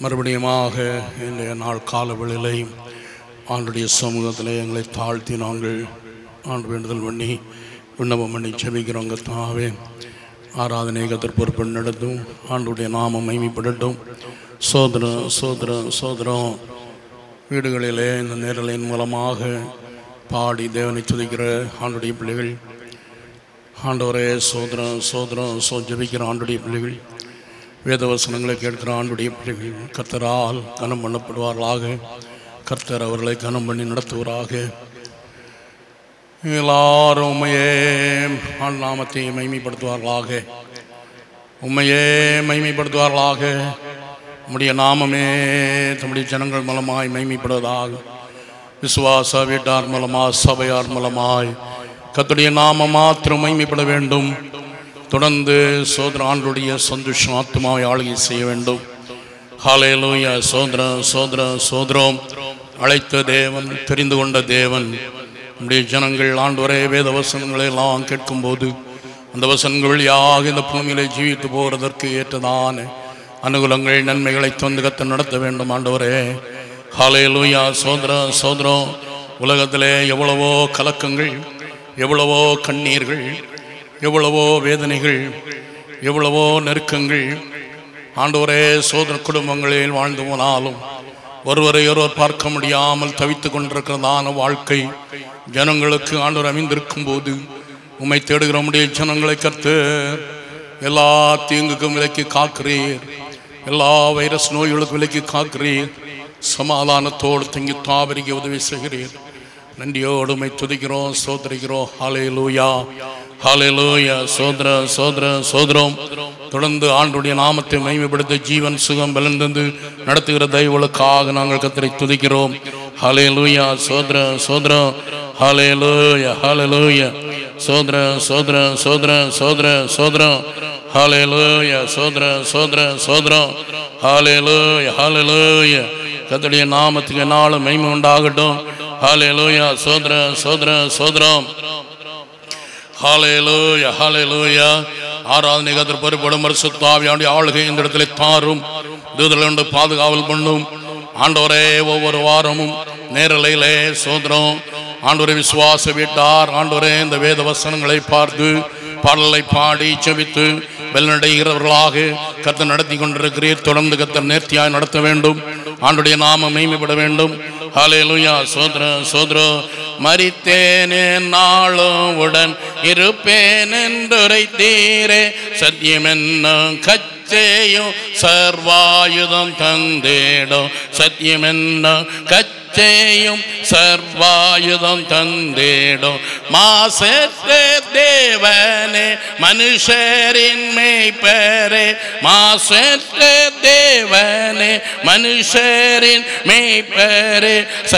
மறுபடியுமாக இன்றைய நாள் காலவெளியிலே ஆண்டுடைய சமூகத்திலே எங்களை தாழ்த்தி நாங்கள் ஆண்டு வேண்டுதல் பண்ணி விண்ணப்பம் பண்ணி செபிக்கிறோங்க தாவே ஆராதனை கத்தர் பொறுப்பு நடத்தும் ஆண்டுடைய நாமம் மைமைப்படட்டும் சோதரம் சோதரம் சோதரம் வீடுகளிலே இந்த நேரலின் மூலமாக பாடி தேவனை துதிக்கிற ஆண்டுடைய பிள்ளைகள் ஆண்டவரே சோதரம் சோதரம் சோ ஜபிக்கிற ஆண்டுடைய பிள்ளைகள் வேதவசனங்களை கேட்கிற ஆண்டுடைய பிள்ளைகள் கர்த்தரால் கனம் பண்ணப்படுவார்களாக கர்த்தர் அவர்களை கனம் பண்ணி நடத்துவராக எல்லாரும் உண்மையே ஆள் நாமத்தை மைமைப்படுத்துவார்களாக உண்மையே மைமைப்படுத்துவார்களாக உம்முடைய நாமமே தம்முடைய ஜனங்கள் மூலமாய் மைமைப்படுவதாக விசுவாச வீட்டார் மூலமாய் சபையார் மூலமாய் கத்துடைய நாமம் மாத்திரம் மைமைப்பட வேண்டும் தொடர்ந்து சோதர ஆண்டுடைய சந்தோஷம் ஆத்மாவை ஆளுகை செய்ய வேண்டும் ஹாலேலூய சோதரம் சோதரம் சோதரம் அழைத்த தேவன் தெரிந்து கொண்ட தேவன் நம்முடைய ஜனங்கள் ஆண்டு வேத வசனங்களை எல்லாம் கேட்கும்போது அந்த வசனங்கள் வழியாக இந்த பூமியிலே ஜீவித்து போகிறதற்கு ஏற்றதான அனுகூலங்கள் நன்மைகளை தொந்து கத்த நடத்த வேண்டும் ஆண்டவரே ஹாலேலூயா சோதரம் சோதரம் உலகத்திலே எவ்வளவோ கலக்கங்கள் எவ்வளவோ கண்ணீர்கள் எவ்வளவோ வேதனைகள் எவ்வளவோ நெருக்கங்கள் ஆண்டவரே சோதர குடும்பங்களில் வாழ்ந்து போனாலும் ஒருவரை ஒருவர் பார்க்க முடியாமல் தவித்து கொண்டிருக்கிறதான வாழ்க்கை ஜனங்களுக்கு ஆண்டவர் அமைந்திருக்கும் போது உம்மை தேடுகிற முடிய ஜனங்களை கத்து எல்லா தீங்குக்கும் விலக்கி காக்கிறீர் எல்லா வைரஸ் நோய்களுக்கும் விலக்கி காக்கிறீர் சமாதானத்தோடு தங்கி தாவரிக்க உதவி செய்கிறீர் நன்றியோடு உம்மை துதிக்கிறோம் சோதரிக்கிறோம் ஹாலே லூயா ஹாலேலூயா சோதர சோதர சோதரம் தொடர்ந்து ஆண்டுடைய நாமத்தை மைமைப்படுத்த ஜீவன் சுகம் பலந்தந்து நடத்துகிற தெய்வங்களுக்காக நாங்கள் கத்தரை துதிக்கிறோம் ஹாலேலூயா சோதர சோதரம் ஹாலேலூயா ஹாலேலூயா சோதர சோதர சோதர சோதர சோதரம் ஹாலேலூயா சோதர சோதர சோதரம் ஹாலேலூயா ஹாலேலூயா கத்தருடைய நாமத்துக்கு நாளும் மைமை உண்டாகட்டும் ஹாலேலூயா சோதர சோதர சோதரம் ஹாலேலூயா ஹாலேலூயா ஆராதனை கத்தர் பொறுப்படும் பரிசுத்தாவியாண்டி ஆளுகை இந்த இடத்துல தாரும் தூதலண்டு பாதுகாவல் பண்ணும் ஆண்டவரே ஒவ்வொரு வாரமும் நேரலையிலே சோதரம் ஆண்டவரை விசுவாச வீட்டார் ஆண்டவரே இந்த வேத வசனங்களை பார்த்து பாடலை பாடி செபித்து வெள்ளடைகிறவர்களாக கத்தர் நடத்தி கொண்டிருக்கிறீர் தொடர்ந்து கத்தர் நேர்த்தியாய் நடத்த வேண்டும் ஆண்டுடைய நாமம் மைமைப்பட வேண்டும் ஹalleluya சோதர சோதர மரித்தேன் நாளும் உடன் இருப்பேன் என்றுரைத்தீரே சத்தியம் என்ன கச்சேயும் சர்வாயுதம் தந்தேடோ சத்தியம் என்ன கச்சேயும் சர்வாயுதம் தந்தேடோ மாசற்ற தேவனே மனுஷரின் மேய்ப்பரே மாசற்ற தேவனே மனுஷரின் மேய்ப்பரே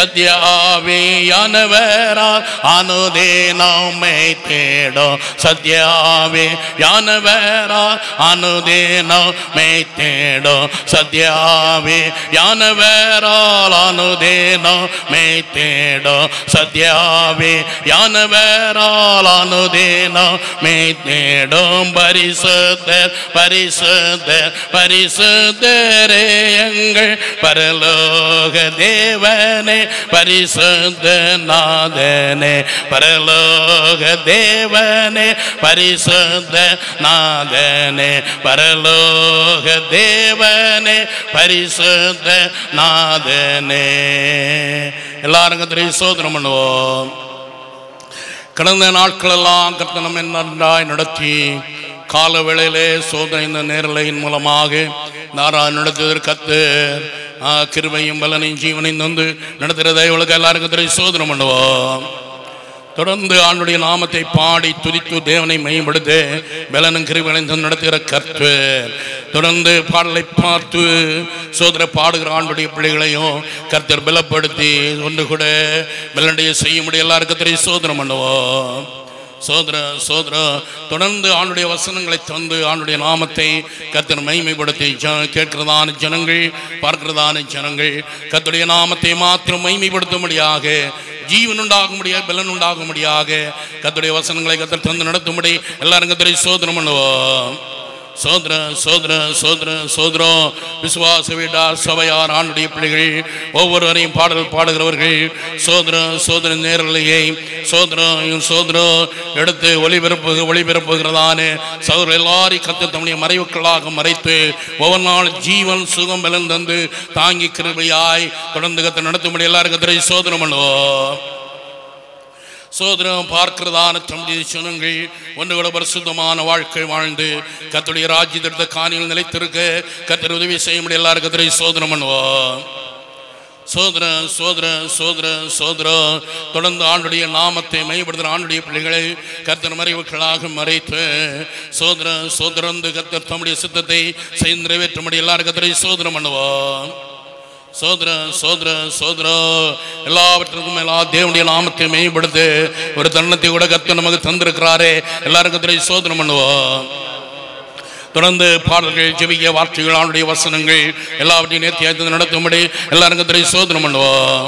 சத்யாவியானவரால் அனுதேனமை தேடோ சத்யாவே யானவரால் அனுதேனமை தேடோ சத்யாவே யானவரால் அனுதேனமை தேடோ சத்யாவே யானவரால் அனுதேனமை தேடும் பரிசுத்தர் பரிசுத்தர் பரிசுத்தரே எங்கள் பரலோக தேவனே பரிசுத்த நாதனே பரலோக தேவனே பரிசுத்த நாதனே பரலோக தேவனே பரிசுத்த நாதனே எல்லாரும் கத்திரி சோதனம் பண்ணுவோம் கடந்த நாட்களெல்லாம் கர்த்தனம் நன்றாய் நடத்தி கால வேளையிலே சோதனை இந்த நேரலையின் மூலமாக நாரா நடத்துவதற்கு கத்து கிருபையும் பலனையும் ஜீவனையும் தந்து நடத்துகிற தெய்வங்களுக்கு எல்லாருக்கும் தெரியும் சோதனை பண்ணுவோம் தொடர்ந்து ஆண்டுடைய நாமத்தை பாடி துதித்து தேவனை மையப்படுத்த பலனும் கிருபையும் தந்து நடத்துகிற கர்த்து தொடர்ந்து பாடலை பார்த்து சோதனை பாடுகிற ஆண்டுடைய பிள்ளைகளையும் கர்த்தர் பலப்படுத்தி ஒன்று கூட பலனுடைய செய்ய முடியும் எல்லாருக்கும் தெரியும் சோதனை பண்ணுவோம் சோதர சோதர தொடர்ந்து ஆண்டுடைய வசனங்களை தந்து ஆண்டுடைய நாமத்தை கத்தர் மைமைப்படுத்தி ஜ- கேட்கிறதான ஜனங்கள் பார்க்கிறதான ஜனங்கள் கத்துடைய நாமத்தை மாத்திரம் மைமைப்படுத்தும்படியாக ஜீவன் உண்டாகும்படியாக பலன் உண்டாகும்படியாக கத்துடைய வசனங்களை கத்தர் தந்து நடத்தும்படி எல்லாரும் கத்தரை சோதனம் பண்ணுவோம் சோதர சோதர சோதர சோதரம் விசுவாச வீட்டார் சபையார் ஆண்டுடைய பிள்ளைகள் ஒவ்வொருவரையும் பாடல் பாடுகிறவர்கள் சோதர சோதர நேரலையை சோதரம் சோதரம் எடுத்து ஒளிபரப்பு ஒளிபரப்புகிறதான சகோதரர் எல்லாரையும் கத்து தம்முடைய மறைவுக்களாக மறைத்து ஒவ்வொரு நாள் ஜீவன் சுகம் பலன் தந்து தாங்கி கிருபையாய் தொடர்ந்து கத்தை நடத்தும்படி எல்லாரும் கத்திரை சோதனம் பண்ணுவோம் சோதரம் பார்க்கிறதான தம்முடைய சுனங்கள் ஒன்று கூட பரிசுத்தமான வாழ்க்கை வாழ்ந்து கத்துடைய ராஜ்யத்திட்ட காணியில் நிலைத்திருக்க கத்தர் உதவி செய்ய முடியும் எல்லாரும் கத்திரை சோதனம் பண்ணுவோம் சோதர சோதர சோதர சோதர தொடர்ந்து ஆண்டுடைய நாமத்தை மையப்படுத்துகிற ஆண்டுடைய பிள்ளைகளை கர்த்தர் மறைவுகளாக மறைத்து சோதர சோதரந்து கர்த்தர் தம்முடைய சித்தத்தை செய்து நிறைவேற்றும்படி எல்லாரும் கத்தரை சோதனம் பண்ணுவோம் சோதர சோதர சோதர எல்லாவற்றுக்கும் எல்லா தேவனுடைய நாமத்தை மேம்படுத்து ஒரு தருணத்தை கூட கத்து நமக்கு தந்திருக்கிறாரே எல்லாரும் கத்திரை சோதனம் பண்ணுவோம் தொடர்ந்து பாடல்கள் ஜெபிக்க வார்த்தைகள் அவனுடைய வசனங்கள் எல்லாவற்றையும் நேர்த்தியாய்த்து நடத்தும்படி எல்லாரும் கத்திரை சோதனம் பண்ணுவோம்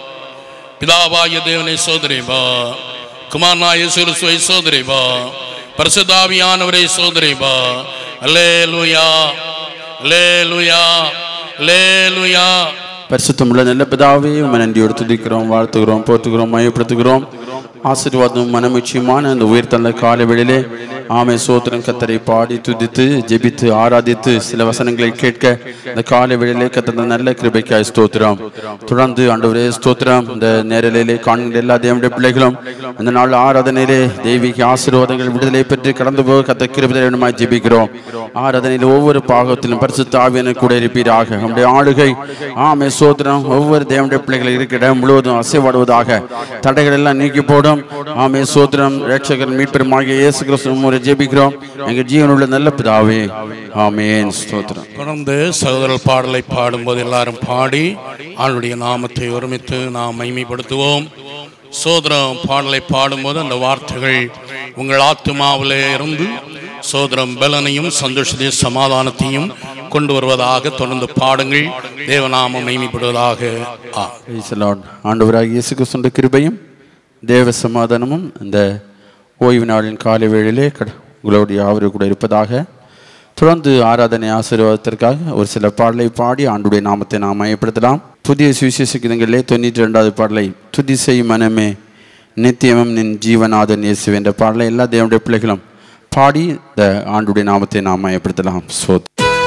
பிதாவாய தேவனை சோதரிபா குமாரனாய சிறுசுவை சோதரிபா பரிசுதாவியானவரை சோதரிபா அல்லே லூயா அல்லே லூயா அல்லே லூயா பரிசுத்தமுள்ள நல்ல பிதாவே உம்மை நன்றியோடு துதிக்கிறோம் வாழ்த்துகிறோம் போற்றுகிறோம் மயப்படுத்துகிறோம் ஆசீர்வாதம் மனமிச்சியமான அந்த உயிர்த்தள்ள கால வேளையிலே ஆமை சோத்திரம் கத்தரை பாடி துதித்து ஜெபித்து ஆராதித்து சில வசனங்களை கேட்க இந்த கால வேளையிலே கத்தந்த நல்ல கிருபைக்காய் ஸ்தோத்திரம் தொடர்ந்து ஆண்டவரே ஸ்தோத்திரம் இந்த நேரலையிலே காண்கிற எல்லா தேவனுடைய பிள்ளைகளும் இந்த நாள் ஆராதனையிலே தெய்வீக ஆசீர்வாதங்கள் விடுதலை பெற்று கடந்து போக கத்த கிருபை வேணுமாய் ஜெபிக்கிறோம் ஆராதனையில் ஒவ்வொரு பாகத்திலும் பரிசுத்த ஆவியனை கூட இருப்பீராக நம்முடைய ஆளுகை ஆமை சோதனம் ஒவ்வொரு தேவனுடைய பிள்ளைகள் இருக்கிற இடம் முழுவதும் அசைவாடுவதாக தடைகள் எல்லாம் நீக்கி போடும் ஆமே சோதனம் ரட்சகர் மீட்பெருமாகிய இயேசு கிறிஸ்து முறை ஜெபிக்கிறோம் எங்கள் ஜீவனுள்ள நல்ல பிதாவே ஆமேன் ஸ்தோத்திரம் தொடர்ந்து சகோதரர் பாடலை பாடும்போது எல்லாரும் பாடி ஆளுடைய நாமத்தை ஒருமித்து நாம் மைமைப்படுத்துவோம் சோதரம் பாடலை பாடும்போது அந்த வார்த்தைகள் உங்கள் ஆத்மாவிலே இருந்து சோதரம் பலனையும் சந்தோஷத்தையும் சமாதானத்தையும் கொண்டு வருவதாக தொடர்ந்து பாடுங்கள் தேவநாமம் மைமைப்படுவதாக ஆ Praise the Lord. ஆண்டவராகிய இயேசு கிறிஸ்துவின் கிருபையும் தேவ சமாதானமும் இந்த ஓய்வு நாளின் காலை வேளையிலே கட- உங்களுடைய ஆவரு கூட இருப்பதாக தொடர்ந்து ஆராதனை ஆசீர்வாதத்திற்காக ஒரு சில பாடலை பாடி ஆண்டுடைய நாமத்தை நாம் மையப்படுத்தலாம் புதிய சுவிசேஷகிதங்களிலே தொண்ணூற்றி ரெண்டாவது பாடலை துதி செய் மனமே நித்தியமும் நின் ஜீவநாதன் இயேசு என்ற பாடலை எல்லா தேவனுடைய பிள்ளைகளும் பாடி இந்த ஆண்டுடைய நாமத்தை நாம் மையப்படுத்தலாம் சோத்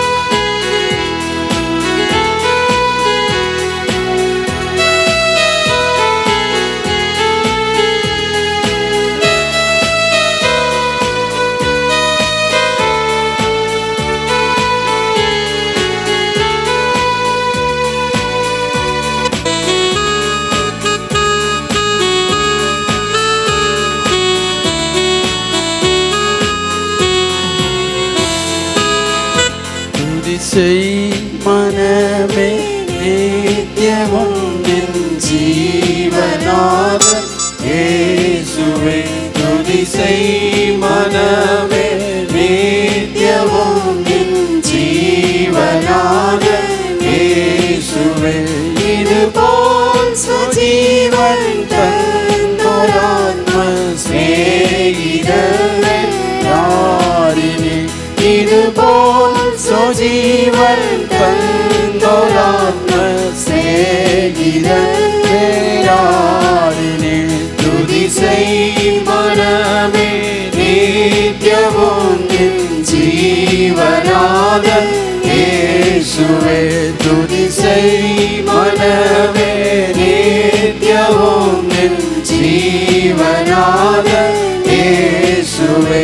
துதி செய் மனமே நித்தியமும் நின் ஜீவனாதன் இயேசுவே துதி செய் மனமே நித்தியமும் நின் ஜீவனாதன் இயேசுவே இது போல் சுஜீவன் தந்தோராத்ம ஸ்நேகிதனே யாரினே இது போல் சுஜீவன் தந்தோராத்ம ஸ்நேகிதன் வேறாரினே துதி செய் மனமே நித்தியமும் நின் ஜீவனாத இயேசுவே துதி செய் மனமே நித்தியமும் நின் ஜீவனாத இயேசுவே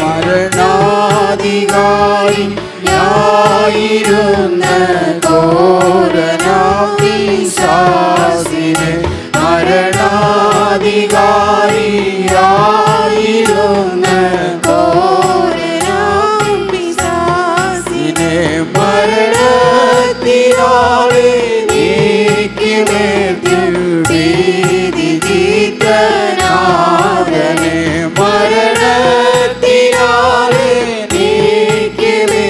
மரணாதிகாரி ஞாயிறுந்த கோரனாதி சாசினே மரணாதிகாரி ஞாயிறுந்த கோரனாதி மரணத்தினாலே நீக்கிமே பீதி தீர்த்தநாதனே மரணத்தினாலே நீக்கிமே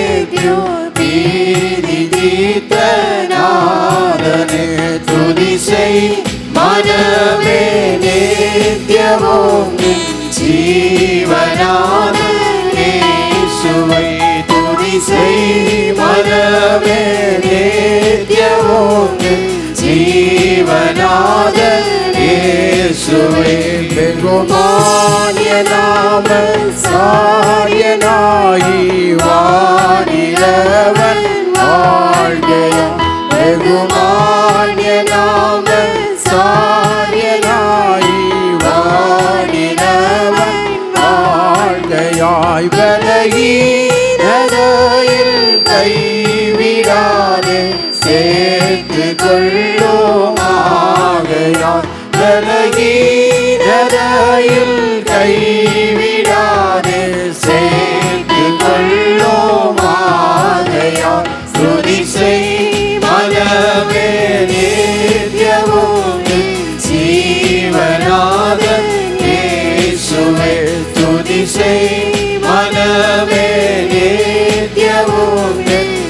பீதி தீர்த்தநாதனே துதி செய் மனமே நித்தியமும் நின் ஜீவனாதனே சுவை துதி செய் மனமே நித்தியமும் ஜீவனாத இயேசுவே வெகுமானிய நாம சாரியனாயி வாடிலவன் வாழ்கையா வெகுமானிய நாம சாரியனாயி வாடிலவன் வாழ்கையாய் விலகி நகையில் கைவிடாதே சேர்த்து கொள்ளும் ஆகையால் விலகி நகையில் கைவிடாதே சேர்த்து கொள்ளும் ஆகையால் துதி செய் மனமே நித்தியமும் ஜீவனாத இயேசுவே துதி செய் மனமே நித்தியமும்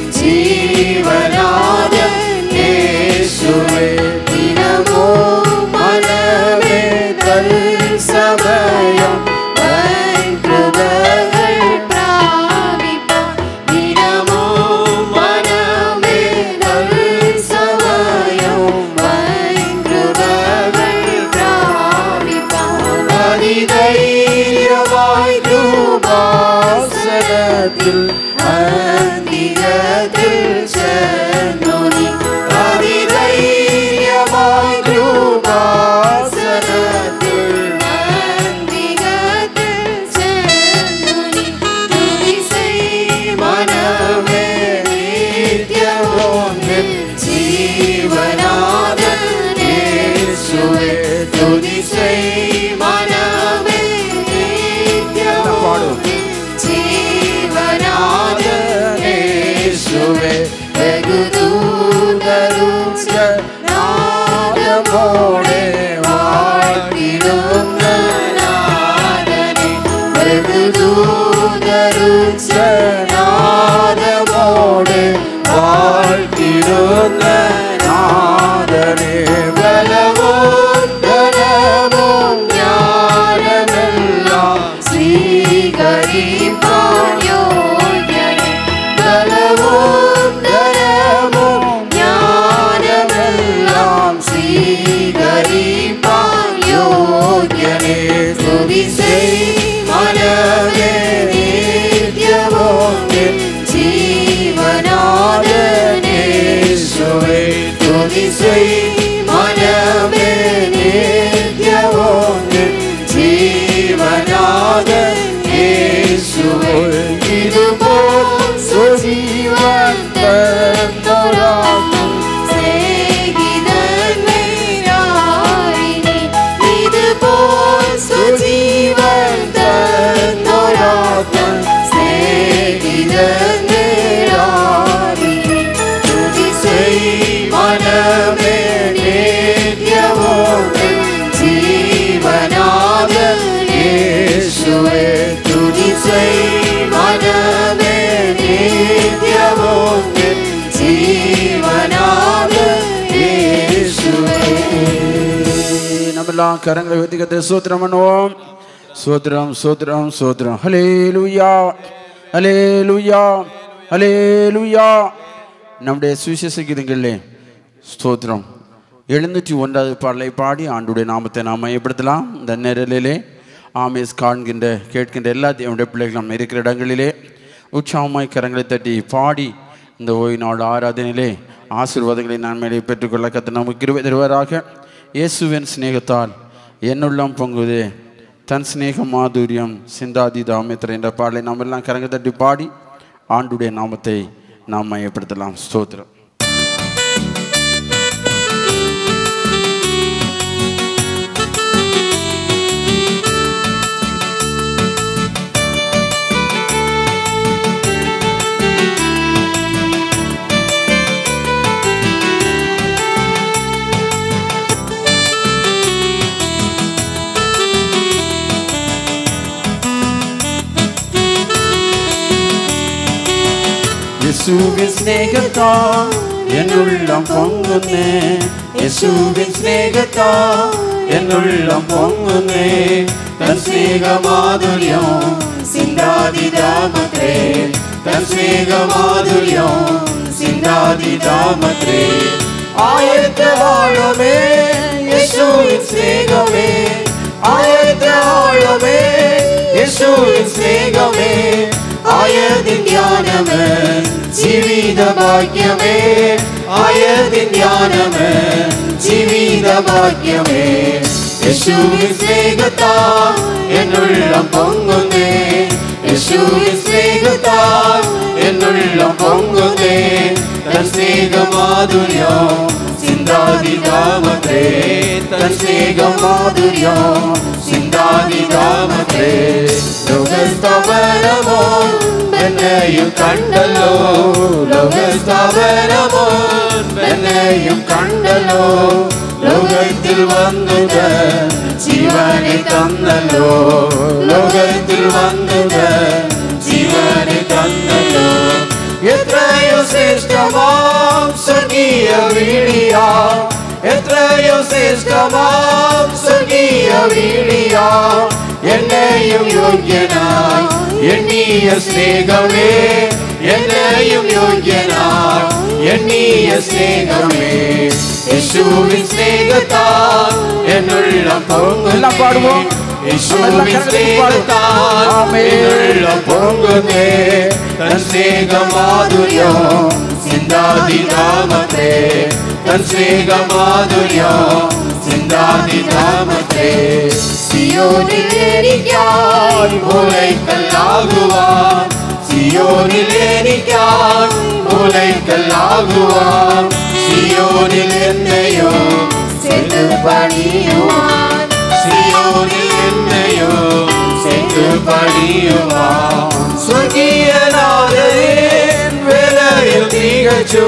ஜீவனாத இயேசுவே தினமோ மனமே தல் சமயம் கிருபைகள் பிராபிப்பார் தினமோ மனமே தல் சமயம் கிருபைகள் பிராபிப்பார் அதிதைரியமாய் கிருபாசனத்தில் அந்தியத்தில் சென்னொனி அதிதைரியமாய் கிருபாசனத்தில் மனமே நித்தியமோங்கில் ஜீவனாத இயேசுவே துதி செய் மனமே நித்தியமோங்கில் ஜீவனாத இயேசுவே வெகு தூதருச்ச நாதமோடே வாழ்த்திடும் நாதனே வெகு தூதருச்ச நாதமோடு வாழ்த்திடும் நாதனே பலவும் தரவும் ஞானமெல்லாம் ஸ்ரீகரிப்பான் யோகியனே பலவும் தரவும் ஞானமெல்லாம் ஸ்ரீகரிப்பான் யோகியனே துதி செய் மனமே நித்தியமும் ஜீவனாதனே சுவை துதி செய் மனமே நித்தியமும் ஜீவனாத இயேசுவே இதுபோல் சுஜீவன் தந்தோராகும் இதுபோல் சுஜீவன் தந்தோராகும் துதி செய் மனமே நித்தியமும் ஜீவனாக இயேசுவே துதி செய் மனமே நித்தியமும் ஜீவனாக இயேசுவே நம்மெல்லாம் கரங்களை வெத்திக்கத்தை சோத்திரம் பண்ணுவோம் சோத்திரம் சோத்திரம் சோத்திரம் ஹலே லுயா ஹலே லுயா ஹலே லுயா நம்முடைய சுவிசேஷ கீதங்களிலே ஸ்தோத்திரம் எழுநூற்றி ஒன்றாவது பாடலை பாடி ஆண்டுடைய நாமத்தை நாம் மையப்படுத்தலாம் இந்த நேரலிலே ஆமேஸ் காண்கின்ற கேட்கின்ற எல்லா தேவனுடைய பிள்ளைகளும் இருக்கிற இடங்களிலே உற்சாகமாய் கரங்களை தட்டி பாடி இந்த ஓய்வு நாள் ஆராதனையிலே ஆசீர்வாதங்களை நான் மேலே பெற்றுக்கொள்ள கத்த நமக்கு கிருபை தருவாராக இயேசுவின் சிநேகத்தால் என்னுள்ளம் பொங்குதே தன் சிநேக மாதுரியம் சிந்தாதி தாமித்திர என்ற பாடலை நாம் எல்லாம் கரங்க தட்டி பாடி ஆண்டுடைய நாமத்தை நாம் மையப்படுத்தலாம் ஸ்தோத்திரம் യേശുവിൻ സ്നേഹത്താ എന്നുള്ളം പൊങ്ങുന്നേ യേശുവിൻ സ്നേഹത്താ എന്നുള്ളം പൊങ്ങുന്നേ തൻ സ്നേഹമാധുര്യം സിന്ധാതിരാമത്രേ தன் ஸ்நேக மாதுரியம் சிந்தாதி தாமத்தே ஆயத்த வாழமே யேசுவின் ஸ்நேகமே ஆயத்த வாழமே யேசுவின் ஸ்நேகமே ஆயதின் ஞானமே ஜீவித பாக்கியமே ஆயதின் ஞானமே ஜீவித பாக்கியமே യേശുവിൻ സ്നേഹത്താൽ എന്നുള്ളം പൊങ്ങുന്നേ യേശുവിൻ സ്നേഹത്താൽ എന്നുള്ളം പൊങ്ങുന്നേ തൻ സ്നേഹമാധുര്യം സിന്ധാതി താമത്രേ തൻ സ്നേഹമാധുര്യം സിന്ധാതി താമത്രേ ലോകസ്ഥാപനമോ എന്നെയും കണ്ടല്ലോ ലോകസ്ഥാപനമോ എന്നെയും കണ്ടല്ലോ ലോകത്തിൽ വന്നത് ജീവനെ തന്നല്ലോ ലോകത്തിൽ വന്നത് ജീവനെ തന്നല്ലോ എത്രയോ ശ്രേഷ്ഠമാം സ്വർഗീയ വീടിയ എത്രയോ ശ്രേഷ്ഠമാം സ്വർഗീയ വീടിയ എന്നെയും യോഗ്യനായി എണ്ണീയ സ്നേഹമേ എന്നെയും യോഗ്യനായി എണ്ണീയ സ്നേഹമേ യേശുവിൻ സ്നേഹത്താൽ എന്നുള്ളം പൊങ്ങുന്നേ എല്ലാം പാടുമോ? യേശുവിൻ സ്നേഹത്താൽ ആമേൻ. എന്നുള്ളം പൊങ്ങുന്നേ തൻ സ്നേഹമാധുര്യം സിന്ധാതി നാമത്തെ തൻ സ്നേഹമാധുര്യം സിന്ധാതി നാമത്തെ സിയോനിൽ എനിക്കായി മുലൈക്കല്ലാകുവാൻ സിയോനിൽ എനിക്കായി മുലൈക്കല്ലാകുവാൻ സിയോനിൽ എന്നെയോ സെറ്റ് പണിയുവാൻ സിയോനിൽ എന്നെയോ സെറ്റ് പണിയുവാൻ സ്വർഗീയനാഥനെ വിലയും തികച്ചു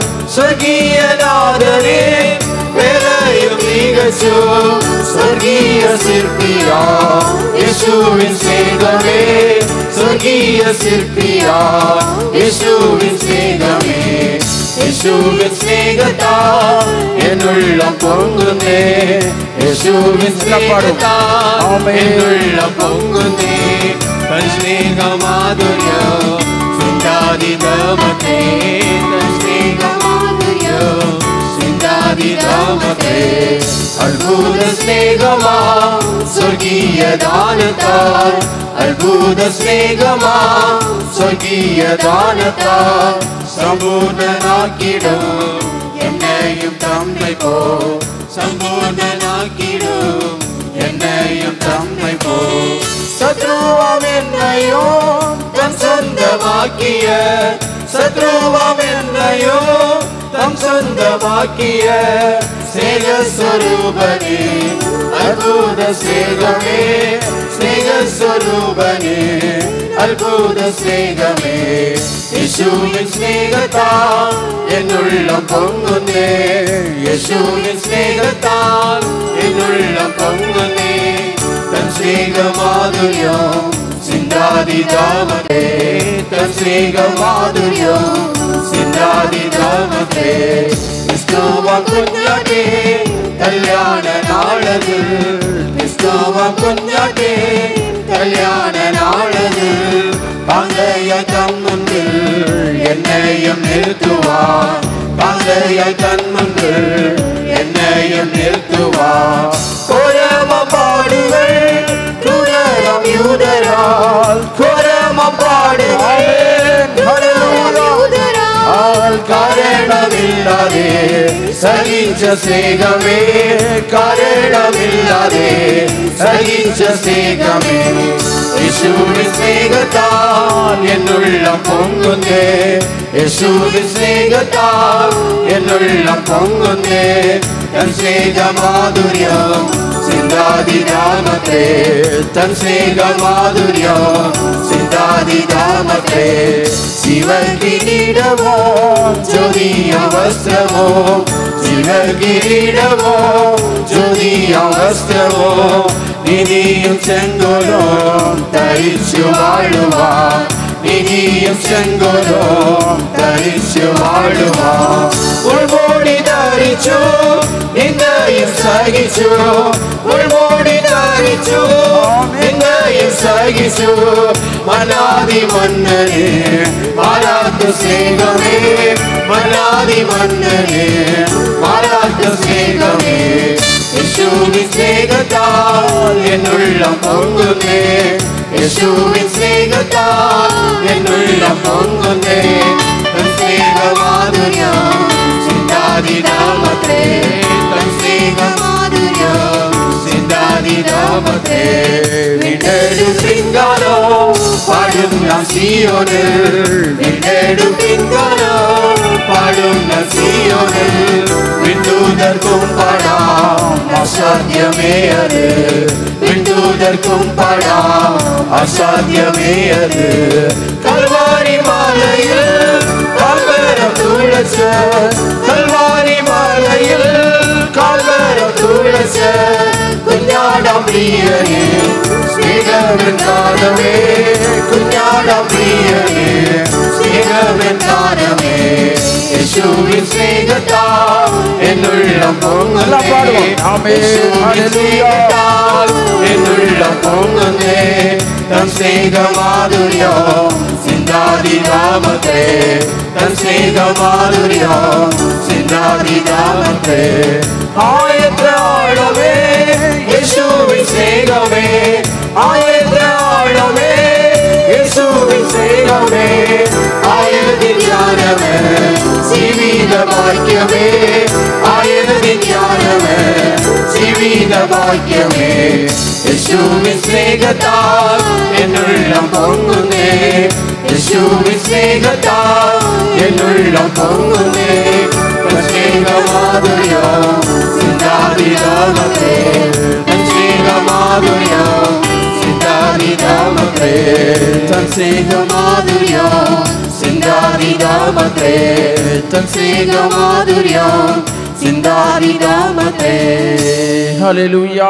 സ്വർഗീയനാഥനെ വിലയും തികച്ചു സ്വർഗീയ ശില്പിയ യേശുവിൻ സ്നേഹമേ സ്വർഗീയ ശില്പിയ യേശുവിൻ സ്നേഹമേ യേശുവിൻ സ്നേഹത്താൽ എന്നുള്ളം പൊങ്ങുന്നേ യേശുവിൻ സ്നേഹത്താൽ എന്നുള്ളം പൊങ്ങുന്നേ തൻ സ്നേഹമാധുര്യം സിന്ധാതി ദമത്തെ തൻ സ്നേഹമാധുര്യം സിന്ധാതി ദമത്തെ അത്ഭുത സ്നേഹമാ സ്വർഗീയ ദാനത്താൽ അത്ഭുത സ്നേഹമാ സ്വർഗീയ ദാനത്താൽ സമ്പൂർണനാക്കിടും എന്നെയും തമ്മൈ പോ സമ്പൂർണനാക്കിടും എന്നെയും തമ്മൈ പോ ശത്രുവാം എന്നയോ തൻ സ്വന്തമാക്കിയ ശത്രുവാം എന്നയോ തം സ്വന്തമാക്കിയ സ്നേഹസ്വരൂപനെ അത്ഭുത സ്നേഹമേ സ്നേഹസ്വരൂപനെ അത്ഭുത സ്നേഹമേ യേശുവിൻ സ്നേഹത്താൽ എന്നുള്ളം പൊങ്ങുന്നേ യേശുവിൻ സ്നേഹത്താൽ എന്നുള്ളം പൊങ്ങുന്നേ തൻ സ്നേഹമാധുര്യം സിന്ധാതി ദാമത്തെ തൻ സ്നേഹമാധുര്യം സിന്ധാതി ദാമത്തെ ക്രിസ്തുവ കുഞ്ഞാട്ടെ കല്യാണ നാളത് ക്രിസ്തുവ കുഞ്ഞാട്ടെ കല്യാണ നാളത് പങ്കയ തമ്മുണ്ടിൽ എന്നെയും നിർത്തുവാൻ പങ്കയ തന്മുണ്ടിൽ എന്നെയും നിർത്തുവാൻ കൊരമ പാടുകൾ തുടരം യൂതരാൽ കൊരമ പാടുകൾ ആൾ കാരണമില്ലാതെ സഹിച്ച സ്നേഹമേ കാരണമില്ലാതെ സഹിച്ച സ്നേഹമേ യേശുവിൻ സ്നേഹത്താൽ എന്നുള്ള പൊങ്ങുന്നേ യേശുവിൻ സ്നേഹത്താൽ എന്നുള്ള പൊങ്ങുന്നേ തൻ സ്നേഹമാധുര്യം സിന്ധാതി രാമത്തെ തൻ സ്നേഹമാധുര്യം സിന്ധാതി രാമത്തെ ശിവകിരീടമോ ജ്യോതിയ വസ്ത്രമോ ശിവകിരീടമോ ജ്യോതിയ വസ്ത്രമോ നിധിയും ചെങ്കോലോ തരിച്ചു വാഴുവാൻ നിധിയും ചെങ്കോലോ തരിച്ചു വാഴുവാൻ ഉൾമോടി ധരിച്ചു നിന്ദയും സഹിച്ചു ഉൾമോടി ധരിച്ചു നിന്ദയും സഹിച്ചു യേശു മലാതി മന്നനെ മാറാത്ത സ്നേഹമേ മലാതി മന്നനെ മാറാത്ത സ്നേഹമേ യേശുവിൻ സ്നേഹത്താൽ എന്നുള്ളം പൊങ്ങുന്നേ യേശുവിൻ സ്നേഹത്താൽ എന്നുള്ളം പൊങ്ങുന്നേ തൻ സ്നേഹമാധുര്യം ചിന്താതിരാമത്തെ തൻ സ്നേഹമാധുര്യം ചിന്താതിരാമത്തെ വീണ്ടെടുപ്പിൻകാലോ പാടും നാം സിയോനിൽ വീണ്ടെടുപ്പിൻകാലോ പാടും നാം സിയോനിൽ വിണ്ടൂതർക്കും പാടാം അസാധ്യമേ അത് വിണ്ടൂതർക്കും പാടാം അസാധ്യമേ അത് കൽവാരി മാലയിൽ കാൽവരം തുളച്ച കൽവാരി മാലയിൽ കാൽവരം തുളച്ച കുഞ്ഞാടാം പ്രിയനെ സ്നേഹവൃന്ദാനമേ കുഞ്ഞാടാം പ്രിയനെ സ്നേഹവൃന്ദാനമേ യേശുവിൻ സ്നേഹത്താൽ എന്നുള്ളം പൊങ്ങുന്നേ എല്ലാം പാടുவோம். ആമേൻ. യേശുവിൻ ഹല്ലേലൂയ. സ്നേഹത്താൽ എന്നുള്ളം പൊങ്ങുന്നേ തൻ സ്നേഹമാധുര്യം സിന്ധാതിരാമത്തെ തൻ സ്നേഹമാധുര്യം സിന്ധാതിരാമത്തെ ആയത്ര ആഴമേ യേശുവിൻ സ്നേഹമേ ആയത്ര ആഴമേ യേശുവിൻ സ്നേഹമേ ആയതിൻ ജ്ഞാനമേ ജീവിത ഭാഗ്യമേ ആയതിൻ ജ്ഞാനമേ ജീവിത ഭാഗ്യമേ യേശുവിൻ സ്നേഹത്താൽ എന്നുള്ളം പൊങ്ങുന്നേ യേശുവിൻ സ്നേഹത്താൽ എന്നുള്ളം പൊങ്ങുന്നേ തൻ സ്നേഹമാധുര്യം സിന്ധാതിരാമത്തെ തൻ സ്നേഹമാധുര്യം സിന്ധാതിരാമത്തെ തൻ സ്നേഹമാധുര്യം സിന്ധാതിരാമത്തെ തൻ സ്നേഹമാധുര്യം സിന്ധാതിരാമത്തെ ഹല്ലേലൂയ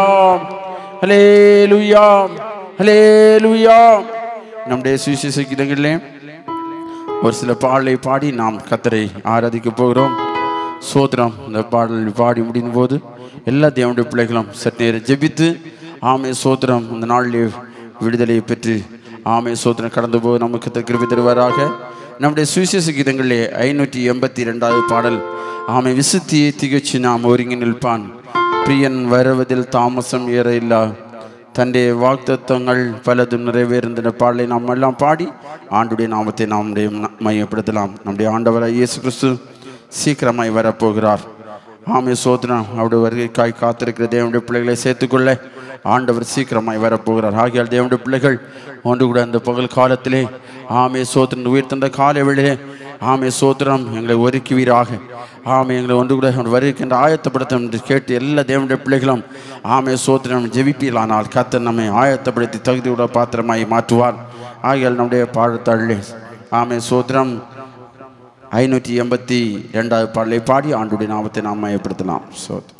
ഹല്ലേലൂയ ஹலேலுயா நம்முடைய சுவிசேஷ கீதங்களிலே ஒரு சில பாடலை பாடி நாம் கத்தரை ஆராதிக்க போகிறோம் சோத்திரம் இந்த பாடல் பாடி முடியும் போது எல்லா தேவனுடைய பிள்ளைகளும் சற்று நேரம் ஜெபித்து ஆமை சோத்திரம் இந்த நாளிலே விடுதலையை பெற்று ஆமை சோத்திரம் கடந்து போய் நமக்கு கர்த்தர் கிருபை தருவாராக நம்முடைய சுவிசேஷ கீதங்களிலே ஐநூற்றி எண்பத்தி ரெண்டாவது பாடல் ஆமை விசுத்தியை திகழ்ச்சி நாம் ஒருங்கி நிற்பான் பிரியன் வருவதில் தாமசம் ஏற இல்லா தன்னுடைய வாக்குத்தத்தங்கள் பலதும் நிறைவேறுகின்ற பாடலை நாம் எல்லாம் பாடி ஆண்டுடைய நாமத்தை நாம் மையப்படுத்தலாம் நம்முடைய ஆண்டவராய் இயேசு கிறிஸ்து சீக்கிரமாய் வரப்போகிறார் ஆமே சோதனம் அவருடைய வருகைக்காய் காத்திருக்கிற தேவனுடைய பிள்ளைகளை சேர்த்துக்கொள்ள ஆண்டவர் சீக்கிரமாய் வரப்போகிறார் ஆகியால் தேவனுடைய பிள்ளைகள் ஒன்று கூட அந்த பகல் காலத்திலே ஆமே சோத்திரன் உயிர் தந்த காலை வேளையிலே ஆமே சோத்திரம் எங்களை ஒருக்குவீராக ஆமே எங்களை ஒன்று கூட அவர் வருகின்ற ஆயத்தப்படுத்தும் என்று கேட்டு எல்லா தேவனுடைய பிள்ளைகளும் ஆமே சோத்திரம் ஜெபிப்பீலானால் கத்தர் நம்மை ஆயத்தப்படுத்தி தகுதியுள்ள பாத்திரமாய் மாற்றுவார் ஆகியால் நம்முடைய பாடத்தாளே ஆமே சோத்திரம் ஐநூற்றி எண்பத்தி ரெண்டாவது பாடலை பாடி ஆண்டுடைய நாமத்தை நாம் மையப்படுத்தலாம் சோத்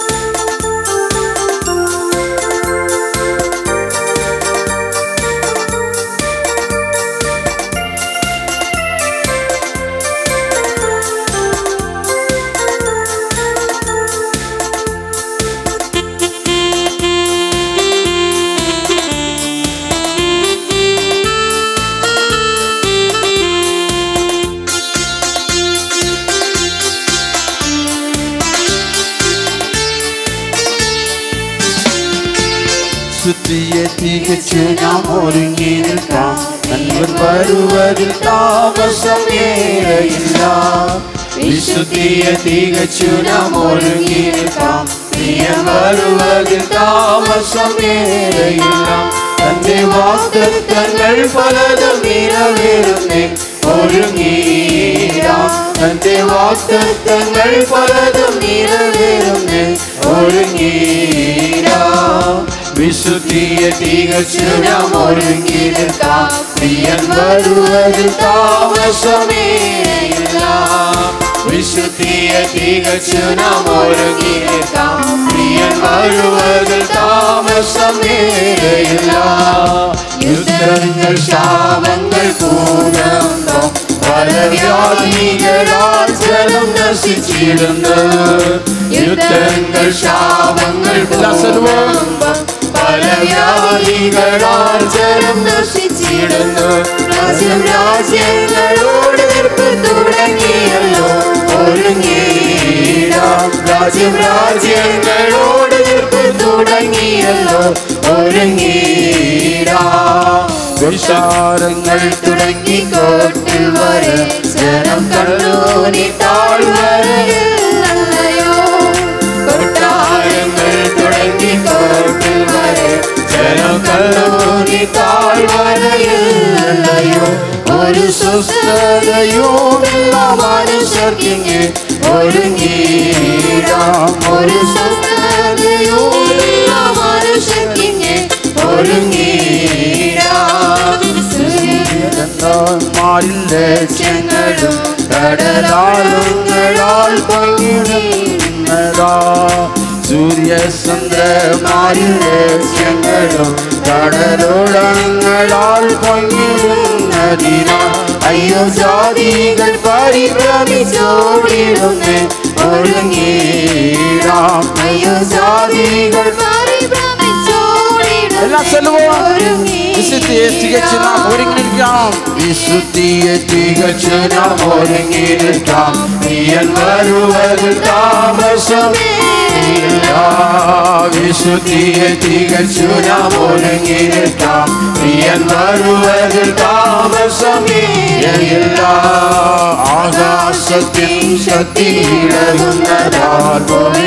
சுத்திய திகச்சு நாம் ஒருங்கி நிற்காம் நண்பர் வருவதில் தாமசம் ஏற இல்லா விசுத்திய திகச்சு நாம் ஒருங்கி நிற்காம் பிரியன் வருவதில் தாமசம் ஏற இல்லா தந்தை வாக்குத்தங்கள் பலதும் நிறைவேறுமே ஒருங்கீராம் தந்தை வாக்குத்தங்கள் பலதும் நிறைவேறுமே ஒருங்கீராம் വിശുദ്ധിയ തികച്ചുരം ഒരുങ്ങി നിൽക്കാം പ്രിയൻ വരുവതിൽ താമസമേയില്ല വിശുദ്ധിയ തികച്ചുരം ഒരുങ്ങി നിൽക്കാം പ്രിയൻ വരുവതിൽ താമസമേയില്ല യുദ്ധങ്ങൾ ശാപങ്ങൾ കൂടമ്പം പല വ്യാധികളാൽ ജലം നശിച്ചിടുന്നു യുദ്ധങ്ങൾ ശാപങ്ങൾ എല്ലാം സർവ്വം. കൂടമ്പം പല വ്യാധികളാൽ ജനം നശിച്ചിടുന്നു രാജ്യം രാജ്യങ്ങളോട് എതിർപ്പ് തുടങ്ങിയല്ലോ ഒരുങ്ങിയിടാം രാജ്യം രാജ്യങ്ങളോട് എതിർപ്പ് തുടങ്ങിയല്ലോ ഒരുങ്ങിയിടാം വിഷാരങ്ങൾ തുടങ്ങി കോട്ടിൽ വരെ ജനം കണ്ണൂരി താഴ്വരയില്ലയോ കൊട്ടാരങ്ങൾ തുടങ്ങി കോട്ടിൽ വരെ ജനം കണ്ണൂരി താഴ്വരയില്ലയോ ഒരു സ്വസ്ഥതയുമില്ല മനുഷ്യർക്കിങ്ങ് ഒരുങ്ങിയിടാം ഒരു സ്വസ്ഥതയുമില്ല മനുഷ്യർക്കിങ്ങ് ഒരുങ്ങിയിടാം മാറിൽ ലക്ഷ്യങ്ങളും കടലാളുകളാൽ പങ്കിടുന്നതാ സൂര്യചന്ദ്രമാരിൽ ലക്ഷ്യങ്ങളും കടലോളങ്ങളാൽ പങ്കിടുന്നതിനാ അയ്യോ ജാതികൾ പരിഭ്രമിച്ചോടിടുന്നേ ഒരുങ്ങിയിടാം അയ്യോ ജാതികൾ എല്ലാം ചെല്ലുவோம் വിശുദ്ധിയെ തികച്ച് നാം ഒരുങ്ങിയിരിക്കാം വിശുദ്ധിയെ തികച്ചു നാം ഒരുങ്ങിയിരിക്കാം നീയൻ വരുവതിൽ താമസമേ ഇല്ല വിശുദ്ധിയെ തികച്ചു നാം ഒരുങ്ങിയിരിക്കാം നീയൻ വരുവതിൽ താമസമേ ഇല്ല ആകാശത്തിൽ ശക്തിയിടകുന്നതാൽ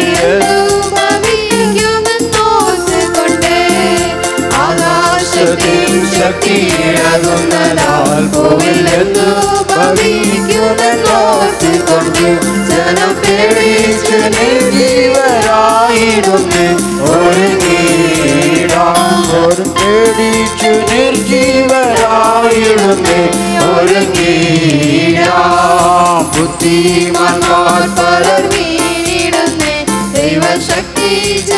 ആകാശത്തിൽ ശക്തിയിടകുന്നതാൽ ഭൂമിയിലെന്നു ഭവിക്കുമെന്നോർത്തുകൊണ്ട് ജനം പേടിച്ചു നിർജീവരായിടുന്നു ഒരുങ്ങിയിടാം ഒരു പേടിച്ചു നിർജീവരായിടുന്നു ഒരുങ്ങിയിടാം ബുദ്ധിമാന്മാർ പലർ ദൈവശക്തി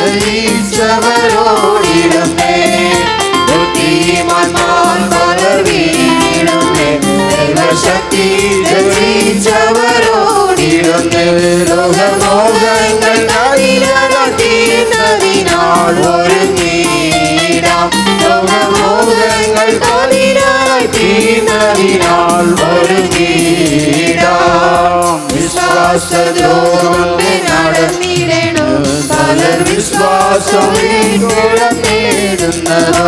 ജയിച്ചവരോടിടുന്നേ ബുദ്ധിമാന്മാർ പലർ വീടുന്നേ ദൈവശക്തി ജയിച്ചവരോടിടുന്നേ ലോകമോഹങ്ങൾ കതിരകീർന്നതിനാൽ ഒരുങ്ങിയിടാം ലോകമോഹങ്ങൾ കതിരകീർന്നതിനാൽ ഒരുങ്ങിയിടാം വിശ്വാസദ്രോഹം നടന്നിടണോ പലർ വിശ്വാസം നേടുന്നതോ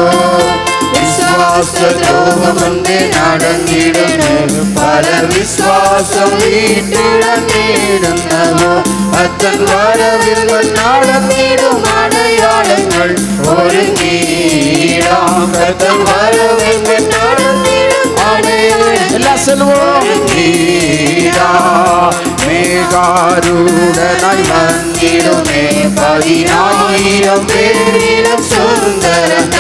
വിശ്വാസദ്രോഹമൊന്ന് നടന്നിടുന്നു പലർ വിശ്വാസം നേടുന്നതോ അത്തൻ വരവിൽ നടന്നിടും അടയാളങ്ങൾ ഒരുങ്ങിയിടാം അത്തൻ വരവിൽ നടന്നിടും അടയാളങ്ങൾ എല്ലാം ചെല്ലുவோம் മേഘാരൂഢനായി വന്നിടുമേ പതിനായിരം പേരിലും സുന്ദരന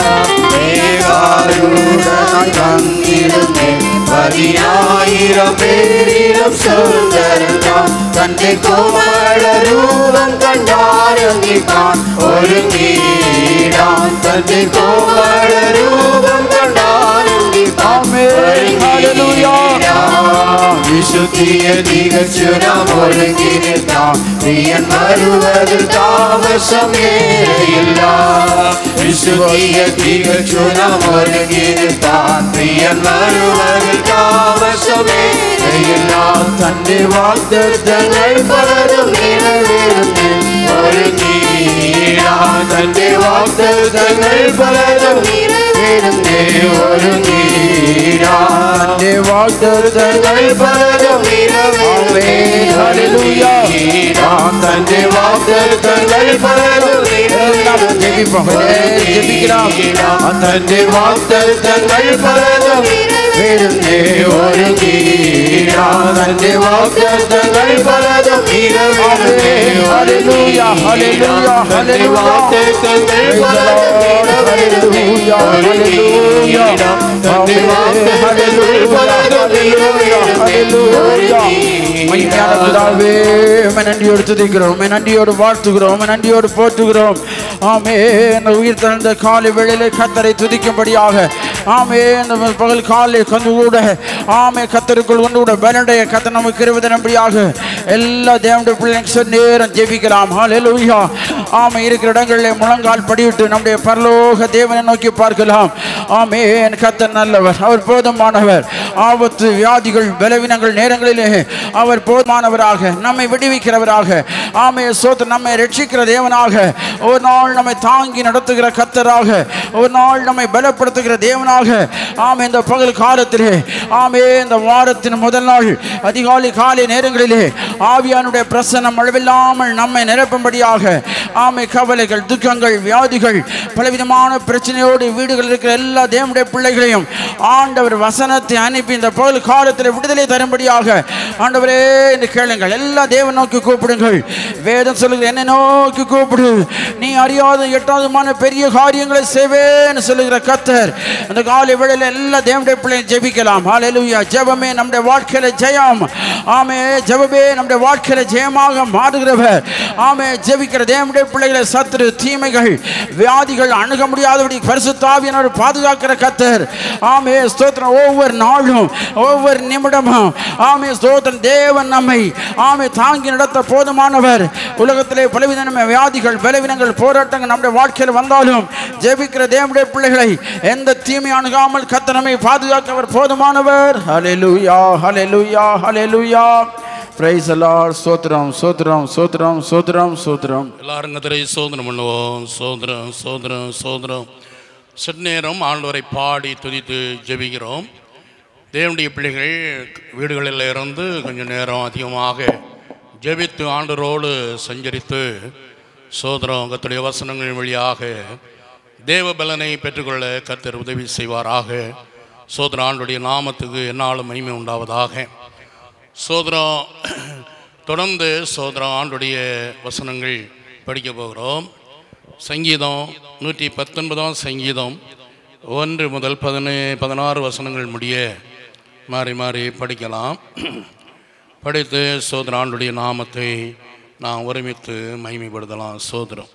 മേഘാരൂഢനായി വന്നിടുമേ പതിനായിരം പേരിലും സുന്ദരന തന്റെ കോമള രൂപം കണ്ടാരങ്ങിക്കാൻ ഒരുങ്ങിയിടാം തന്റെ കോമള രൂപം കണ്ടാരങ്ങിക്കാൻ വിശുദ്ധിയെ തികച്ചു നാം ഒരുങ്ങിനിർത്താം പ്രിയൻ വരുവതിൽ താമസമേറെയില്ല വിശുദ്ധിയെ തികച്ചു നാം ഒരുങ്ങിനിർത്താം പ്രിയൻ വരുവതിൽ താമസമേറെയില്ല തന്റെ വാഗ്ദത്തങ്ങൾ പലതും നിറവേറുന്നു ഒരുങ്ങിയിടാം തന്റെ വാഗ്ദത്തങ്ങൾ പലതും നിറവേറുന്നേ ഒരുങ്ങിയിടാം തന്റെ വാഗ്ദത്തങ്ങൾ പലതും നിറവേറുന്നേ ഒരുങ്ങിയിടാം തന്റെ വാഗ്ദത്തങ്ങൾ പലതും നിറവേറുന്നേ തന്റെ വാഗ്ദത്തങ്ങൾ പലതും വരുന്നേ ഒരുങ്ങിയിടാം തന്റെ വാഗ്ദത്തങ്ങൾ പലതും നിറവേറുന്നേ ഹല്ലേലൂയ ഹല്ലേലൂയ തന്റെ വാഗ്ദത്തങ്ങൾ പലതും നിറവേറുന്നേ ഒരുങ്ങിയിടാം തന്റെ വാഗ്ദത്തങ്ങൾ പലതും നിറവേറുന്നേ மையான பிதாவே உம்மை நன்றியோடு துதிக்கிறோம் உம்மை நன்றியோடு வாழ்த்துகிறோம் உம்மை நன்றியோடு போற்றுகிறோம் ஆமே இந்த உயிர் தந்த காலை வேளையிலே கத்தரை துதிக்கும்படியாக ஆமே இந்த பகல் காலை கொண்டு கூட ஆமே கத்தருக்குள் கொண்டு கூட பலனுடைய கத்த நமக்கு இருபது நம்பியாக எல்லா தேவனுடைய பிள்ளைங்க நேரம் ஜெபிக்கலாம் ஹalleluya ஆமை இருக்கிற இடங்களிலே முழங்கால் படிவிட்டு நம்முடைய பரலோக தேவனை நோக்கி பார்க்கலாம் ஆமேன் கத்தர் நல்லவர் அவர் போதுமானவர் ஆபத்து வியாதிகள் பலவீனங்கள் நேரங்களிலே அவர் போதுமானவராக நம்மை விடுவிக்கிறவராக ஆமே சோத்து நம்மை ரட்சிக்கிற தேவனாக ஒரு நாள் நம்மை தாங்கி நடத்துகிற கத்தராக ஒரு நாள் நம்மை பலப்படுத்துகிற தேவனாக ஆமே இந்த பகல் காலத்திலே ஆமே இந்த வாரத்தின் முதல் நாள் அதிகாலை காலை நேரங்களிலே ஆவியானுடைய பிரசன்னம் அளவில்லாமல் நம்மை நிரப்பும்படியாக ஆமை கவலைகள் துக்கங்கள் வியாதிகள் பலவிதமான பிரச்சனையோடு வீடுகள் இருக்கிற எல்லா தேவனுடைய பிள்ளைகளையும் ஆண்டவர் வசனத்தை அனுப்பி இந்த பகல் காலத்தில் விடுதலை தரும்படியாக ஆண்டவரே என்று கேளுங்கள் எல்லா தேவன் நோக்கி கூப்பிடுங்கள் வேதம் சொல்லுகிற என்னை நோக்கி கூப்பிடு நீ அறியாத எட்டாவதுமான பெரிய காரியங்களை செய்வேன்னு சொல்லுகிற கத்தர் அந்த காலை வேளையில் எல்லா தேவனுடைய பிள்ளையும் ஜெபிக்கலாம் ஹalleluya ஜெபமே நம்முடைய வாழ்க்கையில ஜெயம் ஆமே ஜெபமே நம்முடைய வாழ்க்கையில ஜெயமாக மாறுகிறவர் ஆமே ஜெபிக்கிற தேவனுடைய பிள்ளைகளை சத்துரு தீமைகள் வியாதிகள் அணுக முடியாதபடி பரிசுத்தாவியனர் பாதுகாக்கிற கத்தர் ஆமே ஸ்தோத்திரம் ஒவ்வொரு நாளும் ஒவ்வொரு நிமிடமும் ஆமே ஸ்தோத்திரம் தேவன் நம்மை ஆமே தாங்கி நடத்த போதுமானவர் உலகத்திலே பலவிதமான வியாதிகள் பலவீனங்கள் போராட்டங்கள் நம்முடைய வாழ்க்கையில் வந்தாலும் ஜெபிக்கிற தேவனுடைய பிள்ளைகளை எந்த தீமை அணுகாமல் கத்த நம்மை பாதுகாக்க அவர் போதுமானவர் ஹalleluya ஹalleluya ஹalleluya praise the lord ஸ்தோத்திரம் ஸ்தோத்திரம் ஸ்தோத்திரம் ஸ்தோத்திரம் ஸ்தோத்திரம் எல்லாரும் கத்தரை சோதனம் பண்ணுவோம் சோதரம் சோதரம் சோதரம் சிறு நேரம் ஆண்டவரை பாடி துதித்து ஜெபிக்கிறோம் தேவனுடைய பிள்ளைகள் வீடுகளில் இருந்து கொஞ்சம் நேரம் அதிகமாக ஜெபித்து ஆண்டவரோடு சஞ்சரித்து சோதரம் கத்துடைய வசனங்கள் வழியாக தேவ பலனை பெற்றுக்கொள்ள கத்தர் உதவி செய்வாராக சோதர ஆண்டுடைய நாமத்துக்கு என்னாலும் மகிமை உண்டாவதாக சோதரம் தொடர்ந்து சோதரம் ஆண்டுடைய வசனங்கள் படிக்க போகிறோம் சங்கீதம் நூற்றி பத்தொன்பதாம் சங்கீதம் ஒன்று முதல் பதினே பதினாறு வசனங்கள் முடிய மாறி மாறி படிக்கலாம் படித்து சோதர ஆண்டுடைய நாமத்தை நாம் ஒருமித்து மகிமைப்படுத்தலாம் சோதரம்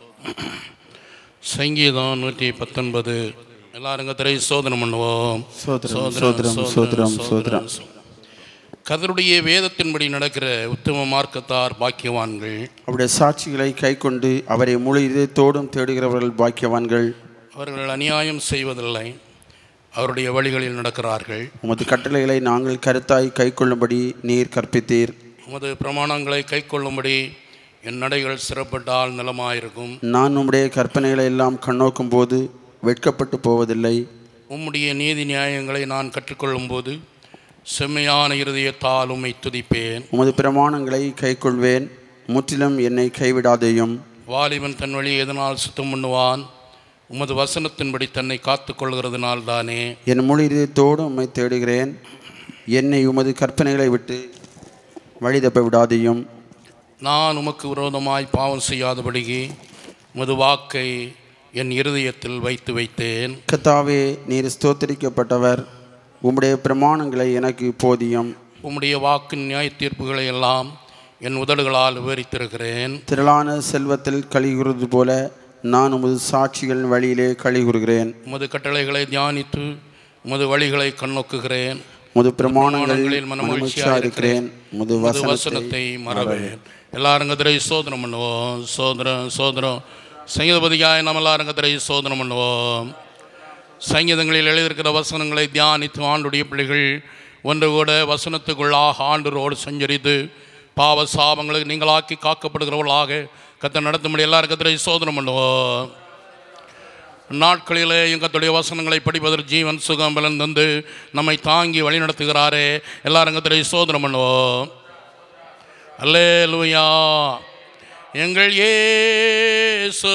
சங்கீதம் நூற்றி பத்தொன்பது எல்லாரும் கத்திரை சோதனம் பண்ணுவோம் சோதரம், சோதரம், சோதரம், சோதரம். கதருடைய வேதத்தின்படி நடக்கிற உத்தம மார்க்கத்தார் பாக்கியவான்கள் அவருடைய சாட்சிகளை கைக்கொண்டு அவரை முழு இதயத்தோடும் தேடுகிறவர்கள் பாக்கியவான்கள் அவர்கள் அநியாயம் செய்வதில்லை அவருடைய வழிகளில் நடக்கிறார்கள் உமது கட்டளைகளை நாங்கள் கருத்தாய் கைக்கொள்ளும்படி நீர் கற்பித்தீர் உமது பிரமாணங்களை கைக்கொள்ளும்படி என் நடைகள் சிறப்பட்டால் நலமாயிருக்கும் நான் உம்முடைய கற்பனைகளை எல்லாம் கண்ணோக்கும் போது வெட்கப்பட்டு போவதில்லை உம்முடைய நீதி நியாயங்களை நான் கற்றுக்கொள்ளும்போது செம்மையான இருதயத்தால் உம்மை துதிப்பேன் உமது பிரமாணங்களை கைக்கொள்வேன் முற்றிலும் என்னை கைவிடாதேயும் வாலிபன் தன் வழி எதனால் சுத்தம் பண்ணுவான் உமது வசனத்தின்படி தன்னை காத்துக் கொள்கிறதுனால் தானே என் முழு இதயத்தோடு உம்மை தேடுகிறேன் என்னை உமது கற்பனைகளை விட்டு வழி தப்ப விடாதேயும் நான் உமக்கு விரோதமாய் பாவம் செய்யாதபடிக்கு உமது வாக்கை என் இருதயத்தில் வைத்து வைத்தேன் கத்தாவே நீர் ஸ்தோத்தரிக்கப்பட்டவர் உம்முடைய பிரமாணங்களை எனக்கு போதியம் உம்முடைய வாக்கின் நியாய தீர்ப்புகளை எல்லாம் என் உதடுகளால் விவரித்திருக்கிறேன் திரளான செல்வத்தில் கழிகுறது போல நான் உமது சாட்சிகள் வழியிலே கழிகுறுகிறேன் உமது கட்டளைகளை தியானித்து உமது வழிகளை கண்ணோக்குகிறேன் உமது பிரமாணங்களில் பிரமாணங்களில் மனமகிழ்ச்சியாக இருக்கிறேன் உமது உமது வசனத்தை வசனத்தை மறவேன் எல்லாரும் கதிரை சோதனம் பண்ணுவோம் சோதரம் சோதரம் சங்கீதபதியாய் நம்ம எல்லாரும் கதிரை சோதனம் பண்ணுவோம் சங்கீதங்களில் எழுதியிருக்கிற வசனங்களை தியானித்து ஆண்டுடைய பிள்ளைகள் ஒன்று கூட வசனத்துக்குள்ளாக ஆண்டரோடு சஞ்சரித்து பாவ சாபங்களுக்கு நீங்களாக்கி காக்கப்படுகிறவர்களாக கத்தை நடத்தும்படி எல்லாரும் கத்திரை சோதனம் பண்ணுவோம் நாட்களிலே எங்கத்துடைய வசனங்களை படிப்பதற்கு ஜீவன் சுகம் பலன் தந்து நம்மை தாங்கி வழி நடத்துகிறாரே எல்லாரும் கத்திரை சோதனம் பண்ணுவோம் அல்லே லூயா எங்கள் இயேசு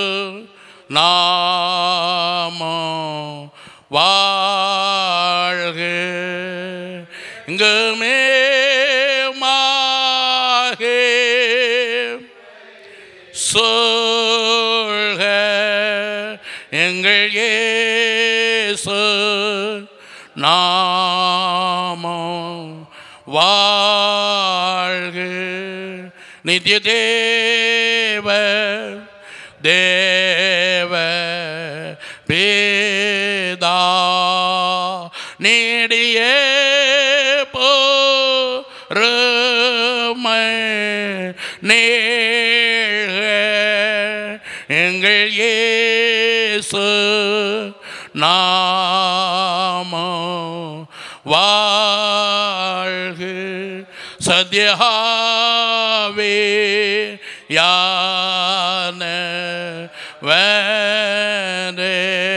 நாமோ வாழ்க இங்கு மேமாக சொல்க எங்கள் இயேசு நாமோ வாழ்க நித்திய தேவ தேவ பேதா நீடிய போருமை நேழ எங்கள் இயேசு நாமோ வாழ்க சத்யஹாவே யான வேண்டே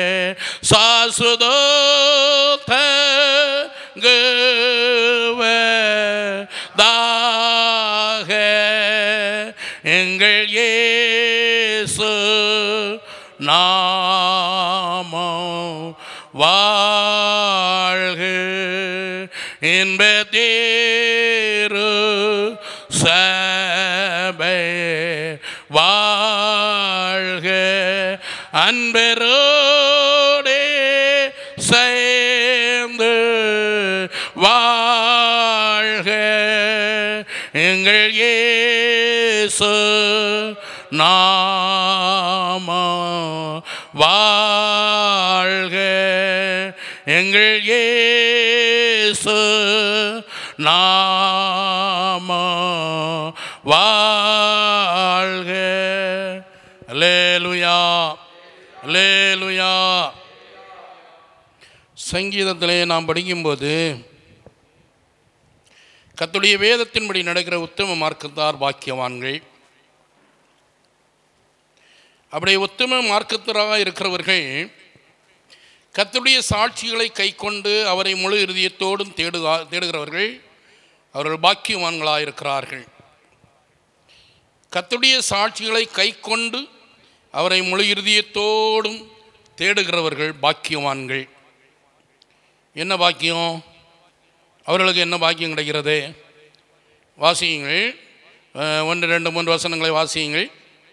சாசுதோத்தங்குவதாக எங்கள் இயேசு நாமோ வாழ்க என்பதேரு சபை வாழ்க அன்பரோடே சேர்ந்து வாழ்க எங்கள் இயேசு நாமோ வாழ்க எங்கள் இயேசு நாமோ வாழ்க அல்லேலுயா அல்லேலுயா சங்கீதத்திலே நாம் படிக்கும்போது கத்துடைய வேதத்தின்படி நடக்கிற உத்தம மார்க்கத்தார் பாக்கியவான்கள் அப்படி உத்தம மார்க்கத்தராக இருக்கிறவர்கள் கத்துடைய சாட்சிகளை கைக்கொண்டு அவரை முழு இறுதியத்தோடும் தேடுகா தேடுகிறவர்கள் அவர்கள் பாக்கியவான்களாக இருக்கிறார்கள் கத்துடைய சாட்சிகளை கைக்கொண்டு அவரை முழு இறுதியத்தோடும் தேடுகிறவர்கள் பாக்கியவான்கள் என்ன பாக்கியம் அவர்களுக்கு என்ன பாக்கியம் கிடைக்கிறது வாசியுங்கள் அஹ், ஒன்று ரெண்டு மூன்று வசனங்களை வாசியுங்கள்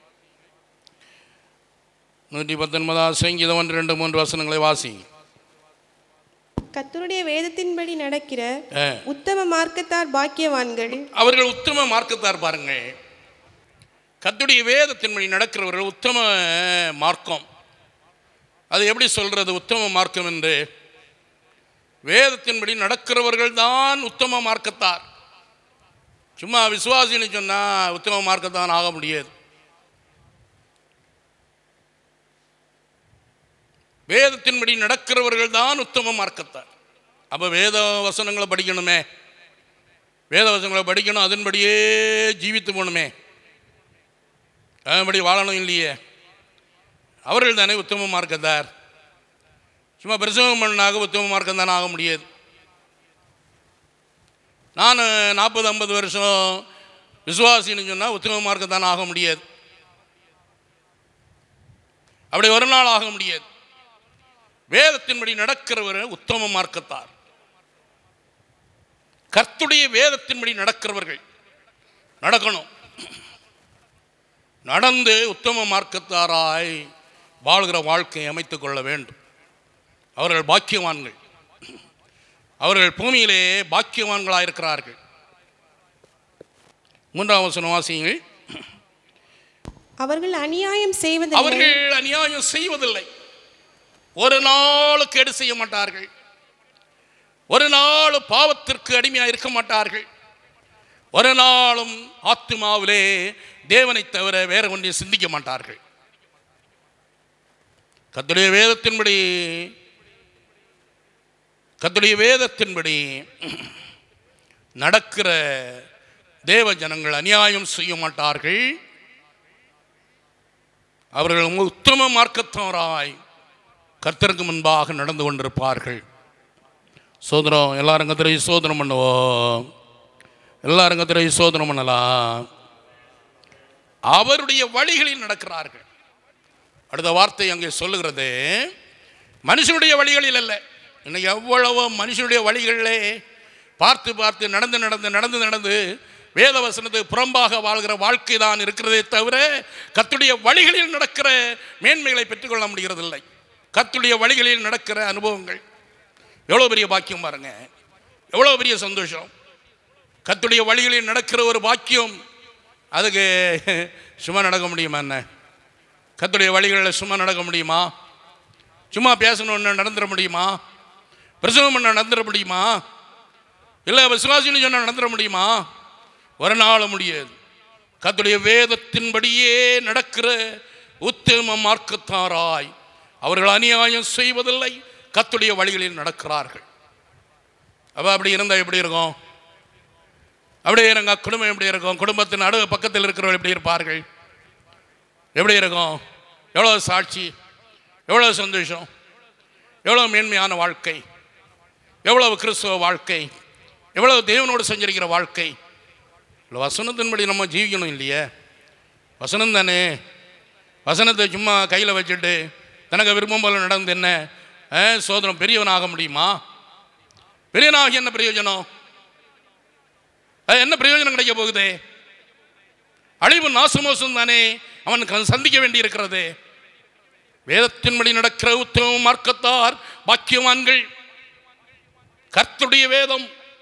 நூற்றி பத்தொன்பதாம் சங்கீதம் ஒன்று ரெண்டு மூன்று வசனங்களை வாசிங்க கர்த்தருடைய வேதத்தின்படி நடக்கிற ஆ. உத்தம மார்க்கத்தார் பாக்கியவான்கள் அவர்கள் உத்தம மார்க்கத்தார் பாருங்கள் கத்துடைய வேதத்தின்படி நடக்கிறவர்கள் உத்தம மார்க்கம் அது எப்படி சொல்றது உத்தம மார்க்கம் என்று வேதத்தின்படி நடக்கிறவர்கள் தான் உத்தம மார்க்கத்தார் சும்மா விசுவாசின்னு சொன்னால் உத்தம மார்க்கத்தான் ஆக முடியாது வேதத்தின்படி நடக்கிறவர்கள் தான் உத்தம மார்க்கத்தார் அப்போ வேத வசனங்களை படிக்கணுமே வேத வசனங்களை படிக்கணும் அதன்படியே ஜீவித்து போகணுமே அதன்படி வாழணும் இல்லையே அவர்கள் தானே உத்தம மார்க்கத்தார் சும்மா பிரசவம் பண்ணாக உத்தம மார்க்கம் தானே ஆக முடியாது நான் நாற்பது ஐம்பது வருஷம் விசுவாசின்னு சொன்னால் உத்தம மார்க்கம் தானே ஆக முடியாது அப்படி ஒரு நாள் ஆக முடியாது வேதத்தின்படி நடக்கிறவர் உத்தம மார்க்கத்தார் கர்த்துடைய வேதத்தின்படி நடக்கிறவர்கள் நடக்கணும் நடந்து உத்தம மார்க்கத்தாராய் வாழ்கிற வாழ்க்கையை அமைத்துக் கொள்ள வேண்டும் அவர்கள் பாக்கியவான்கள் அவர்கள் பூமியிலே பாக்கியவான்களாக இருக்கிறார்கள் மூன்றாம் வசனம் வாசியுங்கள் அவர்கள் அநியாயம் செய்வதில்லை அவர்கள் அநியாயம் செய்வதில்லை ஒரு நாள் கேடு செய்ய மாட்டார்கள் ஒரு நாள் பாவத்திற்கு அடிமையாக இருக்க மாட்டார்கள் ஒரு நாளும் ஆத்துமாவிலே தேவனை தவிர வேற ஒன்றையும் சிந்திக்க மாட்டார்கள் கத்துடைய வேதத்தின்படி கத்துடைய வேதத்தின்படி நடக்கிற தேவ ஜனங்கள் அநியாயம் செய்ய மாட்டார்கள் அவர்கள் உத்தம மார்க்கத்தவராய் கர்த்தருக்கு முன்பாக நடந்து கொண்டிருப்பார்கள் சோதனம் எல்லாரும் கத்திரை சோதனம் பண்ணுவோம் எல்லாரும் கத்திரை சோதனம் பண்ணலாம் அவருடைய வழிகளில் நடக்கிறார்கள் அடுத்த வார்த்தை அங்கே சொல்லுகிறது மனுஷனுடைய வழிகளில் அல்ல இன்னைக்கு எவ்வளவோ மனுஷனுடைய வழிகளிலே பார்த்து பார்த்து நடந்து நடந்து நடந்து நடந்து வேத வசனத்துக்கு புறம்பாக வாழ்கிற வாழ்க்கை தான் இருக்கிறதே தவிர கத்துடைய வழிகளில் நடக்கிற மேன்மைகளை பெற்றுக்கொள்ள முடிகிறதில்லை கத்துடைய வழிகளில் நடக்கிற அனுபவங்கள் எவ்வளோ பெரிய பாக்கியம் பாருங்க எவ்வளோ பெரிய சந்தோஷம் கத்துடைய வழிகளில் நடக்கிற ஒரு பாக்கியம் அதுக்கு சும்மா நடக்க முடியுமா என்ன கத்துடைய வழிகளில் சும்மா நடக்க முடியுமா சும்மா பேசணும்னு நடந்துட முடியுமா பிரசவம் பண்ண நடந்துட முடியுமா இல்லை விசுவாசின்னு சொன்னால் நடந்துட முடியுமா ஒரு நாள் முடியாது கத்துடைய வேதத்தின்படியே நடக்கிற உத்தம மார்க்கத்தாராய் அவர்கள் அநியாயம் செய்வதில்லை கத்துடைய வழிகளில் நடக்கிறார்கள் அப்ப அப்படி இருந்தால் எப்படி இருக்கும் அப்படியே இருங்க குடும்பம் எப்படி இருக்கும் குடும்பத்தின் நடு பக்கத்தில் இருக்கிறவர்கள் எப்படி இருப்பார்கள் எப்படி இருக்கும் எவ்வளோ சாட்சி எவ்வளோ சந்தோஷம் எவ்வளோ மேன்மையான வாழ்க்கை எவ்வளவு கிறிஸ்துவ வாழ்க்கை எவ்வளவு தேவனோடு செஞ்சிருக்கிற வாழ்க்கை இல்லை வசனத்தின்படி நம்ம ஜீவிக்கணும் இல்லையே வசனம் தானே வசனத்தை சும்மா கையில் வச்சுட்டு தனக்கு விருப்பம் போல நடந்து என்ன ஆ, சோதனம் பெரியவனாக முடியுமா பெரியவனாகி என்ன பிரயோஜனம் அது என்ன பிரயோஜனம் கிடைக்க போகுது அழிவு நாசமோசம் தானே அவனுக்கு சந்திக்க வேண்டி இருக்கிறது வேதத்தின்படி நடக்கிற உத்தம மார்க்கத்தார் பாக்கியவான்கள் கர்த்தருடைய வேதம்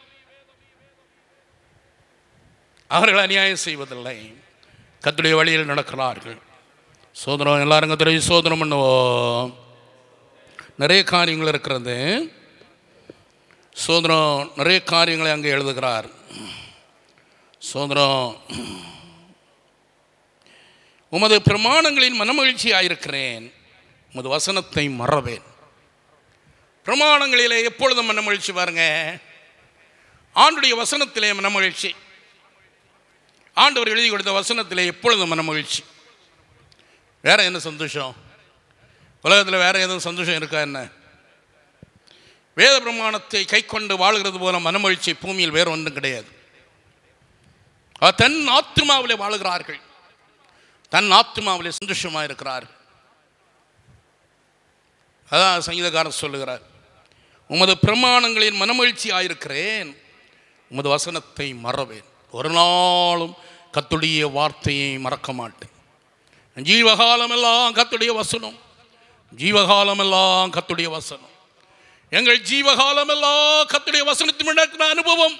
அவர்கள் அநியாயம் செய்வதில்லை கர்த்தருடைய வழியில் நடக்கிறார்கள் சோதனம் எல்லாரும் கத்துடைய சோதனம் பண்ணுவோம் நிறைய காரியங்கள் இருக்கிறது சோதனம் நிறைய காரியங்களை அங்கே எழுதுகிறார் சோதனம் உமது பிரமாணங்களின் மனமகிழ்ச்சியாயிருக்கிறேன் உமது வசனத்தை மறவேன் பிரமாணங்களிலே எப்பொழுதும் மனமகிழ்ச்சி பாருங்க ஆண்டுடைய வசனத்திலே மனமகிழ்ச்சி ஆண்டவர் எழுதி கொடுத்த வசனத்திலே எப்பொழுதும் மனமகிழ்ச்சி வேற என்ன சந்தோஷம் உலகத்தில் வேற எதுவும் சந்தோஷம் இருக்கா என்ன வேத பிரமாணத்தை கை கொண்டு வாழ்கிறது போல மனமகிழ்ச்சி பூமியில் வேற ஒன்றும் கிடையாது அவர் தன் ஆத்மாவிலே வாழுகிறார்கள் தன் ஆத்மாவிலே சந்தோஷமாக இருக்கிறார் அதான் சங்கீதக்காரன் சொல்லுகிறார் உமது பிரமாணங்களின் மனமகிழ்ச்சி ஆயிருக்கிறேன் உமது வசனத்தை மறவேன் ஒரு நாளும் கத்துடைய வார்த்தையை மறக்க மாட்டேன் ஜீவகாலமெல்லாம் கத்துடைய வசனம் ஜீவகாலமெல்லாம் கத்துடைய வசனம் எங்கள் ஜீவகாலமெல்லாம் கத்துடைய வசனத்தின் நடக்கிற அனுபவம்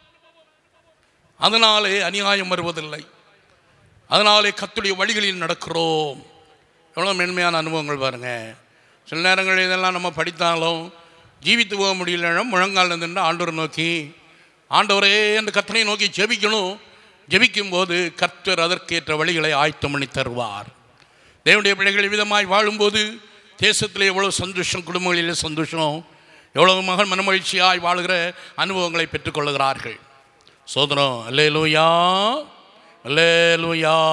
அதனாலே அநியாயம் வருவதில்லை அதனாலே கத்துடைய வழிகளில் நடக்கிறோம் எவ்வளோ மென்மையான அனுபவங்கள் பாருங்க சில நேரங்கள் இதெல்லாம் நம்ம படித்தாலும் ஜீவித்து போக முடியலன்னா முழங்கால் நின்று ஆண்டவரை நோக்கி ஆண்டவரே அந்த கத்தனை நோக்கி ஜெபிக்கணும் ஜெபிக்கும் போது கர்த்தர் அதற்கேற்ற வழிகளை ஆயத்தம் பண்ணி தருவார் தேவனுடைய பிள்ளைகள் விதமாய் வாழும்போது தேசத்தில் எவ்வளோ சந்தோஷம் குடும்பங்களிலே சந்தோஷம் எவ்வளவு மகன் மனமகிழ்ச்சியாய் வாழுகிற அனுபவங்களை பெற்றுக்கொள்கிறார்கள் சோதரம் அல்லேலூயா அல்லேலூயா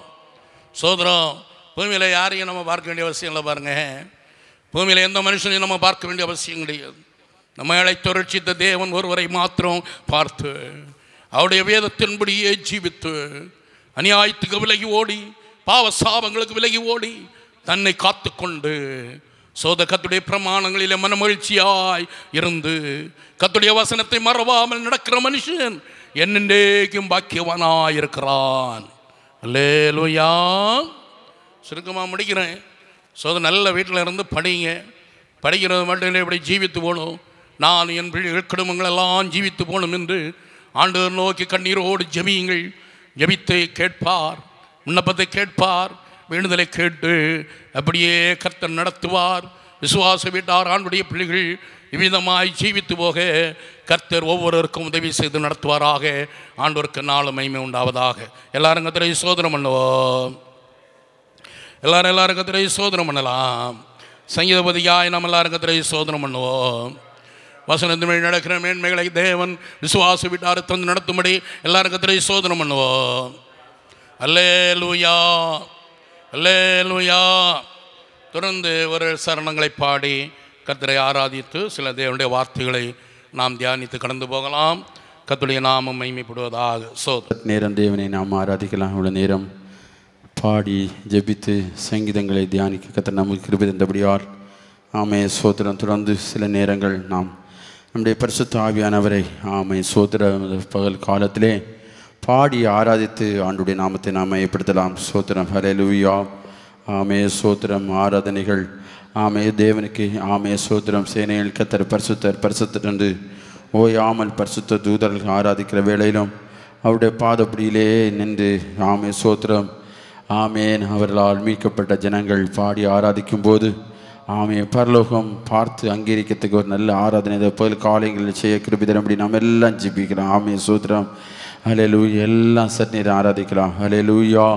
சோதரம் பூமியில் யாரையும் நம்ம பார்க்க வேண்டிய அவசியம் இல்லை பாருங்க பூமியில் எந்த மனுஷனையும் நம்ம பார்க்க வேண்டிய அவசியம் கிடையாது நம்ம அழைத்து ரட்சித்த தேவன் ஒருவரை மாத்திரம் பார்த்து அவருடைய வேதத்தின்படியே ஜீவித்து அநியாயத்துக்கு விலகி ஓடி பாவ சாபங்களுக்கு விலகி ஓடி தன்னை காத்துக்கொண்டு சோத கத்துடைய பிரமாணங்களிலே மனமகிழ்ச்சியாய் இருந்து கத்துடைய வசனத்தை மறவாமல் நடக்கிற மனுஷன் என்னென்றைக்கும் பாக்கியவானாய் இருக்கிறான் அல்லேலூயா சுருக்கமாக முடிக்கிறேன் சோத நல்ல வீட்டில் இருந்து படிங்க படிக்கிறது மட்டும் இல்லை இப்படி ஜீவித்து போகணும் நான் என் பிள்ளைகள் குடும்பங்கள் எல்லாம் ஜீவித்து போகணும் என்று ஆண்டவர் நோக்கி கண்ணீரோடு ஜெபியுங்கள் ஜெபித்தை கேட்பார் விண்ணப்பத்தை கேட்பார் வேண்டுதலை கேட்டு அப்படியே கர்த்தர் நடத்துவார் விசுவாச வீட்டார் ஆண்டுடைய பிள்ளைகள் இவ்விதமாய் ஜீவித்து போக கர்த்தர் ஒவ்வொருவருக்கும் உதவி செய்து நடத்துவாராக ஆண்டவருக்கு நாள் மகிமை உண்டாவதாக எல்லாரும் கத்திரை சோதனம் பண்ணுவோம் எல்லாரும் எல்லாரும் கத்திரை சோதனம் பண்ணலாம் சங்கீதபதியாய் நம்ம எல்லாரும் கத்திரை சோதனம் பண்ணுவோம் வசனத்தின் வழி நடக்கிற மேன்மைகளை தேவன் விசுவாச வீட்டாரை தந்து நடத்தும்படி எல்லாரும் கத்திரை சோதனம் பண்ணுவோம் அல்லே லூயா அல்லே லூயா தொடர்ந்து ஒரு சரணங்களை பாடி கர்த்தரை ஆராதித்து சில தேவனுடைய வார்த்தைகளை நாம் தியானித்து கடந்து போகலாம் கர்த்தருடைய நாமம் மைமைப்படுவதாக சோதர் நேரம் தேவனை நாம் ஆராதிக்கலாம் இவ்வளோ நேரம் பாடி ஜெபித்து சங்கீதங்களை தியானிக்க கத்த நமக்கு கிருபை தந்தபடியால் ஆமே சோத்திரம் தொடர்ந்து சில நேரங்கள் நாம் நம்முடைய பரிசுத்த ஆவியானவரை ஆமை சோத்திர பகல் காலத்திலே பாடி ஆராதித்து ஆண்டுடைய நாமத்தை நாம் மையப்படுத்தலாம் சோத்திரம் ஹalleluya ஆமே சோத்திரம் ஆராதனைகள் ஆமே தேவனுக்கு ஆமே சோத்திரம் சேனையில் கத்தர் பரிசுத்தர் பரிசுத்தர் என்று ஓயாமல் பரிசுத்த தூதர்கள் ஆராதிக்கிற வேளையிலும் அவருடைய பாதப்படியிலே நின்று ஆமே சோத்திரம் ஆமேன் அவர்களால் மீட்கப்பட்ட ஜனங்கள் பாடி ஆராதிக்கும் போது ஆமே பரலோகம் பார்த்து அங்கீகரிக்கிறதுக்கு ஒரு நல்ல ஆராதனை இதை போல் காலைகளில் செய்ய கிருபி தரும்படி நாம் எல்லாம் ஜிபிக்கலாம் ஆமே சூத்திரம் ஹலே லூயா எல்லாம் சட்நீர் ஆராதிக்கலாம் ஹலே லூயா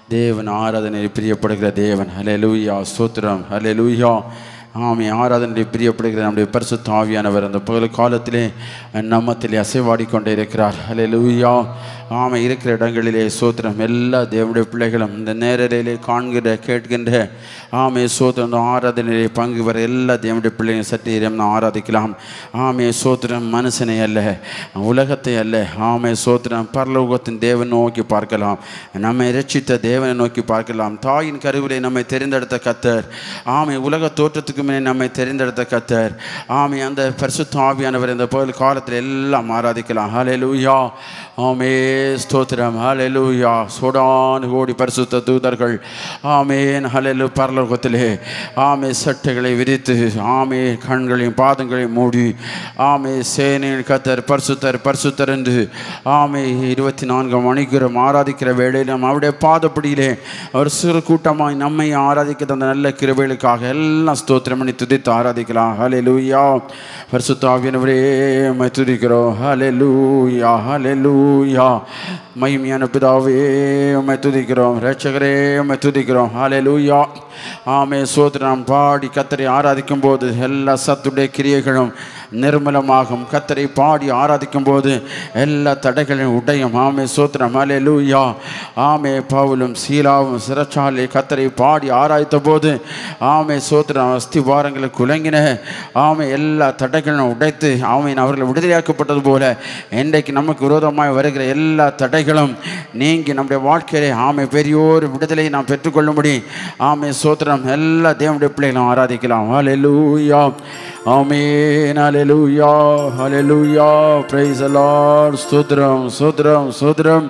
தேவன் ஆராதனை பிரியப்படுகிற தேவன் ஹalleluya ஸ்தோத்திரம் ஹalleluya ஆமே ஆராதனை பிரியப்படுகிற நம்முடைய பரிசுத்த ஆவியானவர் அந்த பகல் காலத்திலே நம்மத்திலே அசைவாடி கொண்டே இருக்கிறார் ஹalleluya ஆமை இருக்கிற இடங்களிலே சோத்திரம் எல்லா தேவனுடைய பிள்ளைகளும் இந்த நேரலையிலே காண்கிற கேட்கின்ற ஆமே சோத்திரம் இந்த ஆராதனையிலே பங்கு வர எல்லா தேவனுடைய பிள்ளைகளும் சற்று நேரம் நாம் ஆராதிக்கலாம் ஆமே சோத்திரம் மனுஷனை அல்ல உலகத்தை அல்ல ஆமே சோத்திரம் பரலோகத்தின் தேவன் நோக்கி பார்க்கலாம் நம்மை ரட்சித்த தேவனை நோக்கி பார்க்கலாம் தாயின் கருவிலே நம்மை தெரிந்தெடுத்த கத்தர் ஆமை உலக தோற்றத்துக்கு முன்னே நம்மை தெரிந்தெடுத்த கத்தர் ஆமை அந்த பரிசுத்த ஆவியானவர் இந்த பகல் காலத்தில் எல்லாம் ஆராதிக்கலாம் ஹalleluya ஆமே ஸ்தோத்திரம் ஹalleluya சோடான் கோடி பரிசுத்த தூதர்கள் ஆமேன் ஹallelu பரலோகத்திலே ஆமே சட்டைகளை விரித்து ஆமே கண்களையும் பாதங்களையும் மூடி ஆமே சேனையின் கத்தர் பரிசுத்தர் பரிசுத்தர் என்று ஆமே இருபத்தி நான்கு மணிக்குறம் ஆராதிக்கிற வேளையில் நாம் அவருடைய பாதப்படியிலே அவர் சிறு கூட்டமாய் நம்மை ஆராதிக்கிற அந்த நல்ல கிருபைகளுக்காக எல்லாம் ஸ்தோத்திரம் பண்ணி துதித்து ஆராதிக்கலாம் ஹலே லூயா பரிசுத்தாவியனவரே உம்மை துதிக்கிறோம் ஹலே லூயா ஹலே லூயா மகிமையான பிதாவே உம்மை துதிக்கிறோம் ரட்சகரே உம்மை துதிக்கிறோம் ஹலே லூயா ஆமே சோதனம் பாடி கத்தரை ஆராதிக்கும் போது எல்லா சத்துடைய கிரியைகளும் நிர்மலமாகும் கத்தரை பாடி ஆராதிக்கும் போது எல்லா தடைகளும் உடையும் ஆமே சோத்திரம் ஹலே லூயா ஆமே பவுலும் சீலாவும் சிறச்சாலை கத்தரை பாடி ஆராய்த்த போது ஆமே சோத்திரம் அஸ்திவாரங்களை குலங்கின ஆமே எல்லா தடைகளும் உடைத்து ஆமீன் அவர்கள் விடுதலையாக்கப்பட்டது போல இன்றைக்கு நமக்கு விரோதமாய் வருகிற எல்லா தடைகளும் நீங்கி நம்முடைய வாழ்க்கையிலே ஆமை பெரியோர் விடுதலையை நாம் பெற்றுக்கொள்ளும்படி ஆமே சோத்திரம் எல்லா தேவனுடைய பிள்ளைகளும் ஆராதிக்கலாம் ஹalleluya ஆமென் ஹalleluya ஹalleluya praise the lord ஸ்தோத்திரம் ஸ்தோத்திரம் ஸ்தோத்திரம்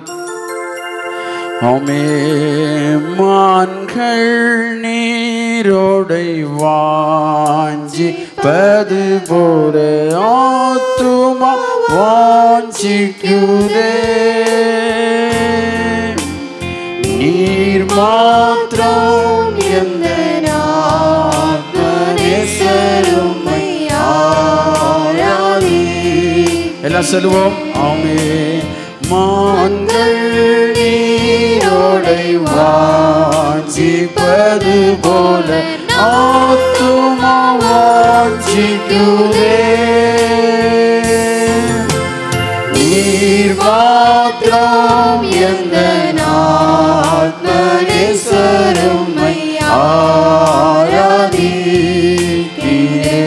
ஆமே மான்கள் நீரோடை வாஞ்சிப்பது போல ஆத்துமா வாஞ்சிக்குதே நீர் மாத்திரம் எந்த எல்லாம் சொல்லுவோம் ஆமே மான்கள் நீரோடை வாஞ்சிப்பது போல ஆத்துமா வாஞ்சிக்குதே நீர் மாத்திரம் எந்த ஆத்மனேஸ்வருமை ஆராதிக்கிறே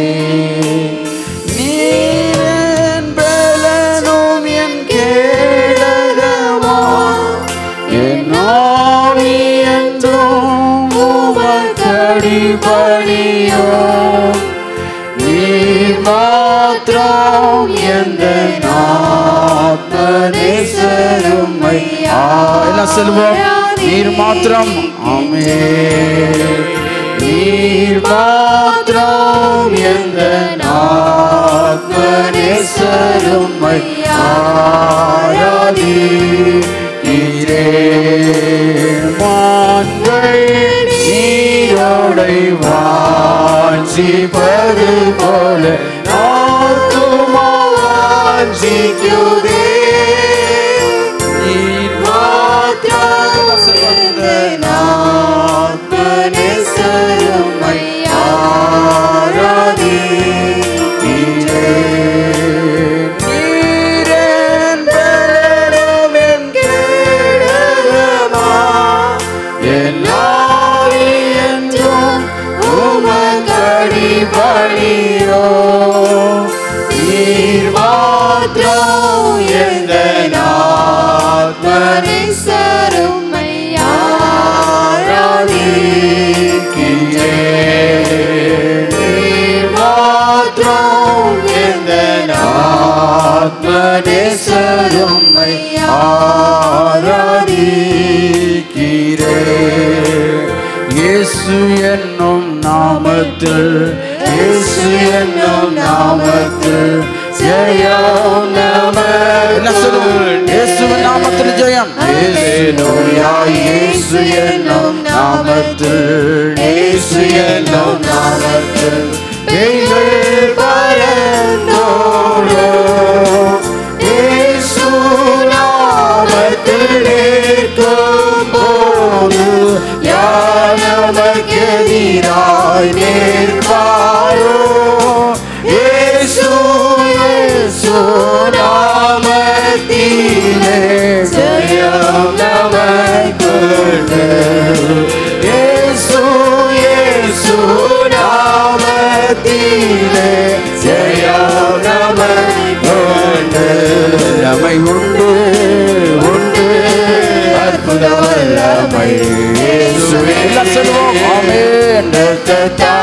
நீரன் பலனும் என் கேடகமா என் ஆவி என்றும் உமக்கடி பணியோ நீர் மாத்திரம் எந்த ஆத்மனேஸ்வருமை எல்லாம் செல்வோம் நீர் மாத்திரம் ஆமே நீர் மாத்திரம் எந்த ஆத்மனேஸ்வருமை ஆராதிக்கிறே மான்கள் நீரோடை வாஞ்சிப்பது போல ஆத்துமா வாஞ்சிக்குதே நீர் மாத்திரம் சேர்ந்த ஆத்மனேஸ்வருமை ஆராதிக்கிறே நீரன் பலனும் கேடகமா என் ஆவி என்றும் உமக்கடி பணியோ நீர் மாத்திரம் எந்த ஆத்மனேஸ்வருமை ஆராதிக்கிறேன் நீர் மாத்திரம் எந்த ஆத்மனேஸ்வருமை ஆராதிக்கிறேன் இயேசு என்னும் நாமத்தில் இயேசு என்னும் நாமத்தில் ஜெயம் நம இயேசுவின் நாமத்தில் ஜெயம் ஹalleluya இயேசு என்னும் நாமத்தில் இயேசு என்னும் நாமத்தில் பெய்கள் பரந்தோடும் இயேசு நாமத்தில் நிற்கும் போது எனக்கெதிராய் நிற்பாரோ இயேசு இயேசு நாமத்திலே ஜெயம் நமக்குண்டு இயேசு இயேசு நாமத்திலே ஜெயம் நமக்குண்டு வல்லமை உண்டு உண்டு அற்புத வல்லமை இயேசுவே எல்லாம் சொல்லுவோம் ஆமென் நிறுத்தத்தா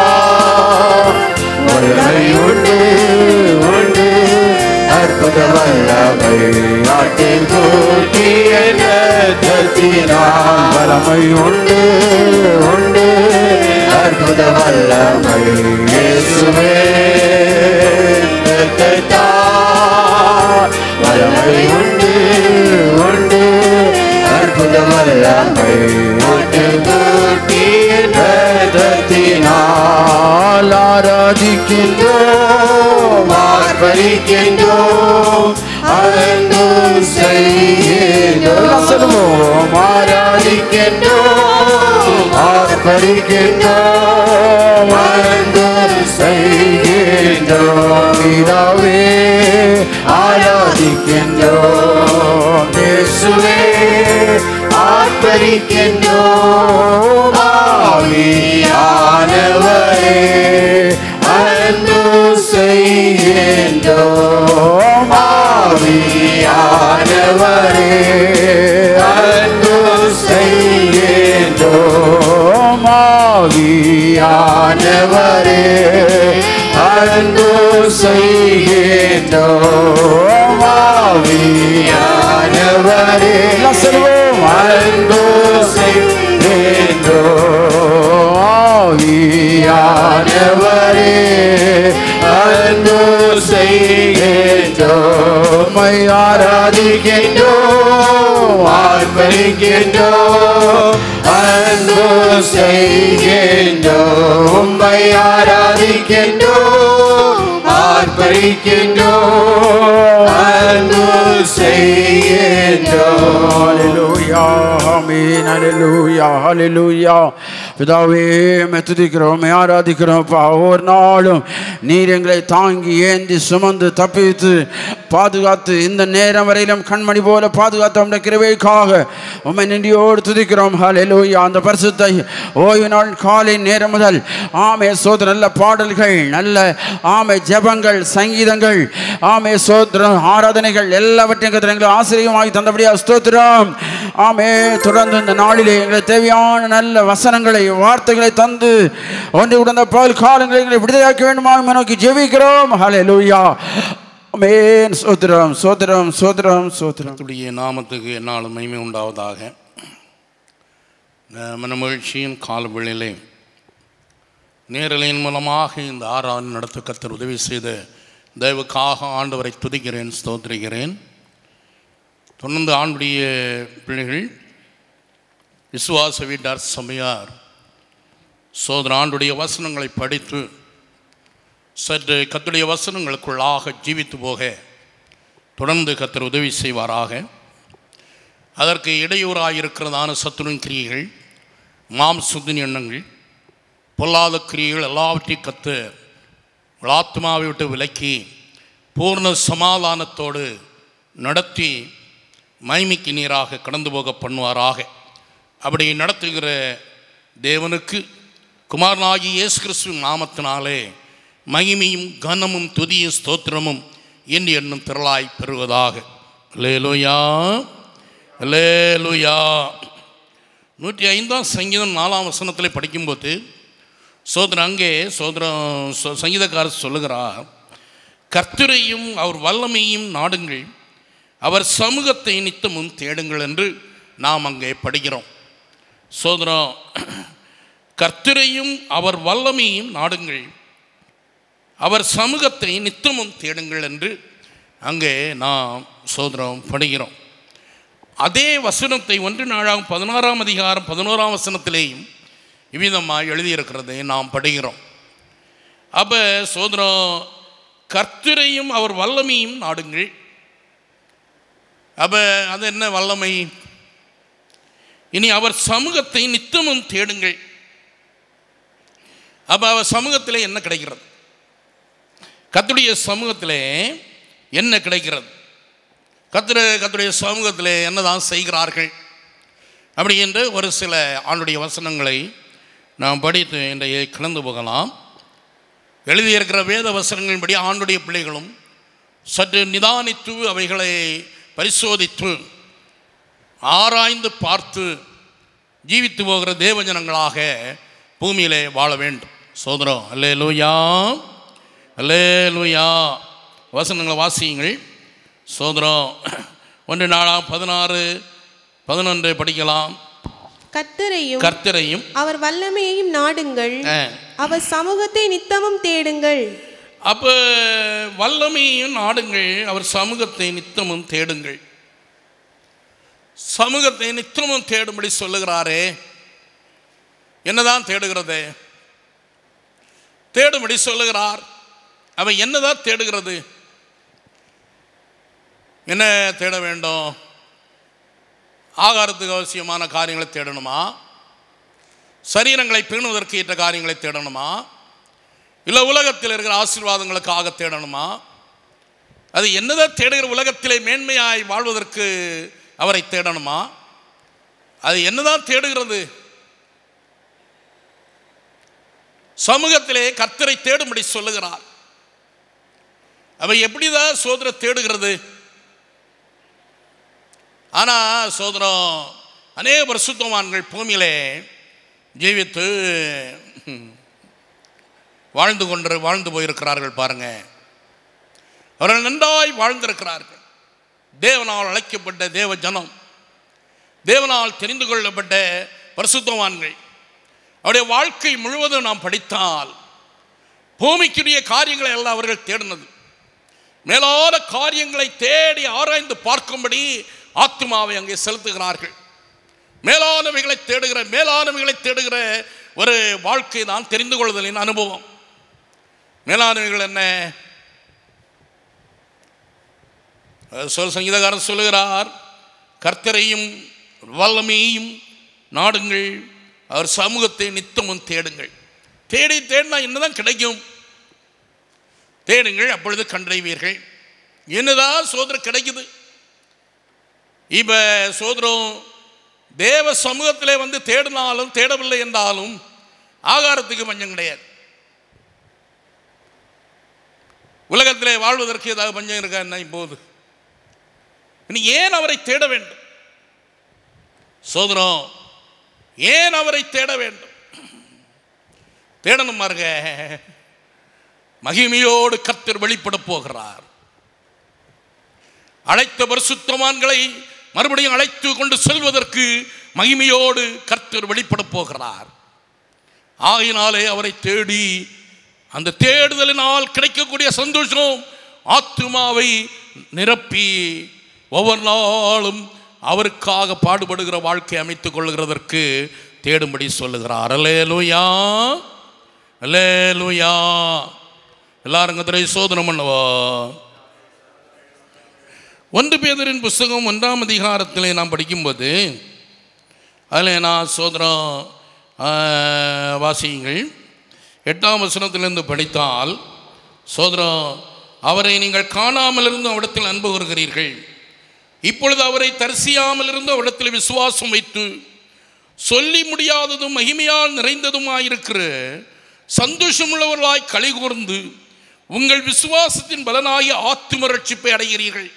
வல்லமை உண்டு உண்டு அற்புத வல்லமை ஆட்டின் கூட்டி என்னத்தினால் வல்லமை உண்டு உண்டு அற்புத வல்லமை இயேசுவே நிறுத்தத்தா வல்லமை உண்டு உண்டு அற்புத வல்லமை ஆட்டின் கூட்டி என்னத்தினால் ஆராதிக்கின்றோம் ஆர்ப்பரிக்கின்றோம் அன்பு செய்கின்றோம் சொல்லுவோம் ஆராதிக்கின்றோம் ஆர்ப்பரிக்கின்றோம் அன்பு செய்கின்றோம் பிதாவே ஆராதிக்கின்றோம் இயேசுவே ஆர்ப்பரிக்கின்றோம் ஆவியானவரே அன்பு செய்கின்றோம் ஆவியானவரே அன்பு செய்கின்றோம் ஆவியானவரே அன்பு செய்கின்றோம் ஆவியானவரே எல்லாம் சொல்லுவோம் அன்பு செய்கின்றோம் ஆவியானவரே அன்பு செய்கின்றோம் ஆராதிக்கின்றோம் ஆர்ப்பரிக்கின்றோம் அன்பு செய்கின்றோம் ஆராதிக்கின்றோம் ஆர்ப்பரிக்கின்றோம் அன்பு செய்கின்றோம் ஹalleluya ஆமென் ஹalleluya ஹalleluya பிதாவே மே துதிக்கிறோம் மே ஆராதிக்கிறோம் அப்பா ஒவ்வொரு நாளும் நீர் எங்களை தாங்கி ஏந்தி சுமந்து தப்பித்து பாதுகாத்து இந்த நேரம் வரையிலும் கண்மணி போல பாதுகாத்து உடைய கிருபைக்காக உம்மை நன்றியோடு துதிக்கிறோம் ஹalleluya அந்த பரிசுத்தை ஓய்வு நாள் காலை நேரம் முதல் ஆமே சோதர நல்ல பாடல்கள் நல்ல ஆமே ஜெபங்கள் சங்கீதங்கள் ஆமே சோத்திரம் ஆராதனைகள் எல்லாவற்றையும் கர்த்தர் எங்களுக்கு ஆசிரியமாகி தந்தபடியா ஸ்தோத்திரம் ஆமே தொடர்ந்து இந்த நாளிலே எங்களுக்கு தேவையான நல்ல வசனங்களை வார்த்தைகளை தந்து ஒன்று உடந்த பல் காலங்களை எங்களை விடுதலையாக்க வேண்டுமா உம்மை நோக்கி ஜெபிக்கிறோம் ஹலே லூயா ஆமென் சோத்திரம் சோத்திரம் சோத்திரம் சோத்திரம் கர்த்தருடைய நாமத்துக்கு என்னாலும் மகிமை உண்டாவதாக இந்த மனமகிழ்ச்சியின் காலவெளியிலே நேரலையின் மூலமாக இந்த ஆறாண்டு நடத்த கர்த்தர் உதவி செய்த தயவுக்காக ஆண்டவரை துதிக்கிறேன் ஸ்தோத்திரிக்கிறேன் தொடர்ந்து ஆண்டுடைய பிள்ளைகள் விசுவாச வீட்டார் சபையார் சோதர ஆண்டுடைய வசனங்களை படித்து சற்று கத்துடைய வசனங்களுக்குள்ளாக ஜீவித்து போக தொடர்ந்து கத்தர் உதவி செய்வாராக அதற்கு இடையூறாக இருக்கிறதான சத்துருவின் கிரியைகள் மாம்சுத்தின் எண்ணங்கள் பொல்லாத கிரியைகள் எல்லாவற்றையும் கத்து ஆத்மாவை விட்டு விலக்கி பூர்ண சமாதானத்தோடு நடத்தி மைமிக்கு நீராக கடந்து போக பண்ணுவாராக அப்படி நடத்துகிற தேவனுக்கு குமாரனாகி இயேசு கிறிஸ்துவின் நாமத்தினாலே மகிமையும் கனமும் துதியும் ஸ்தோத்திரமும் என்று எண்ணும் திரளாய் பெறுவதாக லேலுயா லேலுயா நூற்றி ஐந்தாம் சங்கீதம் நாலாம் வசனத்தில் படிக்கும்போது சோதரன் அங்கே சோதரம் சொ- சங்கீதக்காரர் சொல்லுகிறார் கர்த்தரையும் அவர் வல்லமையும் நாடுங்கள் அவர் சமூகத்தை நித்தமும் தேடுங்கள் என்று நாம் அங்கே படிக்கிறோம் சோதரம் கர்த்தரையும் அவர் வல்லமையும் நாடுங்கள் அவர் சமூகத்தை நித்தமும் தேடுங்கள் என்று அங்கே நாம் சோதரம் படிக்கிறோம் அதே வசனத்தை ஒன்று நாளாகும் பதினாறாம் அதிகாரம் பதினோராம் வசனத்திலேயும் இவ்விதமாக எழுதியிருக்கிறதை நாம் படிக்கிறோம் அப்போ சோதரம் கர்த்தரையும் அவர் வல்லமையும் நாடுங்கள் அப்போ அது என்ன வல்லமை இனி அவர் சமூகத்தை நித்தமும் தேடுங்கள் அப்போ அவர் சமூகத்திலே என்ன கிடைக்கிறது கத்துடைய சமூகத்திலே என்ன கிடைக்கிறது கத்துட கத்துடைய சமூகத்திலே என்னதான் செய்கிறார்கள் அப்படி என்று ஒரு சில ஆண்டுடைய வசனங்களை நாம் படித்து இன்றைய கலந்து போகலாம் எழுதியிருக்கிற வேத வசனங்களின்படி ஆண்டுடைய பிள்ளைகளும் சற்று நிதானித்து அவைகளை பரிசோதித்து ஆராய்ந்து பார்த்து ஜீவித்து போகிற தேவஜனங்களாக பூமியிலே வாழ வேண்டும் சோதரம் அல்லே லூயா அல்லே லூயா வசனங்களை வாசியுங்கள் சோதரம் ஒன்று நாளாம் பதினாறு பதினொன்றை படிக்கலாம் கர்த்தரையும் கர்த்தரையும் அவர் வல்லமையையும் நாடுங்கள் ஆ, அவர் சமூகத்தை நித்தமும் தேடுங்கள் அப்போ வல்லமையும் நாடுங்கள் அவர் சமூகத்தை நித்தமும் தேடுங்கள் சமூகத்தை நித்தமும் தேடும்படி சொல்லுகிறாரே என்னதான் தேடுகிறது தேடும்படி சொல்லுகிறார் அவன் என்னதான் தேடுகிறது என்ன தேட வேண்டும் ஆகாரத்துக்கு அவசியமான காரியங்களை தேடணுமா சரீரங்களை பேணுவதற்கு ஏற்ற காரியங்களை தேடணுமா இல்லை உலகத்தில் இருக்கிற ஆசீர்வாதங்களுக்காக தேடணுமா அது என்னதான் தேடுகிற உலகத்திலே மேன்மையாய் வாழ்வதற்கு அவரை தேடணுமா அது என்னதான் தேடுகிறது சமூகத்திலே கர்த்தரை தேடும்படி சொல்லுகிறார் அவை எப்படிதான் சோதரை தேடுகிறது ஆனால் சோதரம் அநேக பரிசுத்தவான்கள் பூமியிலே ஜீவித்து ம், வாழ்ந்து கொண்டு வாழ்ந்து போயிருக்கிறார்கள் பாருங்க அவர்கள் நன்றாய் வாழ்ந்திருக்கிறார்கள் தேவனால் அழைக்கப்பட்ட தேவ ஜனம் தேவனால் தெரிந்து கொள்ளப்பட்ட பரிசுத்தவான்கள் அவருடைய வாழ்க்கை முழுவதும் நாம் படித்தால் பூமிக்குரிய காரியங்களை எல்லாம் அவர்கள் தேடினது மேலான காரியங்களை தேடி ஆராய்ந்து பார்க்கும்படி ஆத்மாவை அங்கே செலுத்துகிறார்கள் மேலானவைகளை தேடுகிற மேலானவைகளை தேடுகிற ஒரு வாழ்க்கை தான் தெரிந்து கொள்ளுதலின் அனுபவம் மேலானவைகள் என்ன அது சொல் சங்கீதக்காரன் சொல்லுகிறார் கர்த்தரையும் வல்லமையையும் நாடுங்கள் அவர் சமூகத்தை நித்தமும் தேடுங்கள் தேடி தேடினா என்னதான் கிடைக்கும் தேடுங்கள் அப்பொழுது கண்டறிவீர்கள் என்னதான் சோதனை கிடைக்குது இப்போ சோதரம் தேவ சமூகத்திலே வந்து தேடினாலும் தேடவில்லை என்றாலும் ஆகாரத்துக்கு பஞ்சம் கிடையாது உலகத்திலே வாழ்வதற்கு ஏதாவது பஞ்சம் இருக்கா என்ன இப்போது நீ ஏன் அவரை தேட வேண்டும் சோதரம் ஏன் அவரை தேட வேண்டும் தேடணும் பாருங்க மகிமையோடு கர்த்தர் வெளிப்பட போகிறார் அழைத்த பரிசுத்தவான்களை மறுபடியும் அழைத்து கொண்டு செல்வதற்கு மகிமையோடு கர்த்தர் வெளிப்பட போகிறார் ஆகினாலே அவரை தேடி அந்த தேடுதலினால் கிடைக்கக்கூடிய சந்தோஷம் ஆத்துமாவை நிரப்பி ஒவ்வொரு நாளும் அவருக்காக பாடுபடுகிற வாழ்க்கை அமைத்துக் கொள்கிறதற்கு தேடும்படி சொல்லுகிறார் அல்லேலூயா அல்லேலூயா எல்லாரும் கத்திரை சோதனை பண்ணுவா ஒன்று பேதரின் புஸ்தகம் ஒன்றாம் அதிகாரத்தில் நாம் படிக்கும்போது அதில் நான் சோதரம் வாசியுங்கள் எட்டாம் வசனத்திலிருந்து படித்தால் சோதரம் அவரை நீங்கள் காணாமல் இருந்து அவரிடத்தில் அன்பு கூறுகிறீர்கள் இப்பொழுது அவரை தரிசியாமல் இருந்து அவரிடத்தில் விசுவாசம் வைத்து சொல்லி முடியாததும் மகிமையால் நிறைந்ததுமாயிருக்கிற சந்தோஷமுள்ளவர்களாய் களி கூர்ந்து உங்கள் விசுவாசத்தின் பலனாகிய ஆத்தும ரட்சிப்பை அடைகிறீர்கள்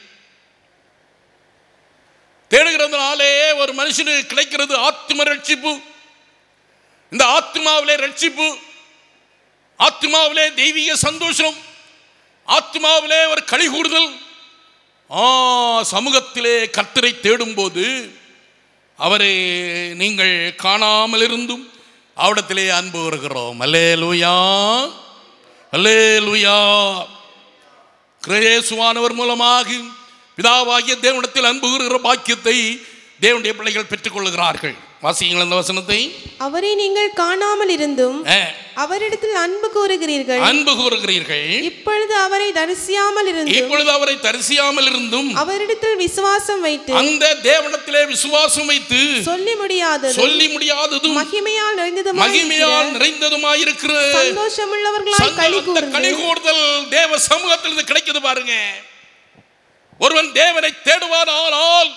தேடுகிறதுனாலே ஒரு மனுஷனுக்கு கிடைக்கிறது ஆத்ம ரட்சிப்பு இந்த ஆத்மாவிலே ரட்சிப்பு ஆத்மாவிலே தெய்வீக சந்தோஷம் ஆத்மாவிலே ஒரு களி கூறுதல் ஆ சமூகத்திலே கர்த்தரை தேடும்போது அவரை நீங்கள் காணாமல் இருந்தும் அவடத்திலே அன்பு வருகிறோம் அல்லே லூயா அல்லே லூயா கிரேசுவானவர் மூலமாக பிதாவாகிய தேவனிடத்தில் அன்பு கூறுகிற பாக்கியத்தை தேவனுடைய பிள்ளைகள் பெற்றுக்கொள்கிறார்கள் வாசியுங்கள் அந்த வசனத்தை அவரை நீங்கள் காணாமல் இருந்தும் ஆ, அவரிடத்தில் அன்பு கூறுகிறீர்கள் அன்பு கூறுகிறீர்கள் இப்பொழுது அவரை தரிசியாமல் இருந்து இப்பொழுது அவரை தரிசியாமல் இருந்தும் அவரிடத்தில் விசுவாசம் வைத்து அந்த தேவனத்திலே விசுவாசம் வைத்து சொல்லி முடியாதது சொல்லி முடியாததும் மகிமையால் நிறைந்ததுமாய் மகிமையால் நிறைந்ததுமாயிருக்கிற சந்தோஷமுள்ளவர்களாய் களி சந்தோஷத்தை களி கூர்ந்து கூறுதல் தேவ சமூகத்தில் இது கிடைக்குது பாருங்க ஒருவன் தேவனை தேடுவானால்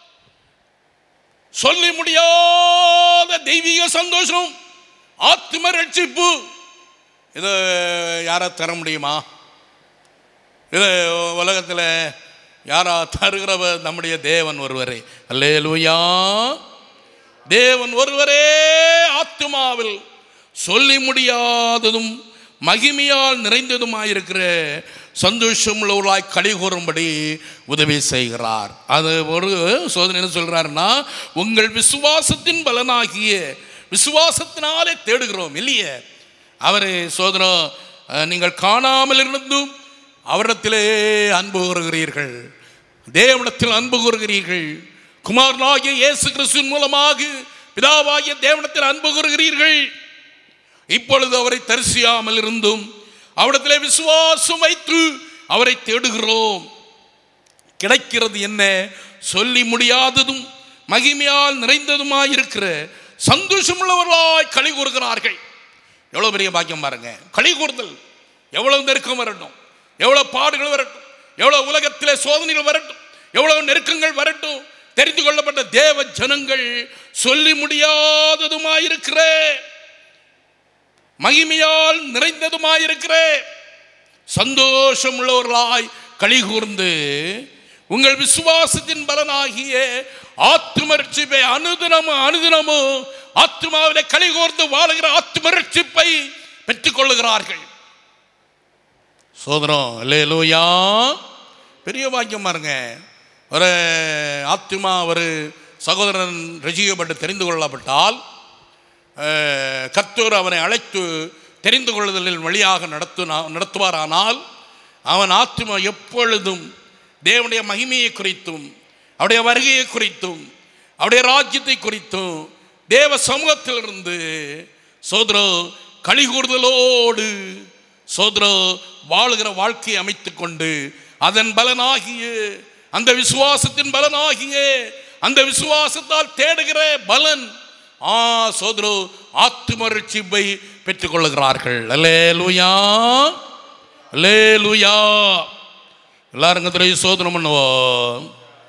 சொல்லி முடியாத தெய்வீக சந்தோஷம் ஆத்ம ரட்சிப்பு இது யாரா தர முடியுமா இது உலகத்தில் யாரா தருகிறவர் நம்முடைய தேவன் ஒருவரே அல்லேலூயா தேவன் ஒருவரே ஆத்துமாவில் சொல்லி முடியாததும் மகிமையால் நிறைந்ததுமாயிருக்கிற சந்தோஷமுள்ளவர்களாய் களி கூறும்படி உதவி செய்கிறார் அது ஒரு சோதனை என்ன சொல்றாருன்னா உங்கள் விசுவாசத்தின் பலனாகிய விசுவாசத்தினாலே தேடுகிறோம் இல்லையே அவர் சோதனம் அஹ், நீங்கள் காணாமல் இருந்தும் அவரிடத்திலே அன்பு கூறுகிறீர்கள் தேவனிடத்தில் அன்பு கூறுகிறீர்கள் குமாரனாகிய இயேசு கிறிஸ்துவின் மூலமாக பிதாவாகிய தேவனிடத்தில் அன்பு கூறுகிறீர்கள் இப்பொழுது அவரை தரிசியாமல் இருந்தும் அவரிடத்திலே விசுவாசம் வைத்து அவரை தேடுகிறோம் கிடைக்கிறது என்ன சொல்லி முடியாததும் மகிமையால் நிறைந்ததுமாய் இருக்கிற சந்தோஷமுள்ளவர்களாய் களி கூறுகிறார்கள் எவ்வளவு பெரிய பாக்கியம் பாருங்க களி கூறுதல் எவ்வளவு நெருக்கம் வரட்டும் எவ்வளவு பாடுகள் வரட்டும் எவ்வளவு உலகத்திலே சோதனைகள் வரட்டும் எவ்வளவு நெருக்கங்கள் வரட்டும் தெரிந்து கொள்ளப்பட்ட தேவ ஜனங்கள் சொல்லி முடியாததுமாயிருக்கிற மகிமையால் நிறைந்ததுமாயிருக்கிற சந்தோஷம் உள்ளவர்களாய் களி கூர்ந்து உங்கள் விசுவாசத்தின் பலனாகிய ஆத்துமரட்சிப்பை அனுதினமும் அனுதினமும் ஆத்மாவிலே களி கூர்ந்து வாழுகிற ஆத்துமரட்சிப்பை பெற்றுக் கொள்ளுகிறார்கள் சோதரம் இல்லையா பெரிய வாக்கியம் பாருங்க ஒரு ஆத்மா ஒரு சகோதரன் ரசிக்கப்பட்டு தெரிந்து கொள்ளப்பட்டால் அஹ், கர்த்தர் அவனை அழைத்து தெரிந்து கொள்ளுதலில் வழியாக நடத்து நடத்துவாரானால் அவன் ஆத்மா எப்பொழுதும் தேவனுடைய மகிமையை குறித்தும் அவருடைய வருகையை குறித்தும் அவருடைய ராஜ்யத்தை குறித்தும் தேவ சமூகத்திலிருந்து சோதரோ கலிகூறுதலோடு சோதரோ வாழுகிற வாழ்க்கையை அமைத்துக் கொண்டு அதன் பலனாகிய அந்த விசுவாசத்தின் பலனாகிய அந்த விசுவாசத்தால் தேடுகிற பலன் ஆ சோதரோ ஆத்தும ரட்சிப்பை பெற்றுக் கொள்ளுகிறார்கள் அல்லேலூயா அல்லேலூயா எல்லாரும் கத்திரை சோதனம் பண்ணுவோம்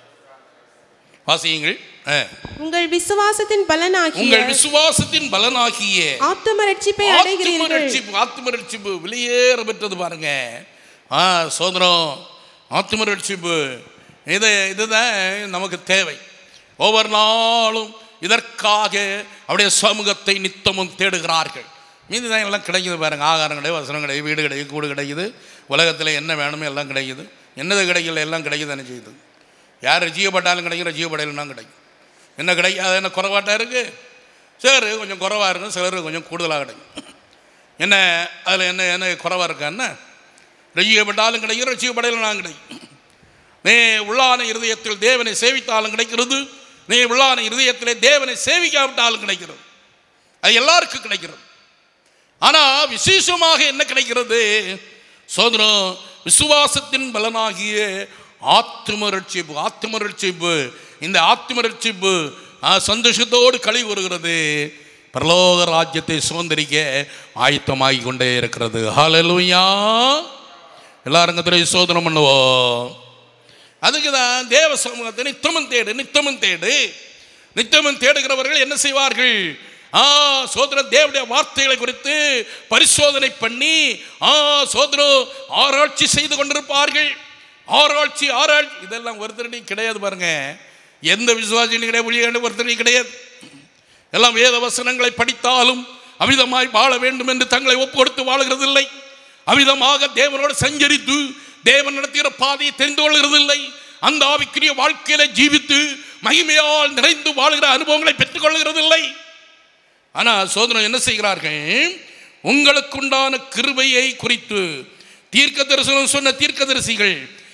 வாசியுங்கள் ஆ. உங்கள் விசுவாசத்தின் பலனாகிய உங்கள் விசுவாசத்தின் பலனாகிய ஆத்தும ரட்சிப்பை ஆத்தும அடைகிறீர்கள் ரட்சிப்பு ஆத்தும ரட்சிப்பு வெளியேற பெற்றது பாருங்க ஆ சோதரம் ஆத்தும ரட்சிப்பு இது இதுதான் நமக்கு தேவை ஒவ்வொரு நாளும் இதற்காக அவருடைய சமூகத்தை நித்தமும் தேடுகிறார்கள் மீதி தான் எல்லாம் கிடைக்குது பாருங்க ஆகாரம் கிடையாது வசனம் கிடையாது வீடு கிடைக்குது கூடு கிடைக்குது உலகத்தில் என்ன வேணுமோ எல்லாம் கிடைக்குது என்னது கிடைக்கல எல்லாம் கிடைக்குது என்ன செய்யுது யார் ரசிக்கப்பட்டாலும் கிடைக்கும் ரசிக்கப்படையிலும் கிடைக்கும் என்ன கிடைக்காது என்ன குறைவாட்டாக இருக்குது சரி கொஞ்சம் குறைவாக இருக்கும் சிலர் கொஞ்சம் கூடுதலாக கிடைக்கும் என்ன அதில் என்ன என்ன குறைவாக இருக்கா என்ன ரசிக்கப்பட்டாலும் கிடைக்கும் ரசிக்கப்படையிலும் நான் கிடைக்கும் நீ உள்ளான இருதயத்தில் தேவனை சேவித்தாலும் கிடைக்கிறது நீ உள்ளான இருதயத்திலே தேவனை சேவிக்காவிட்டாலும் கிடைக்கிறது அது எல்லாருக்கும் கிடைக்கிறது ஆனால் விசேஷமாக என்ன கிடைக்கிறது சோதரம் விசுவாசத்தின் பலனாகிய ஆத்தும ரட்சிப்பு ஆத்தும ரட்சிப்பு இந்த ஆத்தும ரட்சிப்பு ஆ, சந்தோஷத்தோடு களி கூறுகிறது பரலோக ராஜ்யத்தை சுதந்திரிக்க ஆயத்தமாகி கொண்டே இருக்கிறது ஹalleluya எல்லாரும் கத்திரை சோதனம் பண்ணுவோம் அதுக்கு தான் தேவ சமூகத்தை நித்தமும் தேடு நித்தமும் தேடு நித்தமும் தேடுகிறவர்கள் என்ன செய்வார்கள் ஆ சோதர தேவனுடைய வார்த்தைகளை குறித்து பரிசோதனை பண்ணி ஆ சோதரம் ஆராய்ச்சி செய்து கொண்டிருப்பார்கள் ஆராய்ச்சி ஆராய்ச்சி இதெல்லாம் ஒருத்தரடி கிடையாது பாருங்க எந்த விசுவாசியும் கிடையாது ஒழியாண்டு ஒருத்தரடி கிடையாது எல்லாம் வேத வசனங்களை படித்தாலும் அமிதமாய் வாழ வேண்டும் என்று தங்களை ஒப்பு கொடுத்து வாழுகிறதில்லை அமிதமாக தேவனோடு சஞ்சரித்து தேவன் நடத்துகிற பாதையை தெரிந்து கொள்கிறதில்லை அந்த ஆவிக்குரிய வாழ்க்கையில ஜீவித்து மகிமையால் நிறைந்து வாழுகிற அனுபவங்களை பெற்றுக் கொள்கிறதில்லை ஆனால் சோதனை என்ன செய்கிறார்கள் உங்களுக்குண்டான கிருபையை குறித்து தீர்க்க தரிசனம் சொன்ன தீர்க்கதரிசிகள்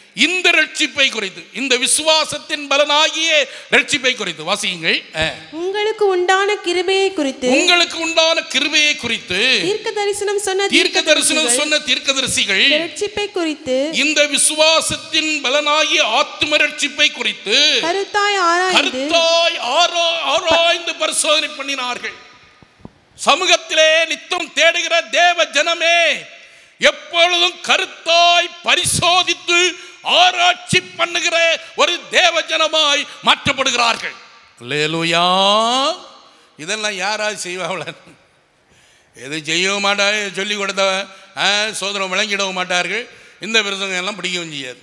இந்த ரட்சிப்பை குறித்து இந்த விசுவாசத்தின் பலனாகிய ரட்சிப்பை குறித்து வாசியுங்கள் அஹ். உங்களுக்கு உண்டான கிருபையை குறித்து உங்களுக்கு உண்டான கிருபையை குறித்து தீர்க்க தரிசனம் சொன்ன தீர்க்க தரிசனம் சொன்ன தீர்க்கதரிசிகள் ரட்சிப்பை குறித்து இந்த விசுவாசத்தின் பலனாகிய ஆத்தும ரட்சிப்பை குறித்து கருத்தாய் ஆராய்ந்து கருத்தாய் ஆரா- ஆராய்ந்து பரிசோதனை பண்ணினார்கள் சமூகத்திலே நித்தம் தேடுகிற தேவ ஜனமே எப்பொழுதும் கருத்தாய் பரிசோதித்து ஆராய்ச்சி பண்ணுகிற ஒரு தேவ ஜனமாய் மாற்றப்படுகிறார்கள் அல்லேலூயா இதெல்லாம் யாராவது செய்வாங்கள எது செய்யவும் மாட்டாங்க சொல்லி கொடுத்த ஆ, சோதரம் விளங்கிடவும் மாட்டார்கள் இந்த விருதுங்க எல்லாம் பிடிக்கவும் செய்யாது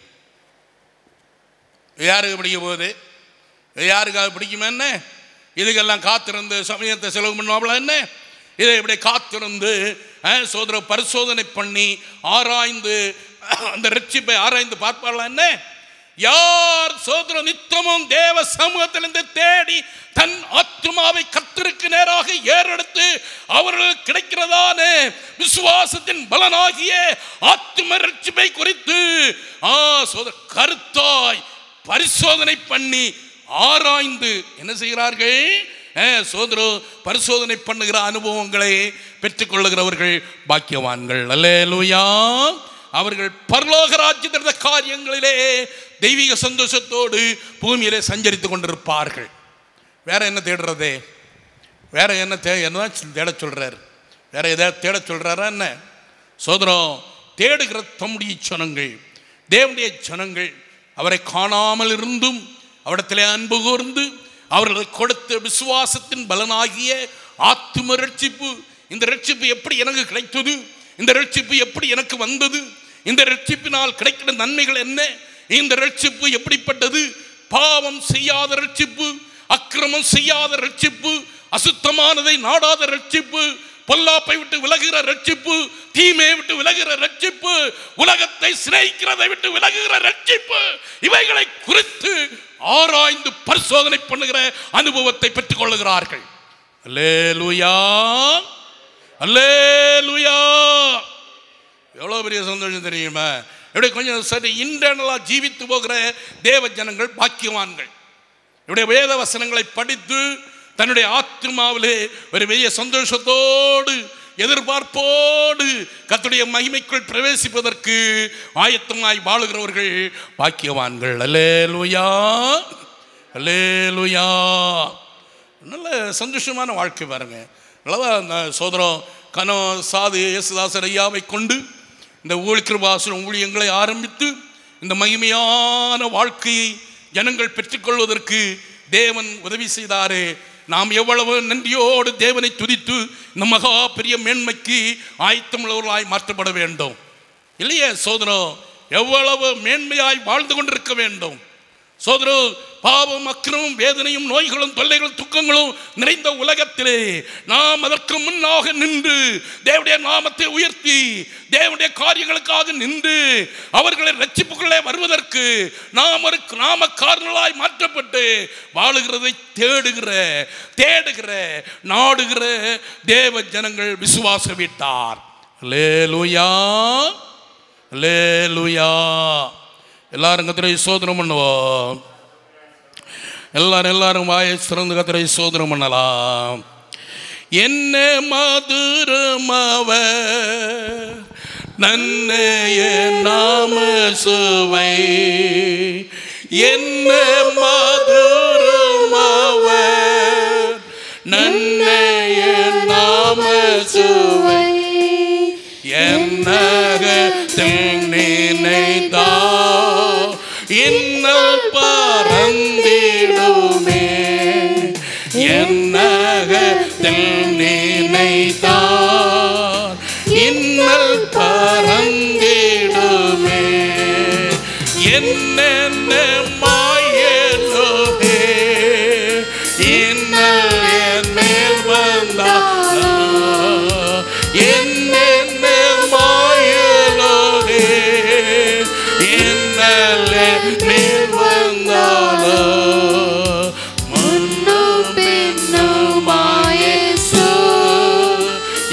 யாருக்கு பிடிக்க போகுது இது யாருக்காக பிடிக்குமா என்ன இதுக்கெல்லாம் காத்திருந்து சமயத்தை செலவு பண்ணுவாங்களா என்ன இதை இப்படி காத்திருந்து அஹ், சோதர பரிசோதனை பண்ணி ஆராய்ந்து அந்த ரட்சிப்பை ஆராய்ந்து பார்ப்பார்களா என்ன யார் சோதர நித்தமும் தேவ சமூகத்திலிருந்து தேடி தன் ஆத்மாவை கத்திற்கு நேராக ஏறெடுத்து அவர்களுக்கு கிடைக்கிறதான விசுவாசத்தின் பலனாகிய ஆத்ம ரட்சிப்பை குறித்து ஆ சோதர கருத்தாய் பரிசோதனை பண்ணி ஆராய்ந்து என்ன செய்கிறார்கள் அஹ், சோதரோ பரிசோதனை பண்ணுகிற அனுபவங்களை பெற்றுக்கொள்ளுகிறவர்கள் பாக்கியவான்கள் அல்லேலூயா அவர்கள் பரலோக ராஜ்யத்திருந்த காரியங்களிலே தெய்வீக சந்தோஷத்தோடு பூமியிலே சஞ்சரித்து கொண்டிருப்பார்கள் வேற என்ன தேடுறது வேற என்ன தே என்னதான் தேட சொல்றாரு வேற எதாவது தேட சொல்றாரா என்ன சோதரம் தேடுகிற தம்முடைய ஜனங்கள் தேவனுடைய ஜனங்கள் அவரை காணாமல் இருந்தும் அவரிடத்திலே அன்பு கூர்ந்து அவர்களுக்கு கொடுத்த விசுவாசத்தின் பலனாகிய ஆத்தும ரட்சிப்பு இந்த ரட்சிப்பு எப்படி எனக்கு கிடைத்தது இந்த ரட்சிப்பு எப்படி எனக்கு வந்தது இந்த ரட்சிப்பினால் கிடைக்கிற நன்மைகள் என்ன இந்த ரட்சிப்பு எப்படிப்பட்டது பாவம் செய்யாத ரட்சிப்பு அக்கிரமம் செய்யாத ரட்சிப்பு அசுத்தமானதை நாடாத ரட்சிப்பு பொல்லாப்பை விட்டு விலகுகிற ரட்சிப்பு தீமையை விட்டு விலகுகிற ரட்சிப்பு உலகத்தை சிநேகிக்கிறதை விட்டு விலகுகிற ரட்சிப்பு இவைகளை குறித்து ஆராய்ந்து பரிசோதனை பண்ணுகிற அனுபவத்தை பெற்றுக் கொள்ளுகிறார்கள் அல்லேலூயா அல்லேலூயா எவ்வளோ பெரிய சந்தோஷம் தெரியுமா இப்படி கொஞ்சம் சரி இன்டர்னலாக ஜீவித்து போகிற தேவ ஜனங்கள் பாக்கியவான்கள் இவருடைய வேத வசனங்களை படித்து தன்னுடைய ஆத்மாவிலே ஒரு பெரிய சந்தோஷத்தோடு எதிர்பார்ப்போடு கர்த்தருடைய மகிமைக்குள் பிரவேசிப்பதற்கு ஆயத்தமாய் வாழுகிறவர்கள் பாக்கியவான்கள் அல்லேலூயா அல்லேலூயா நல்ல சந்தோஷமான வாழ்க்கை பாருங்க அல்லவா அந்த சோதரம் கனோ சாது இயேசுதாசர் ஐயாவை கொண்டு இந்த ஊழிக்கிருபாசனம் ஊழியங்களை ஆரம்பித்து இந்த மகிமையான வாழ்க்கையை ஜனங்கள் பெற்றுக்கொள்வதற்கு தேவன் உதவி செய்தாரே நாம் எவ்வளவு நன்றியோடு தேவனை துதித்து இந்த மகா பெரிய மேன்மைக்கு ஆயத்தமுள்ளவர்களாய் மாற்றப்பட வேண்டும் இல்லையே சோதரம் எவ்வளவு மேன்மையாய் வாழ்ந்து கொண்டிருக்க வேண்டும் சோதரோ பாவம் அக்கிரமும் வேதனையும் நோய்களும் தொல்லைகளும் துக்கங்களும் நிறைந்த உலகத்திலே நாம் அதற்கு முன்னாக நின்று தேவனுடைய நாமத்தை உயர்த்தி தேவனுடைய காரியங்களுக்காக நின்று அவர்களை ரட்சிப்புக்குள்ளே வருவதற்கு நாம் ஒரு நாமக்காரர்களாய் மாற்றப்பட்டு வாழுகிறதை தேடுகிற தேடுகிற நாடுகிற தேவ ஜனங்கள் விசுவாச விட்டார் லேலுயா லேலுயா எல்லாரும் கத்திரை சோதனம் பண்ணுவோம் எல்லாரும் எல்லாரும் வாயை சிறந்து கத்திரை சோதனம் பண்ணலாம் என்ன மதுரமவ நன்னைய நாம சுவை என்ன மதுரமவ நன்னைய நாம சுவை என்னகத்தில் நினைத்தா இன்னல் பறந்திடுமே என்னகத்தில் நினைத்தா இன்னல் பறந்திடுமே என்னென்ன மாயலோகே இன்னல் என் மேல் வந்தாலோ என்னென்ன மாயலோகே இன்னல் என் மேல் வந்தாலோ முன்னும் பின்னுமாயேசு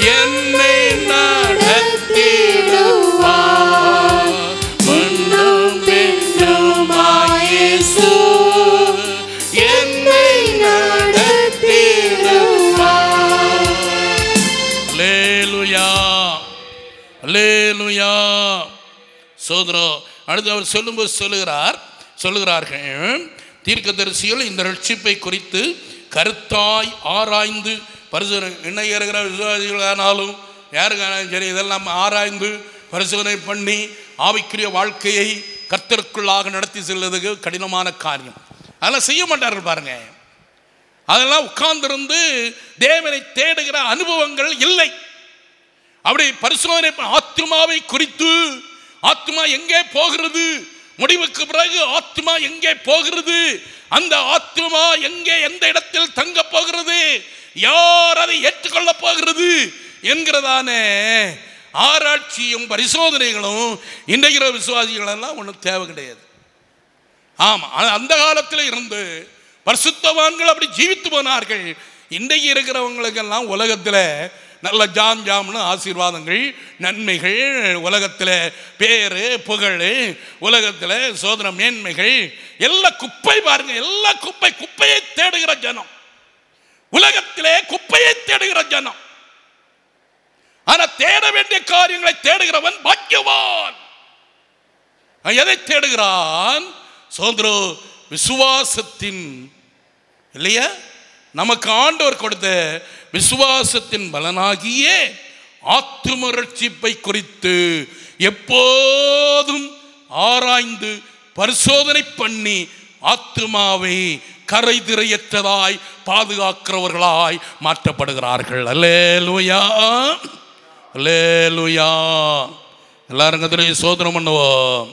அல்லேலூயா சோதரம் அடுத்து அவர் சொல்லும்போது சொல்லுகிறார் சொல்லுகிறார்கள் தீர்க்கதரிசிகள் இந்த ரட்சிப்பை குறித்து கருத்தாய் ஆராய்ந்து பரிசோதனை இன்னைக்கு இருக்கிற விசுவாசிகளானாலும் யாருக்கானாலும் சரி இதெல்லாம் ஆராய்ந்து பரிசோதனை பண்ணி ஆவிக்குரிய வாழ்க்கையை கர்த்தருக்குள்ளாக நடத்தி செல்வதுக்கு கடினமான காரியம் அதெல்லாம் செய்ய மாட்டார்கள் பாருங்க அதெல்லாம் உட்கார்ந்திருந்து தேவனை தேடுகிற அனுபவங்கள் இல்லை அப்படி பரிசோதனை ப- ஆத்துமாவை குறித்து ஆத்மா எங்கே போகிறது முடிவுக்கு பிறகு ஆத்மா எங்கே போகிறது அந்த ஆத்மா எங்கே எந்த இடத்தில் தங்க போகிறது யார் அதை ஏற்றுக்கொள்ள போகிறது என்கிறதான ஆராய்ச்சியும் பரிசோதனைகளும் இன்றைய விசுவாசிகள் எல்லாம் ஒன்றும் தேவை கிடையாது ஆமா ஆனா அந்த காலத்தில் இருந்து பரிசுத்தவான்கள் அப்படி ஜீவித்து போனார்கள் இன்றைக்கு இருக்கிறவங்களுக்கெல்லாம் உலகத்தில் நல்ல ஜாம் ஜாம்னு ஆசீர்வாதங்கள் நன்மைகள் உலகத்தில் பேர் புகழ் உலகத்தில் சோதன மேன்மைகள் எல்லா குப்பை பாருங்க எல்லா குப்பை குப்பையை தேடுகிற ஜனம் உலகத்திலே குப்பையை தேடுகிற ஜனம் ஆனா தேட வேண்டிய காரியங்களை தேடுகிறவன் பாக்கியவான் அவன் எதை தேடுகிறான் சோதரோ விசுவாசத்தின் இல்லையா நமக்கு ஆண்டவர் கொடுத்த விசுவாசத்தின் பலனாகிய ஆத்தும ரட்சிப்பை குறித்து எப்போதும் ஆராய்ந்து பரிசோதனை பண்ணி ஆத்துமாவை கரை திரையற்றதாய் பாதுகாக்கிறவர்களாய் மாற்றப்படுகிறார்கள் அல்லேலூயா அல்லேலூயா எல்லாரும் கத்திரை சோதனம் பண்ணுவோம்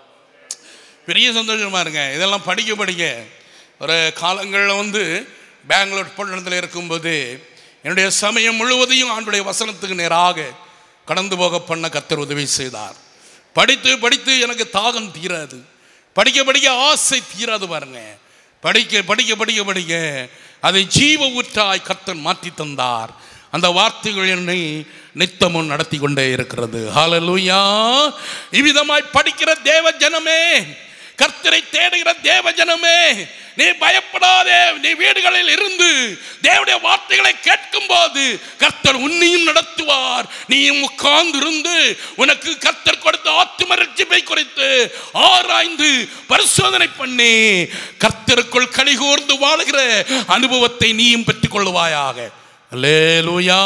பெரிய சந்தோஷமா இருங்க இதெல்லாம் படிக்க படிக்க ஒரு காலங்களில் வந்து பெங்களூர் பட்டணத்தில் இருக்கும்போது என்னுடைய சமயம் முழுவதையும் ஆண்டுடைய வசனத்துக்கு நேராக கடந்து போக பண்ண கத்தர் உதவி செய்தார் படித்து படித்து எனக்கு தாகம் தீராது படிக்க படிக்க ஆசை தீராது பாருங்க படிக்க படிக்க படிக்க படிக்க அதை ஜீவ ஊற்றாய் கத்தன் மாற்றி தந்தார் அந்த வார்த்தைகள் என்னை நித்தமும் நடத்தி கொண்டே இருக்கிறது ஹalleluya இவ்விதமாய் படிக்கிற தேவ ஜனமே கர்த்தரை தேடுகிற தேவ ஜனமே நீ பயப்படாதே நீ வீடுகளில் இருந்து தேவனுடைய வார்த்தைகளை கேட்கும் போது கர்த்தர் உன்னையும் நடத்துவார் நீயும் உட்கார்ந்திருந்து உனக்கு கர்த்தர் கொடுத்த ஆத்தும ரட்சிப்பை குறித்து ஆராய்ந்து பரிசோதனை பண்ணி கர்த்தருக்குள் கலிகூர்ந்து வாழுகிற அனுபவத்தை நீயும் பெற்றுக் கொள்வாயாக லேலுயா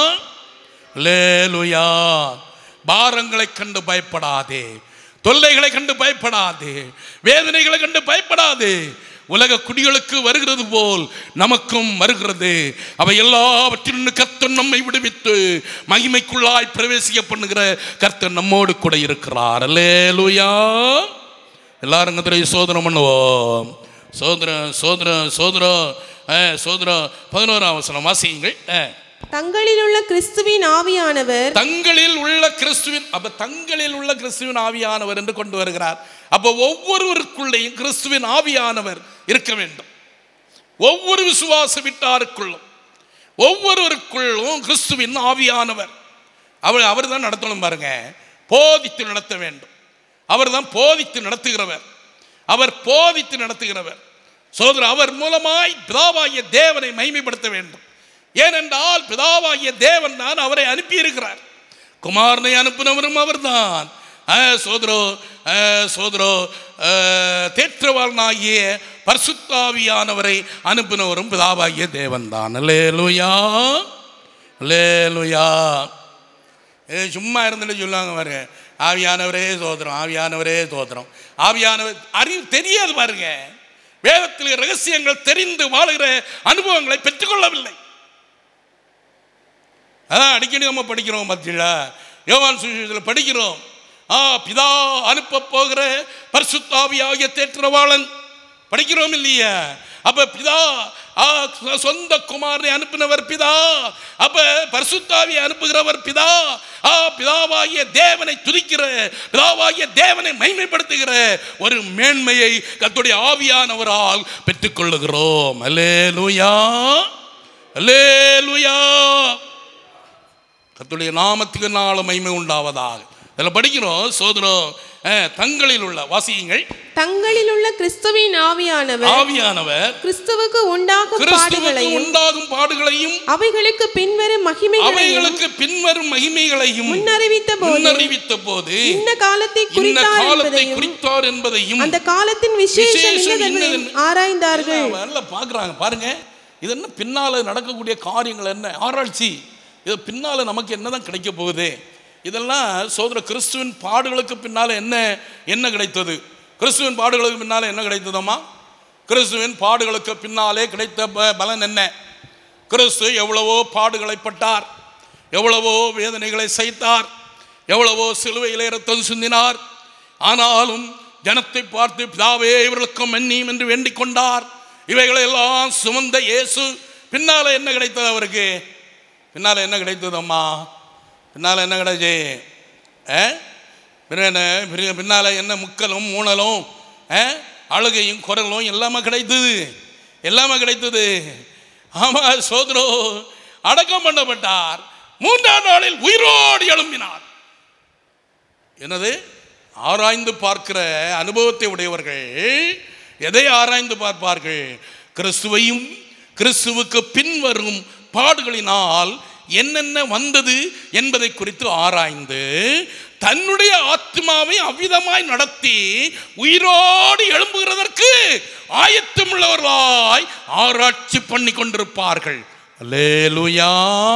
லேலுயா பாரங்களை கண்டு பயப்படாதே தொல்லைகளை கண்டு பயப்படாதே வேதனைகளை கண்டு பயப்படாதே உலக குடிகளுக்கு வருகிறது போல் நமக்கும் வருகிறது அவை எல்லாவற்றிலும் கர்த்தர் நம்மை விடுவித்து மகிமைக்குள்ளாய் பிரவேசிக்க பண்ணுகிற கர்த்தர் நம்மோடு கூட இருக்கிறார் அல்லேலூயா எல்லாரும் கத்திரை சோதனம் பண்ணுவோம் சோதரம் சோதரம் சோதரம் ஆ, சோதரம் பதினோராம் வசனம் வாசியுங்கள் ஆ. தங்களில் உள்ள கிறிஸ்துவின் ஆவியானவர் தங்களில் உள்ள கிறிஸ்துவின் அப்ப தங்களில் உள்ள கிறிஸ்துவின் ஆவியானவர் என்று கொண்டு வருகிறார் அப்ப ஒவ்வொருவருக்குள்ளேயும் கிறிஸ்துவின் ஆவியானவர் இருக்க வேண்டும் ஒவ்வொரு விசுவாச விட்டாருக்குள்ளும் ஒவ்வொருவருக்குள்ளும் கிறிஸ்துவின் ஆவியானவர் அவர் அவர் தான் நடத்தணும் பாருங்க போதித்து நடத்த வேண்டும் அவர் தான் போதித்து நடத்துகிறவர் அவர் போதித்து நடத்துகிறவர் சோதரர் அவர் மூலமாய் பிதாவாகிய தேவனை மகிமைப்படுத்த வேண்டும் ஏனென்றால் பிதாவாகிய தேவன் தான் அவரை அனுப்பியிருக்கிறார் குமாரனை அனுப்பினவரும் அவர்தான் ஆ, சோதரோ ஆ, சோதரோ ஆ, தேற்றவாளனாகிய பரிசுத்தாவியானவரை அனுப்பினவரும் பிதாவாகிய தேவன் தான் லேலுயா லேலுயா ஏ சும்மா இருந்துட்டு சொல்லுவாங்க பாருங்க ஆவியானவரே சோதரம் ஆவியானவரே சோதரம் ஆவியானவர் அறிவு தெரியாது பாருங்க வேதத்தில் ரகசியங்கள் தெரிந்து வாழுகிற அனுபவங்களை பெற்றுக்கொள்ளவில்லை அதான் அடிக்கடி நம்ம படிக்கிறோம் பார்த்தீங்களா யோவான் சுவிசேஷத்தில் படிக்கிறோம் ஆ பிதா அனுப்ப போகிற பரிசுத்தாவியாகிய தேற்றவாளன் படிக்கிறோம் இல்லையா அப்ப பிதா ஆ, சொ- சொந்த குமாரனை அனுப்பினவர் பிதா அப்ப பரிசுத்தாவியை அனுப்புகிறவர் பிதா ஆ பிதாவாகிய தேவனை துதிக்கிற பிதாவாகிய தேவனை மைமைப்படுத்துகிற ஒரு மேன்மையை கர்த்தருடைய ஆவியானவரால் பெற்றுக்கொள்ளுகிறோம் அல்லேலூயா அல்லேலூயா கர்த்தருடைய நாமத்துக்கு நாள் மகிமை உண்டாவதாக அதில் படிக்கிறோம் சோதரம் அஹ், தங்களில் உள்ள வாசியுங்கள் தங்களில் உள்ள கிறிஸ்துவின் ஆவியானவர் ஆவியானவர் கிறிஸ்துவுக்கு உண்டாகும் கிறிஸ்துவுக்கு பாடுகளையும் உண்டாகும் பாடுகளையும் அவைகளுக்கு பின்வரும் மகிமைகளையும் அவைகளுக்கு பின்வரும் மகிமைகளையும் முன்னறிவித்த போது முன்னறிவித்த போது இந்த காலத்தை இன்ன குறித்தார் காலத்தை என்பதையும் குறித்தார் என்பதையும் அந்த காலத்தின் விசேஷம் விசேஷம் என்னதென்பதையும் இன்னதென்று- ஆராய்ந்தார்கள் நல்லா பார்க்குறாங்க பாருங்க இது என்ன பின்னால நடக்கக்கூடிய காரியங்கள் என்ன ஆராய்ச்சி இது பின்னால நமக்கு என்னதான் கிடைக்க போகுது இதெல்லாம் சோதர கிறிஸ்துவின் பாடுகளுக்கு பின்னால என்ன என்ன கிடைத்தது கிறிஸ்துவின் பாடுகளுக்கு பின்னால என்ன கிடைத்ததம்மா கிறிஸ்துவின் பாடுகளுக்கு பின்னாலே கிடைத்த ப- பலன் என்ன கிறிஸ்து எவ்வளவோ பாடுகளை பட்டார் எவ்வளவோ வேதனைகளை சைத்தார் எவ்வளவோ சிலுவையிலே ரத்தம் சிந்தினார் ஆனாலும் ஜனத்தை பார்த்து பிதாவே இவர்களுக்கும் மன்னியும் என்று வேண்டிக் கொண்டார் இவைகளை எல்லாம் சுமந்த இயேசு பின்னால என்ன கிடைத்தது அவருக்கு பின்னால என்ன கிடைத்தது அம்மா பின்னால என்ன கிடைச்சு ஆ? பின்ன என்ன பின்ன- பின்னால என்ன முக்கலும் மூணலும் ஆ? அழுகையும் குரலும் எல்லாமே கிடைத்தது எல்லாமே கிடைத்தது ஆமா சோதரோ அடக்கம் பண்ணப்பட்டார் மூன்றாம் நாளில் உயிரோடு எழும்பினார் என்னது ஆராய்ந்து பார்க்கிற அனுபவத்தை உடையவர்கள் எதை ஆராய்ந்து பார்ப்பார்கள் கிறிஸ்துவையும் கிறிஸ்துவுக்கு பின்வரும் பாடுகளினால் என்னென்ன வந்தது என்பதை குறித்து ஆராய்ந்து தன்னுடைய ஆத்மாவை அவ்விதமாய் நடத்தி உயிரோடு எழும்புகிறதற்கு ஆயத்தமுள்ளவர்களாய் ஆராய்ச்சி பண்ணி கொண்டிருப்பார்கள் அல்லேலூயா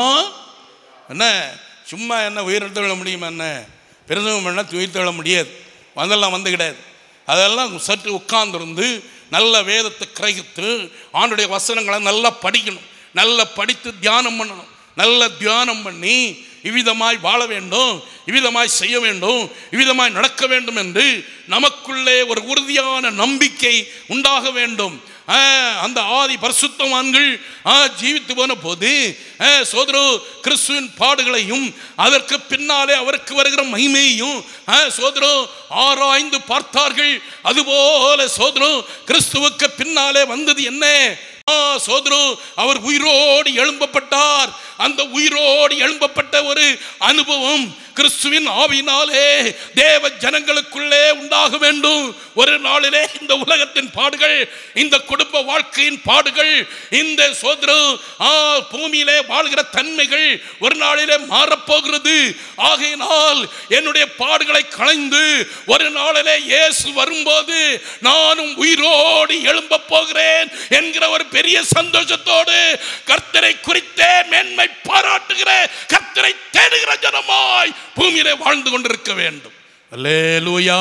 என்ன சும்மா என்ன உயிரெழுத்தெழ முடியுமா என்ன பிரசவம் பண்ண உயிர்த்தெழ முடியாது அதெல்லாம் வந்து கிடையாது அதெல்லாம் சற்று உட்கார்ந்திருந்து நல்ல வேதத்தை கிரகித்து ஆண்டுடைய வசனங்களை நல்லா படிக்கணும் நல்லா படித்து தியானம் பண்ணணும் நல்ல தியானம் பண்ணி இவ்விதமாய் வாழ வேண்டும் இவ்விதமாய் செய்ய வேண்டும் இவ்விதமாய் நடக்க வேண்டும் என்று நமக்குள்ளே ஒரு உறுதியான நம்பிக்கை உண்டாக வேண்டும் ஆ, அந்த ஆதி பரிசுத்தவான்கள் ஆ, ஜீவித்து போன போது ஆ, சோதரோ கிறிஸ்துவின் பாடுகளையும் அதற்கு பின்னாலே அவருக்கு வருகிற மகிமையையும் ஆ, சோதரோ ஆராய்ந்து பார்த்தார்கள் அதுபோல சோதரோ கிறிஸ்துவுக்கு பின்னாலே வந்தது என்ன ஆ, சோதரோ அவர் உயிரோடு எழும்பப்பட்டார் அந்த உயிரோடு எழும்பப்பட்ட ஒரு அனுபவம் கிறிஸ்துவின் ஆவினாலே தேவ ஜனங்களுக்குள்ளே உண்டாக வேண்டும் ஒரு நாளிலே இந்த உலகத்தின் பாடுகள் இந்த குடும்ப வாழ்க்கையின் பாடுகள் இந்த சோதரோ ஆ பூமியிலே வாழ்கிற தன்மைகள் ஒரு நாளிலே மாறப்போகிறது ஆகையினால் என்னுடைய பாடுகளை களைந்து ஒரு நாளிலே இயேசு வரும்போது நானும் உயிரோடு எழும்ப போகிறேன் என்கிற ஒரு பெரிய சந்தோஷத்தோடு கர்த்தரை குறித்தே மேன்மை பாராட்டுகிற கர்த்தரை தேடுகிற ஜனமாய் பூமியிலே வாழ்ந்து கொண்டிருக்க வேண்டும் அல்லேலூயா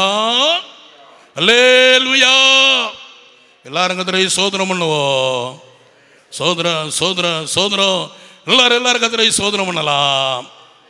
அல்லேலூயா எல்லாரும் கத்திரை சோதனம் பண்ணுவோம் சோதரம் சோதரம் சோதரம் எல்லாரும் எல்லாரும் கத்திரை சோதனம் பண்ணலாம்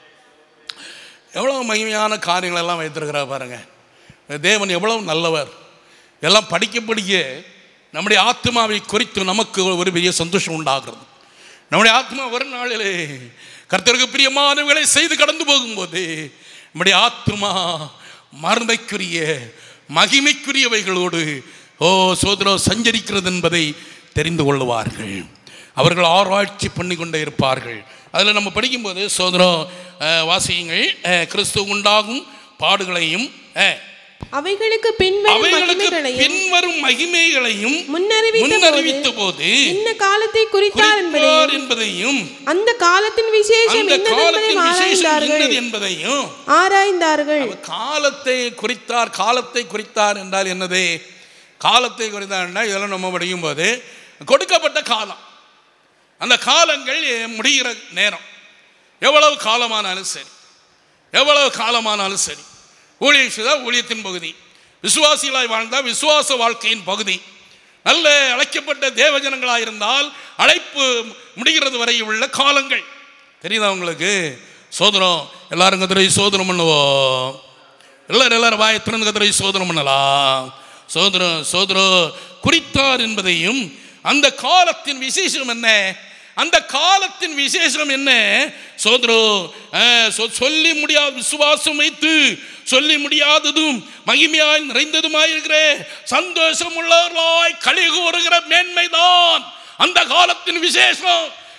எவ்வளோ மகிமையான காரியங்கள் எல்லாம் வைத்திருக்கிறார் பாருங்க தேவன் எவ்வளவு நல்லவர் எல்லாம் படிக்க படிக்க நம்முடைய ஆத்மாவை குறித்து நமக்கு ஒரு பெரிய சந்தோஷம் உண்டாகிறது நம்முடைய ஆத்மா ஒரு நாளிலே கர்த்தருக்கு பிரியமானவர்களை செய்து கடந்து போகும்போது நம்முடைய ஆத்மா மர்மைக்குரிய மகிமைக்குரியவைகளோடு ஓ சோதரோ சஞ்சரிக்கிறது என்பதை தெரிந்து கொள்ளுவார்கள் அவர்கள் ஆராய்ச்சி பண்ணி கொண்டே இருப்பார்கள் அதில் நம்ம படிக்கும்போது சோதரம் அஹ், வாசியுங்கள் அஹ், கிறிஸ்து உண்டாகும் பாடுகளையும் அஹ், அவைகளுக்கு பின்வரும் அவைகளுக்கு மகிமைகளையும் பின்வரும் மகிமைகளையும் முன்னறிவித்த முன்னறிவித்த போது போது இந்த காலத்தை குறித்தார் குறித்தார் என்பதையும் என்பதையும் அந்த காலத்தின் விசேஷம் அந்த என்னதென்பதையும் காலத்தின் விசேஷம் ஆராய்ந்தார்கள் என்னது என்பதையும் ஆராய்ந்தார்கள் அவர் காலத்தை குறித்தார் காலத்தை குறித்தார் என்றால் என்னது காலத்தை குறித்தார் என்றால் இதெல்லாம் நம்ம படிக்கும்போது கொடுக்கப்பட்ட காலம் அந்த காலங்கள் முடிகிற நேரம் எவ்வளவு காலமானாலும் சரி எவ்வளவு காலமானாலும் சரி ஊழியம் செய்தால் ஊழியத்தின் பகுதி விசுவாசிகளாய் வாழ்ந்தால் விசுவாச வாழ்க்கையின் பகுதி நல்ல அழைக்கப்பட்ட தேவஜனங்களாக இருந்தால் அழைப்பு முடிகிறது வரை உள்ள காலங்கள் தெரியுதா உங்களுக்கு சோதனம் எல்லாரும் கதிரை சோதனம் பண்ணுவோம் எல்லாரும் எல்லாரும் வாயை திறந்து கதிரை சோதனம் பண்ணலாம் சோதரம் சோதரம் குறித்தார் என்பதையும் அந்த காலத்தின் விசேஷம் என்ன அந்த காலத்தின் விசேஷம் என்ன சோதரோ அஹ், சொ- சொல்லி முடியாத விசுவாசம் வைத்து சொல்லி முடியாததும் மகிமையாய் நிறைந்ததுமாய் இருக்கிற சந்தோஷம் உள்ளவர்களாய் களி கூறுகிற மேன்மைதான் அந்த காலத்தின் விசேஷம்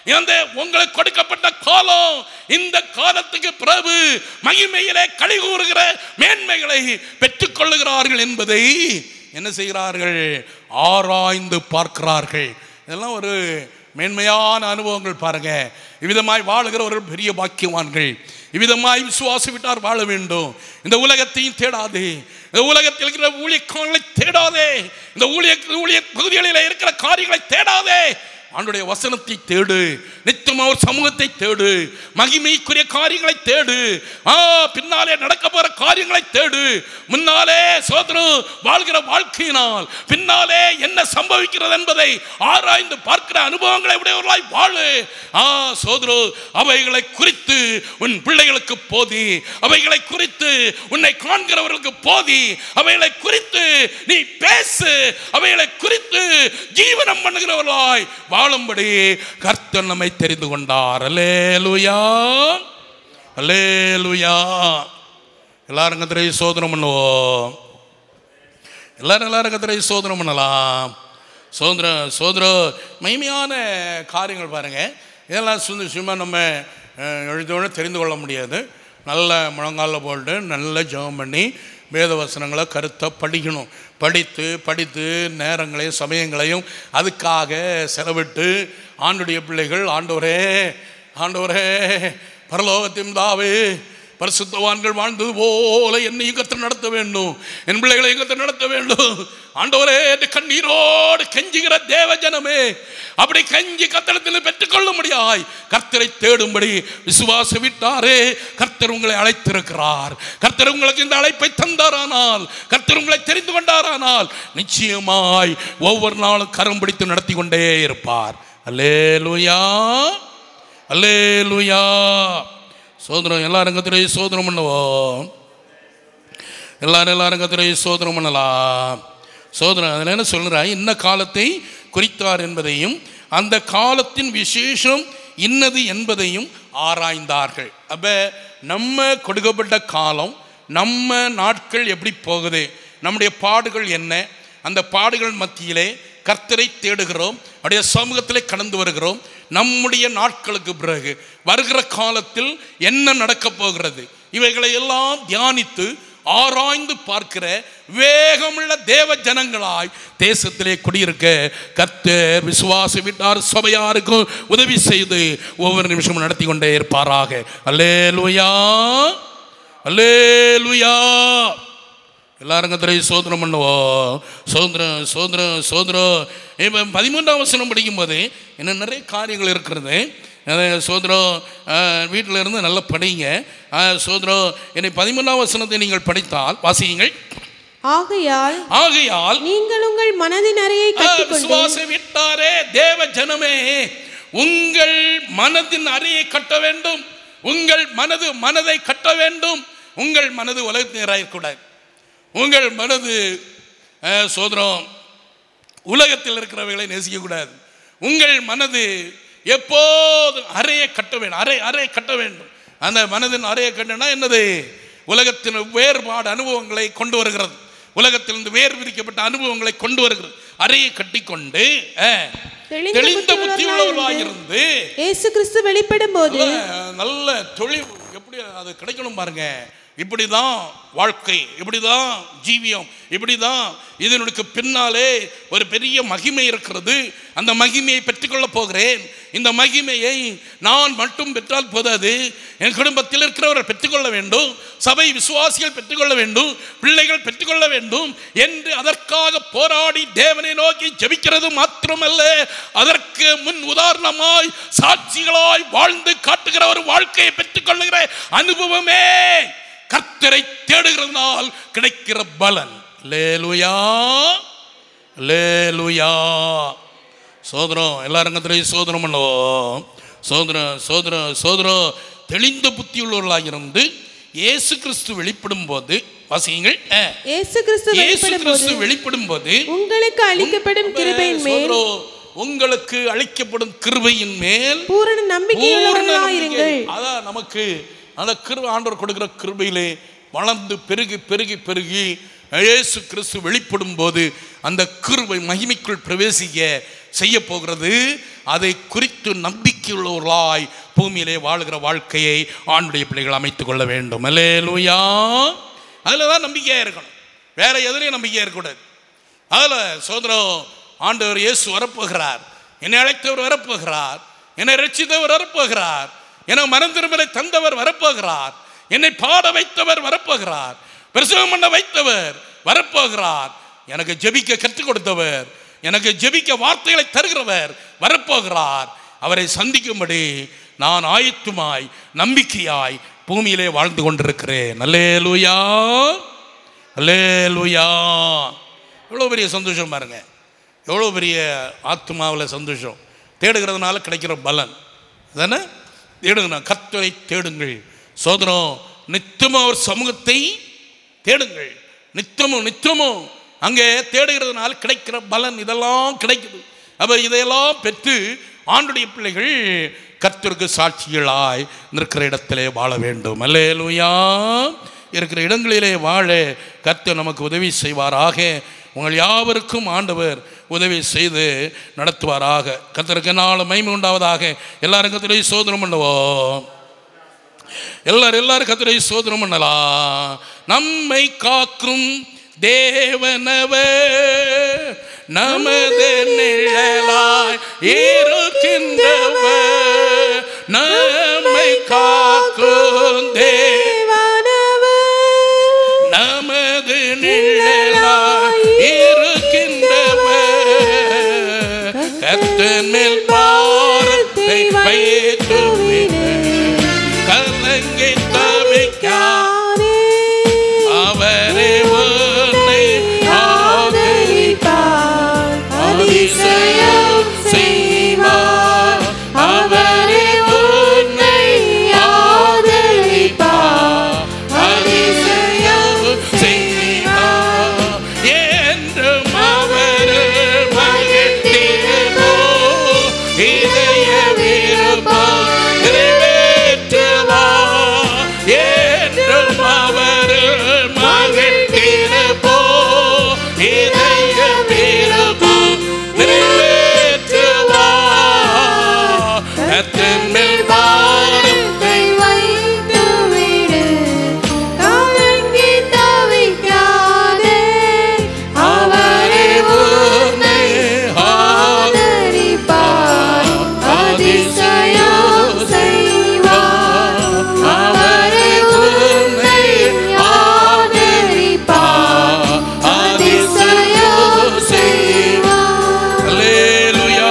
இந்த உங்களுக்கு கொடுக்கப்பட்ட காலம் இந்த காலத்துக்கு பிறகு மகிமையிலே களி கூறுகிற மேன்மைகளை பெற்றுக்கொள்ளுகிறார்கள் என்பதை என்ன செய்கிறார்கள் ஆராய்ந்து பார்க்கிறார்கள் இதெல்லாம் ஒரு மேன்மையான அனுபவங்கள் பாருங்க இவ்விதமாய் வாழுகிறவர்கள் பெரிய பாக்கியவான்கள் இவ்விதமாய் விசுவாசி விட்டார் வாழ வேண்டும் இந்த உலகத்தையும் தேடாதே இந்த உலகத்தில் இருக்கிற ஊழியக்காரங்களை தேடாதே இந்த ஊழிய ஊழிய பகுதிகளில் இருக்கிற காரியங்களை தேடாதே ஆண்டுடைய வசனத்தை தேடு நித்தம் அவர் சமூகத்தை தேடு மகிமைக்குரிய காரியங்களை தேடு ஆ பின்னாலே நடக்க போற காரியங்களை தேடு முன்னாலே சோதரு வாழ்கிற வாழ்க்கையினால் பின்னாலே என்ன சம்பவிக்கிறது என்பதை ஆராய்ந்து பார்க்கிற அனுபவங்களை உடையவர்களாய் வாழு ஆ சோதரு அவைகளை குறித்து உன் பிள்ளைகளுக்கு போதி அவைகளை குறித்து உன்னை காண்கிறவர்களுக்கு போதி அவைகளை குறித்து நீ பேசு அவைகளை குறித்து ஜீவனம் பண்ணுகிறவர்களாய் வாழும்படி கர்த்தர் நம்மை தெரிந்து கொண்டார் அல்லேலுயா அல்லேலுயா எல்லாரும் கத்திரை சோதனம் பண்ணுவோம் எல்லாரும் எல்லாரும் கத்திரை சோதனம் பண்ணலாம் சோதர சோதர மகிமையான காரியங்கள் பாருங்க இதெல்லாம் சுந்த சும்மா நம்ம அஹ், எழுதோட தெரிந்து கொள்ள முடியாது நல்ல முழங்காலில் போட்டு நல்ல ஜெபம் பண்ணி வேத வசனங்களை கருத்தை படிக்கணும் படித்து படித்து நேரங்களையும் சமயங்களையும் அதுக்காக செலவிட்டு ஆண்டுடைய பிள்ளைகள் ஆண்டவரே ஆண்டவரே பரலோகத்தின் தாவே பரிசுத்தவான்கள் வாழ்ந்தது போல என்னையும் கத்தர் நடத்த வேண்டும் என் பிள்ளைகளை கத்தர் நடத்த வேண்டும் ஆண்டவரே என்று கண்ணீரோடு கெஞ்சுகிற தேவ ஜனமே அப்படி கஞ்சி கத்தடத்தில் பெற்றுக்கொள்ள முடியாய் கர்த்தரை தேடும்படி விசுவாச விட்டாரே கர்த்தர் உங்களை அழைத்திருக்கிறார் கர்த்தர் உங்களுக்கு இந்த அழைப்பை தந்தாரானால் கர்த்தர் உங்களை தெரிந்து கொண்டாரானால் நிச்சயமாய் ஒவ்வொரு நாளும் கரம் பிடித்து நடத்தி கொண்டே இருப்பார் அல்லேலுயா அல்லேலுயா சோதனம் எல்லாரும் கத்திரை சோதனம் பண்ணுவோம் எல்லாரும் எல்லாரும் கத்திரை சோதனம் பண்ணலாம் சோதனம் அதில் என்ன சொல்கிறா இன்ன காலத்தை குறித்தார் என்பதையும் அந்த காலத்தின் விசேஷம் இன்னது என்பதையும் ஆராய்ந்தார்கள் அப்போ நம்ம கொடுக்கப்பட்ட காலம் நம்ம நாட்கள் எப்படி போகுது நம்முடைய பாடுகள் என்ன அந்த பாடுகள் மத்தியிலே கர்த்தரை தேடுகிறோம் அப்படியே சமூகத்திலே கடந்து வருகிறோம் நம்முடைய நாட்களுக்கு பிறகு வருகிற காலத்தில் என்ன நடக்கப் போகிறது இவைகளை எல்லாம் தியானித்து ஆராய்ந்து பார்க்கிற வேகமுள்ள தேவ ஜனங்களாய் தேசத்திலே குடியிருக்க கர்த்தர் விசுவாச விட்டார் சபையாருக்கும் உதவி செய்து ஒவ்வொரு நிமிஷமும் நடத்தி கொண்டே இருப்பாராக அல்லேலுயா அல்லேலுயா எல்லாரும் கத்திரை சோதனம் பண்ணுவோம் சோதரம் சோதரம் சோதரம் இப்போ பதிமூன்றாம் வசனம் படிக்கும்போது இன்னும் நிறைய காரியங்கள் இருக்கிறது அது சோதரம் வீட்டில் இருந்து நல்லா படிங்க அஹ், சோதரம் என்னை பதிமூன்றாம் வசனத்தை நீங்கள் படித்தால் வாசியுங்கள் ஆகையால் ஆகையால் நீங்கள் உங்கள் மனதின் அறையை ஆ, கட்டிக்கொண்டு விசுவாசம் விட்டாரே தேவ ஜனமே உங்கள் மனதின் அறையை கட்ட வேண்டும் உங்கள் மனது மனதை கட்ட வேண்டும் உங்கள் மனது உலகத்தினராயிருக்கூடாது உங்கள் மனது ஆ, சோதரம் உலகத்தில் இருக்கிறவைகளை நேசிக்கக்கூடாது உங்கள் மனது எப்போதும் அறையை கட்ட வேண்டும் அறை அறை கட்ட வேண்டும் அந்த மனதின் அறையை கட்டினா என்னது உலகத்தின் வேறுபாடு அனுபவங்களை கொண்டு வருகிறது உலகத்திலிருந்து வேறு விதிக்கப்பட்ட அனுபவங்களை கொண்டு வருகிறது அறையை கட்டிக்கொண்டு அஹ், தெளிந்த தெளிந்த புத்தி புத்தியுள்ளவர்களாய் உள்ளவர்களாயிருந்து இயேசு கிறிஸ்து வெளிப்படும் போது நல்ல- நல்ல தொழில் எப்படி அது கிடைக்கணும் பாருங்க இப்படிதான் வாழ்க்கை இப்படிதான் ஜீவியம் இப்படிதான் இதனுக்கு பின்னாலே ஒரு பெரிய மகிமை இருக்கிறது அந்த மகிமையை பெற்றுக்கொள்ளப் போகிறேன் இந்த மகிமையை நான் மட்டும் பெற்றால் போதாது என் குடும்பத்தில் இருக்கிறவர்கள் பெற்றுக்கொள்ள வேண்டும் சபை விசுவாசிகள் பெற்றுக்கொள்ள வேண்டும் பிள்ளைகள் பெற்றுக்கொள்ள வேண்டும் என்று அதற்காக போராடி தேவனை நோக்கி ஜெபிக்கிறது மாத்திரமல்ல அதற்கு முன் உதாரணமாய் சாட்சிகளாய் வாழ்ந்து காட்டுகிற ஒரு வாழ்க்கையை பெற்றுக்கொள்ளுகிற அனுபவமே கர்த்தரை தேடுகிறதுனால் கிடைக்கிற பலன் லேலுயா லேலுயா சோதரம் எல்லாரும் கத்திரை சோதனம் பண்ணுவோம் சோதரம் சோதரம் சோதரம் தெளிந்த புத்தியுள்ளவர்களாக இருந்து இயேசு கிறிஸ்து வெளிப்படும் போது வாசியுங்கள் அஹ். இயேசு கிறிஸ்து இயேசு வெளிப்படும் கிறிஸ்து போது வெளிப்படும் போது உங்களுக்கு அளிக்கப்படும் கிருபையின் மேல் சோதரம், உங்களுக்கு அளிக்கப்படும் கிருபையின் மேல் பூரண பூரண நம்பிக்கையுள்ளவர்களாயிருங்கள் நம்பிக்கை. அதான் நமக்கு அந்த கிருபை ஆண்டவர் கொடுக்கிற கிருபையிலே வளர்ந்து பெருகி பெருகி பெருகி இயேசு கிறிஸ்து வெளிப்படும் போது அந்த கிருபை மகிமைக்குள் பிரவேசிக்க செய்ய போகிறது அதை குறித்து நம்பிக்கையுள்ளவர்களாய் பூமியிலே வாழ்கிற வாழ்க்கையை ஆண்டுடைய பிள்ளைகள் அமைத்துக் கொள்ள வேண்டும் அல்லேலூயா அதில் தான் நம்பிக்கையாக இருக்கணும் வேற எதுலையும் நம்பிக்கையாக இருக்கக்கூடாது அதில் சோதரம் ஆண்டவர் இயேசு வரப்போகிறார் என்னை அழைத்தவர் வரப்போகிறார் என்னை ரட்சித்தவர் வரப்போகிறார் எனக்கு மனம் திரும்பலை தந்தவர் வரப்போகிறார் என்னை பாட வைத்தவர் வரப்போகிறார் பிரசவம் பண்ண வைத்தவர் வரப்போகிறார் எனக்கு ஜெபிக்க கற்றுக் கொடுத்தவர் எனக்கு ஜெபிக்க வார்த்தைகளை தருகிறவர் வரப்போகிறார் அவரை சந்திக்கும்படி நான் ஆயத்துமாய் நம்பிக்கையாய் பூமியிலே வாழ்ந்து கொண்டிருக்கிறேன் அல்லேலூயா அல்லேலூயா எவ்வளோ பெரிய சந்தோஷம் பாருங்க எவ்வளோ பெரிய ஆத்மாவில் சந்தோஷம் தேடுகிறதுனால கிடைக்கிற பலன் தானே தேடுங்க கத்தரை தேடுங்கள் சோதரம் நித்தமும் அவர் சமூகத்தை தேடுங்கள் நித்தமும் நித்தமும் அங்கே தேடுகிறதுனால கிடைக்கிற பலன் இதெல்லாம் கிடைக்குது அப்போ இதையெல்லாம் பெற்று ஆண்டுடைய பிள்ளைகள் கர்த்தருக்கு சாட்சிகளாய் நிற்கிற இடத்திலே வாழ வேண்டும் அல்லேலூயா இருக்கிற இடங்களிலே வாழ கர்த்தர் நமக்கு உதவி செய்வாராக உங்கள் யாவருக்கும் ஆண்டவர் உதவி செய்து நடத்துவாராக கர்த்தருக்கு நாள் மைமை உண்டாவதாக எல்லாரும் கத்திரை சோதனம் பண்ணுவோம் எல்லாரும் எல்லாரும் கத்திரை சோதனம் பண்ணலாம் நம்மை காக்கும் தேவனவர் நமது நிழலாய் இருக்கின்றவர் நம்மை காக்கும் தேவ நமது நிழலாய் இருக்கின்றவர் கத்தன் மேல் பாரத்தை வைத்து கலங்கி தவிக்கார் அவரே உன்னை ஆதரிப்பார் அதிசயம் செய்வார் அவரே உன்னை ஆதரிப்பார் அதிசயம் செய்வார் என்றும் அவர் மகிழ்ந்திருப்போ இதய விருப்பம் நிறைவேற்றுவார் என்றும் அவர் மகிழ்ந்திருப்போ இதய விருப்பம் நிறைவேற்றுவார் கத்தன் மேல் பாரத்தை அவரே உன்னை ஆதரிப்பார் அதிசயம் செய்வார் அவரே உன்னை ஆதரிப்பார் அதிசயம் செய்வார் அல்லேலூயா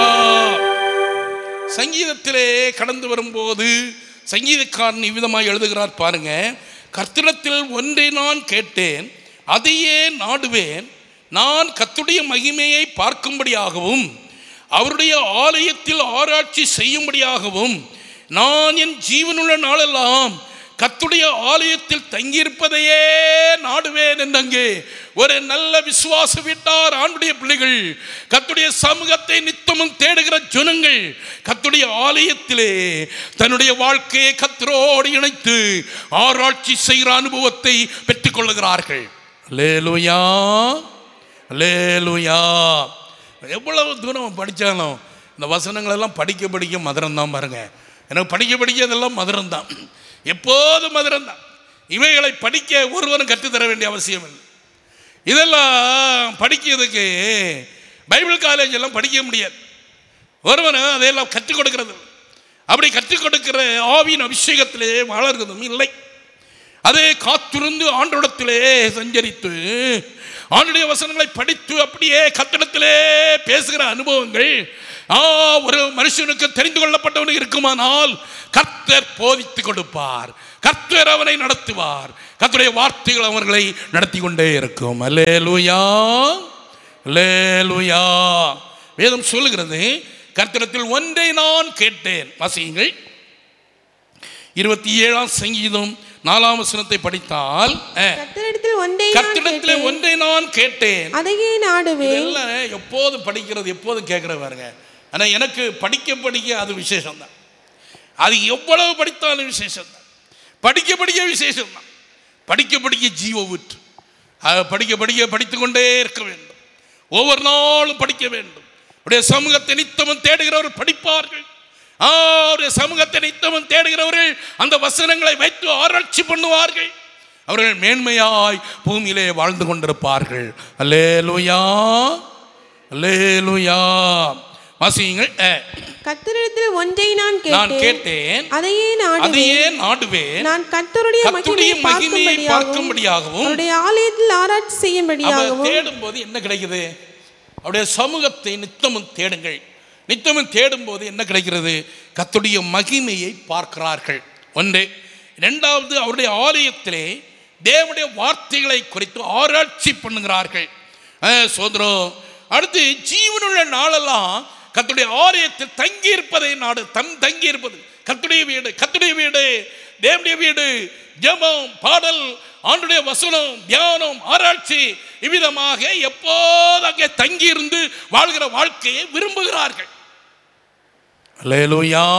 சங்கீதத்திலே கடந்து வரும்போது சங்கீதக்காரன் இவ்விதமாக எழுதுகிறார் பாருங்க கர்த்தரிடத்தில் ஒன்றை நான் கேட்டேன் அதையே நாடுவேன் நான் கர்த்தருடைய மகிமையை பார்க்கும்படியாகவும் அவருடைய ஆலயத்தில் ஆராய்ச்சி செய்யும்படியாகவும் நான் என் ஜீவனுள்ள நாளெல்லாம் கத்துடைய ஆலயத்தில் தங்கியிருப்பதையே நாடுவேன் என்றங்கே ஒரு நல்ல விசுவாச வீட்டார் ஆண்டுடைய பிள்ளைகள் கத்துடைய சமூகத்தை நித்தமும் தேடுகிற ஜனங்கள் கத்துடைய ஆலயத்திலே தன்னுடைய வாழ்க்கையை கத்தரோடு இணைத்து ஆராய்ச்சி செய்கிற அனுபவத்தை பெற்றுக்கொள்ளுகிறார்கள் லேலுயா லேலுயா எவ்வளவு தூரம் படித்தாலும் இந்த வசனங்களெல்லாம் படிக்க படிக்க மதுரம் தான் பாருங்க எனக்கு படிக்க படிக்க இதெல்லாம் மதுரம் தான் எப்போதும் மதுரம் தான் இவைகளை படிக்க ஒருவரும் கற்றுத்தர வேண்டிய அவசியம் இல்லை இதெல்லாம் படிக்கிறதுக்கு பைபிள் காலேஜ் எல்லாம் படிக்க முடியாது ஒருவனும் அதையெல்லாம் கற்றுக் கொடுக்கிறது இல்லை. அப்படி கற்றுக் கொடுக்கிற ஆவியின் அபிஷேகத்திலே வளர்கிறதும் இல்லை அதே காத்திருந்து ஆண்டோடத்திலே சஞ்சரித்து ஆண்டுடைய வசனங்களை படித்து அப்படியே கத்திடத்திலே பேசுகிற அனுபவங்கள் ஆ ஒரு மனுஷனுக்கு தெரிந்து கொள்ளப்பட்டவனுக்கு இருக்குமானால் கர்த்தர் போதித்து கொடுப்பார் கர்த்தர் அவனை நடத்துவார் கர்த்தருடைய வார்த்தைகள் அவர்களை நடத்தி கொண்டே இருக்கும் அல்லேலூயா அல்லேலூயா வேதம் சொல்லுகிறது கர்த்தரத்தில் ஒன்றை நான் கேட்டேன் வாசியுங்கள் இருபத்தி ஏழாம் சங்கீதம் நாலாம் வசனத்தை படித்தால் அஹ், கர்த்தரிடத்தில் ஒன்றை நான் கர்த்தரிடத்திலே கேட்டேன். ஒன்றை நான் கேட்டேன் அதையே நாடுவேன் இதெல்லாம் எப்போதும் படிக்கிறது எப்போதும் கேட்குற பாருங்க ஆனால் எனக்கு படிக்க படிக்க அது விசேஷம் தான் அது எவ்வளவு படித்தாலும் விசேஷம் தான் படிக்க படிக்க விசேஷம் தான் படிக்க படிக்க ஜீவ ஊற்று அது படிக்க படிக்க படித்து கொண்டே இருக்க வேண்டும் ஒவ்வொரு நாளும் படிக்க வேண்டும் அவருடைய சமூகத்தை நித்தமும் தேடுகிறவர் படிப்பார்கள் ஆ, அவருடைய சமூகத்தை நித்தமும் தேடுகிறவர்கள் அந்த வசனங்களை வைத்து ஆராய்ச்சி பண்ணுவார்கள் அவர்கள் மேன்மையாய் பூமியிலே வாழ்ந்து கொண்டிருப்பார்கள் அல்லேலூயா அல்லேலூயா வாசியுங்கள் அஹ், கர்த்தரிடத்தில் ஒன்றை நான் நான் கேட்டேன் கேட்டேன் அதையே நாடுவேன் அதையே நாடுவேன் நான் கர்த்தருடைய கர்த்தருடைய மகிமையை மகிமையை பார்க்கும்படியாகவும் பார்க்கும்படியாகவும் அவருடைய ஆலயத்தில் ஆராய்ச்சி அவர் செய்யும்படியாகவும் தேடும் போது என்ன கிடைக்குது அவருடைய சமூகத்தை நித்தமும் தேடுங்கள் நித்தமும் தேடும் போது என்ன கிடைக்கிறது கர்த்தருடைய மகிமையை பார்க்கிறார்கள் ஒன்று இரண்டாவது அவருடைய ஆலயத்திலே தேவனுடைய வார்த்தைகளை குறித்து ஆராய்ச்சி பண்ணுகிறார்கள் அஹ், சோதரம் அடுத்து ஜீவனுள்ள நாளெல்லாம் கர்த்தருடைய ஆலயத்தில் தங்கி இருப்பதை நாடு தம் தங்கி இருப்பது கர்த்தருடைய வீடு கர்த்தருடைய வீடு தேவனுடைய வீடு ஜெபம் பாடல் ஆண்டுடைய வசனம் தியானம் ஆராய்ச்சி இவ்விதமாக எப்போது அங்கே தங்கி இருந்து வாழ்கிற வாழ்க்கையை விரும்புகிறார்கள் அல்லேலூயா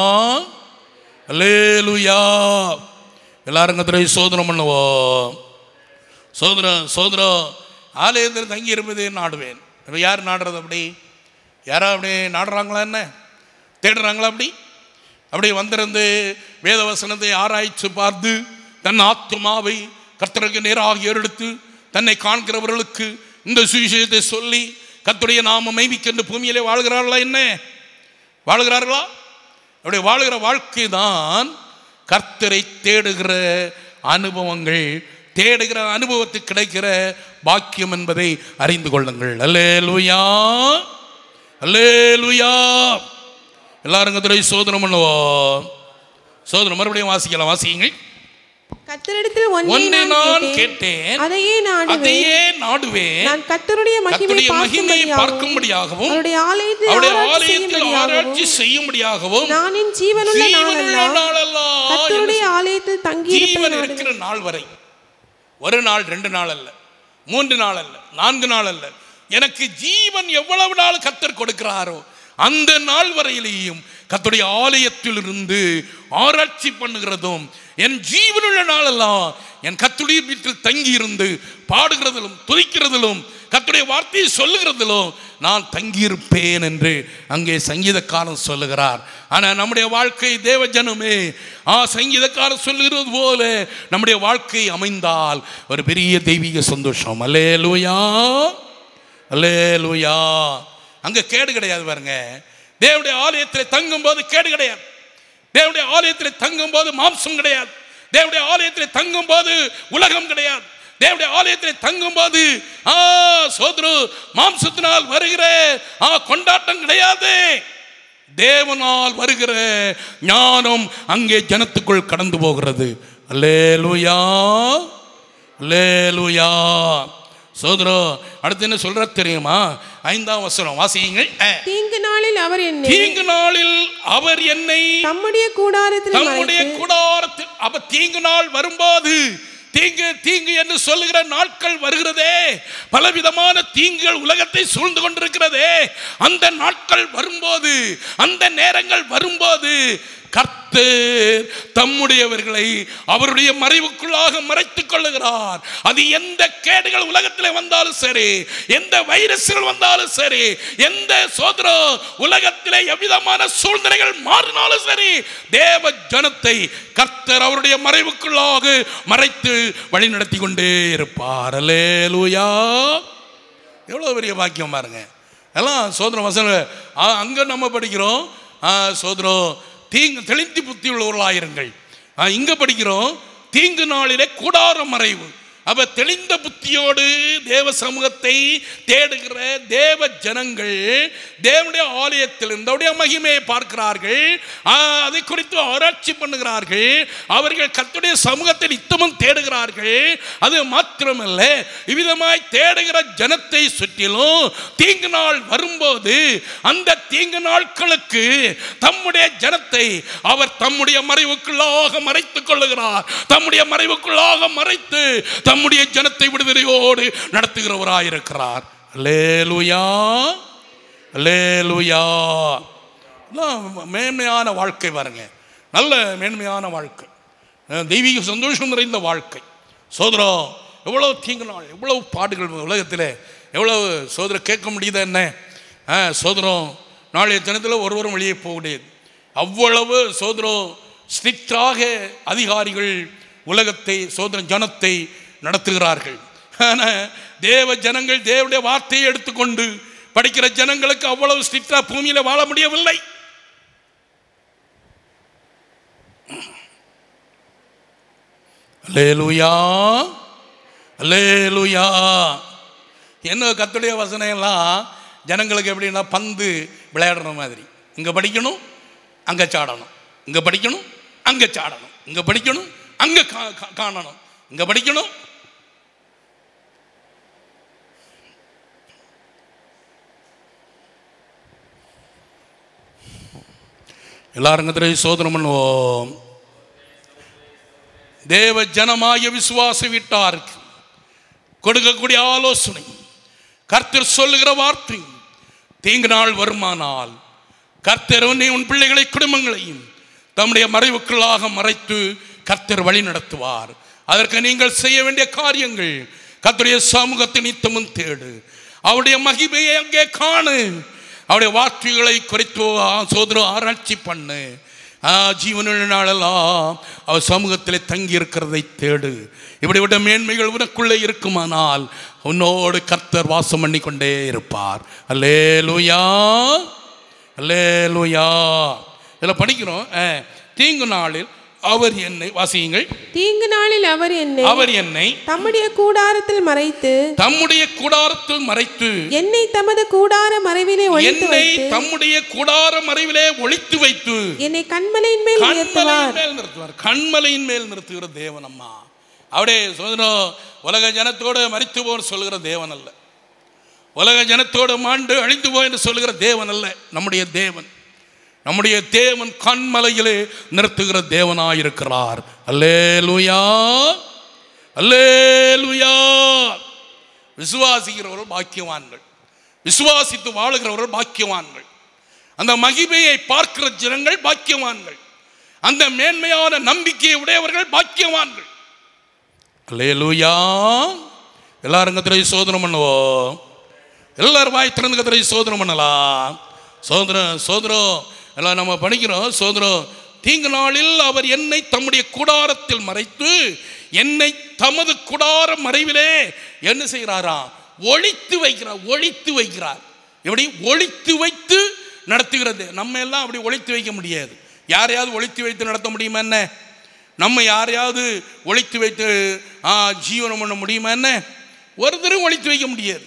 அல்லேலூயா எல்லாரும் கத்திரை சோதனம் பண்ணுவோம் சோதரம் சோதரம் ஆலயத்தில் தங்கி இருப்பதே நாடுவேன் இப்போ யார் நாடுறது அப்படி யாரா அப்படி நாடுறாங்களா என்ன தேடுறாங்களா அப்படி அப்படி வந்திருந்து வேத வசனத்தை ஆராய்ச்சி பார்த்து தன் ஆத்துமாவை கர்த்தருக்கு நேராக ஏறெடுத்து தன்னை காண்கிறவர்களுக்கு இந்த சுவிசேஷத்தை சொல்லி கர்த்தருடைய நாம மைமிக்கென்று பூமியிலே வாழ்கிறார்களா என்ன வாழ்கிறார்களா அப்படி வாழ்கிற வாழ்க்கை தான் கர்த்தரை தேடுகிற அனுபவங்கள் தேடுகிற அனுபவத்துக்கு கிடைக்கிற பாக்கியம் என்பதை அறிந்து கொள்ளுங்கள் அல்லேலூயா அல்லேலூயா எல்லாரும் கர்த்தரை சோதனை பண்ணுவோம் சோதனை மறுபடியும் வாசிக்கலாம் வாசியுங்கள் கர்த்தரிடத்தில் ஒன்றை ஒன்றை நான் நான் கேட்டேன் கேட்டேன் அதையே நாடுவேன் அதையே நாடுவேன் நான் கர்த்தருடைய மகிமையை கர்த்தருடைய மகிமையை பார்க்கும்படியாகவும் பார்க்கும்படியாகவும் அவருடைய ஆலயத்தில் அவருடைய ஆராய்ச்சி ஆலயத்தில் ஆராய்ச்சி செய்யும்படியாகவும் செய்யும்படியாகவும் நான் என் ஜீவனுள்ள ஜீவனுள்ள நாளெல்லாம் நாளெல்லாம் கர்த்தருடைய ஆலயத்தில் தங்கி ஜீவன் இருக்கிற நாள் வரை ஒரு நாள் ரெண்டு நாள் அல்ல மூன்று நாள் அல்ல நான்கு நாள் அல்ல எனக்கு ஜீவன் எவ்வளவு நாள் கத்தர் கொடுக்கிறாரோ அந்த நாள் வரையிலேயும் கர்த்தருடைய ஆலயத்தில் இருந்து ஆராய்ச்சி பண்ணுகிறதும் என் ஜீவனுள்ள நாளெல்லாம் என் கத்துடைய வீட்டில் தங்கி இருந்து பாடுகிறதிலும் துதிக்கிறதிலும் கர்த்தருடைய வார்த்தையை சொல்லுகிறதிலும் நான் தங்கியிருப்பேன் என்று அங்கே சங்கீதக்காரன் சொல்லுகிறார் ஆனால் நம்முடைய வாழ்க்கை தேவ ஜனமே ஆ சங்கீதக்காரன் சொல்லுகிறது போல நம்முடைய வாழ்க்கை அமைந்தால் ஒரு பெரிய தெய்வீக சந்தோஷம் அல்லே லூயா அல்லே லூயா அங்கே கேடு கிடையாது பாருங்க தேவனுடைய ஆலயத்தில் தங்கும் போது கேடு கிடையாது தேவனுடைய ஆலயத்தில் தங்கும் போது மாம்சம் கிடையாது தேவனுடைய ஆலயத்தில் தங்கும் போது உலகம் கிடையாது தேவனுடைய ஆலயத்தில் தங்கும் போது ஆ சோத்ரு மாம்சத்தினால் வருகிற ஆ கொண்டாட்டம் கிடையாது தேவனால் வருகிற ஞானம் அங்கே ஜனத்துக்குள் கடந்து போகிறது அல்லேலூயா அல்லேலூயா சோதரோ அடுத்து என்ன சொல்ற தெரியுமா ஐந்தாம் வசனம் வாசியுங்கள் அஹ். தீங்கு நாளில் அவர் என்னை தீங்கு நாளில் அவர் என்னை தம்முடைய கூடாரத்தில் தம்முடைய மறைத்து கூடாரத்தில் அப்ப தீங்கு நாள் வரும்போது தீங்கு தீங்கு என்று சொல்லுகிற நாட்கள் வருகிறதே பலவிதமான தீங்குகள் உலகத்தை சூழ்ந்து கொண்டிருக்கிறதே அந்த நாட்கள் வரும்போது அந்த நேரங்கள் வரும்போது கர்த்தர் தம்முடையவர்களை அவருடைய மறைவுக்குள்ளாக மறைத்துக் கொள்ளுகிறார் அது எந்த கேடுகள் உலகத்தில் வந்தாலும் சரி எந்த வைரஸ்கள் வந்தாலும் சரி எந்த சோதரம் உலகத்திலே எவ்விதமான சூழ்நிலைகள் மாறினாலும் சரி தேவ ஜனத்தை கர்த்தர் அவருடைய மறைவுக்குள்ளாக மறைத்து வழி நடத்தி கொண்டே இருப்பார் அல்லேலூயா எவ்வளோ பெரிய பாக்கியம் பாருங்க எல்லாம் சோதரம் வசனம் அங்கே நம்ம படிக்கிறோம் ஆ, சோதரம் தீங்கு தெளிந்து புத்தி உள்ளவர்களாயிருங்கள் ஆ, இங்க படிக்கிறோம் தீங்கு நாளிலே கூடார மறைவு அவ தெளிந்த புத்தியோடு தேவ சமூகத்தை தேடுகிற தேவ ஜனங்கள் தேவனுடைய ஆலயத்தில் இருந்தவுடைய மகிமையை பார்க்கிறார்கள் ஆ, அதை குறித்து ஆராய்ச்சி பண்ணுகிறார்கள் அவர்கள் கர்த்தருடைய சமூகத்தை நித்தமும் தேடுகிறார்கள் அது மாத்திரமல்ல இவ்விதமாய் தேடுகிற ஜனத்தை சுற்றிலும் தீங்கு நாள் வரும்போது அந்த தீங்கு நாட்களுக்கு தம்முடைய ஜனத்தை அவர் தம்முடைய மறைவுக்குள்ளாக மறைத்துக் கொள்ளுகிறார் தம்முடைய மறைவுக்குள்ளாக மறைத்து தம்முடைய ஜனத்தை விடுதலையோடு நடத்துகிறவராயிருக்கிறார் அல்லேலூயா அல்லேலூயா எல்லாம் மேன்மையான வாழ்க்கை பாருங்க நல்ல மேன்மையான வாழ்க்கை அஹ் தெய்வீக சந்தோஷம் நிறைந்த வாழ்க்கை சோதரம் எவ்வளோ தீங்கு நாள் எவ்வளவு பாடுகள் உலகத்தில் எவ்வளவு சோதரம் கேட்க முடியுதா என்ன ஆ சோதரம் நாளைய தினத்தில் ஒருவரும் வெளியே போக முடியாது அவ்வளவு சோதரம் ஸ்ட்ரிக்டாக அதிகாரிகள் உலகத்தை சோதரம் ஜனத்தை நடத்துகிறார்கள் ஆனால் தேவ ஜனங்கள் தேவனுடைய வார்த்தையை எடுத்துக்கொண்டு படிக்கிற ஜனங்களுக்கு அவ்வளவு ஸ்ட்ரிக்டா பூமியில வாழ முடியவில்லை அல்லேலூயா அல்லேலூயா என்ன கத்துடைய வசனம் எல்லாம் ஜனங்களுக்கு எப்படின்னா பந்து விளையாடுற மாதிரி இங்கே படிக்கணும் அங்கே சாடணும் இங்கே படிக்கணும் அங்கே சாடணும் இங்கே படிக்கணும் அங்கே கா- கா- காணணும் இங்கே படிக்கணும் எல்லாரும் கத்திரை சோதனம் பண்ணுவோம் தேவ ஜனமாய விசுவாச வீட்டாருக்கு கொடுக்கக்கூடிய ஆலோசனை கர்த்தர் சொல்லுகிற வார்த்தை தீங்கு நாள் வருமானால் கர்த்தர் உன்னை உன் பிள்ளைகளை குடும்பங்களையும் தம்முடைய மறைவுக்குள்ளாக மறைத்து கர்த்தர் வழி நடத்துவார் அதற்கு நீங்கள் செய்ய வேண்டிய காரியங்கள் கர்த்தருடைய சமூகத்தை நித்தமும் தேடு அவருடைய மகிமையை அங்கே காணு அவருடைய வார்த்தைகளை குறித்து சோதர ஆராய்ச்சி பண்ணு ஆ, ஜீவனுள்ள நாளெல்லாம் அவர் சமூகத்தில் தங்கி இருக்கிறதை தேடு இப்படிப்பட்ட மேன்மைகள் உனக்குள்ளே இருக்குமானால் உன்னோடு கர்த்தர் வாசம் பண்ணி கொண்டே இருப்பார் அல்லே லூயா அல்லே லூயா இதில் படிக்கிறோம் ஆ, தீங்கு நாளில் அவர் என்னை வாசியுங்கள் தீங்கு நாளில் அவர் என்னை அவர் என்னை தம்முடைய கூடாரத்தில் மறைத்து தம்முடைய கூடாரத்தில் மறைத்து என்னை தமது கூடார மறைவிலே ஒழித்து என்னை வைத்து தம்முடைய கூடார மறைவிலே ஒளித்து வைத்து என்னை கண்மலையின் மேல் உயர்த்துவார் கண்மலையின் மேல் நிறுத்துவார் கண்மலையின் மேல் நிறுத்துகிற தேவன் அம்மா அப்படியே சோதனம் உலக ஜனத்தோடு மறித்து போன்னு சொல்லுகிற தேவன் அல்ல உலக ஜனத்தோடு மாண்டு அழிந்து போ என்று சொல்லுகிற தேவன் அல்ல நம்முடைய தேவன் நம்முடைய தேவன் கண்மலையிலே நிறுத்துகிற தேவனாயிருக்கிறார் அல்லேலூயா அல்லேலூயா விசுவாசிக்கிறவர்கள் பாக்கியவான்கள் விசுவாசித்து வாழுகிறவர்கள் பாக்கியவான்கள் அந்த மகிமையை பார்க்கிற ஜனங்கள் பாக்கியவான்கள் அந்த மேன்மையான நம்பிக்கையை உடையவர்கள் பாக்கியவான்கள் அல்லேலூயா எல்லாரும் கத்திரை சோதனை பண்ணுவோம் எல்லாரும் வாய் திறந்து கத்திரை சோதனை பண்ணலாம் சோதரம் சோதரம் எல்லாம் நம்ம படிக்கிறோம் சோதரம் தீங்கு நாளில் அவர் என்னை தம்முடைய கூடாரத்தில் மறைத்து என்னை தமது கூடார மறைவிலே என்ன செய்கிறாராம் ஒழித்து வைக்கிறார் ஒழித்து வைக்கிறார் எப்படி ஒழித்து வைத்து நடத்துகிறது நம்ம எல்லாம் அப்படி ஒழித்து வைக்க முடியாது யாரையாவது ஒழித்து வைத்து நடத்த முடியுமா என்ன நம்ம யாரையாவது ஒழித்து வைத்து ஆ, ஜீவனம் பண்ண முடியுமா என்ன ஒருத்தரும் ஒழித்து வைக்க முடியாது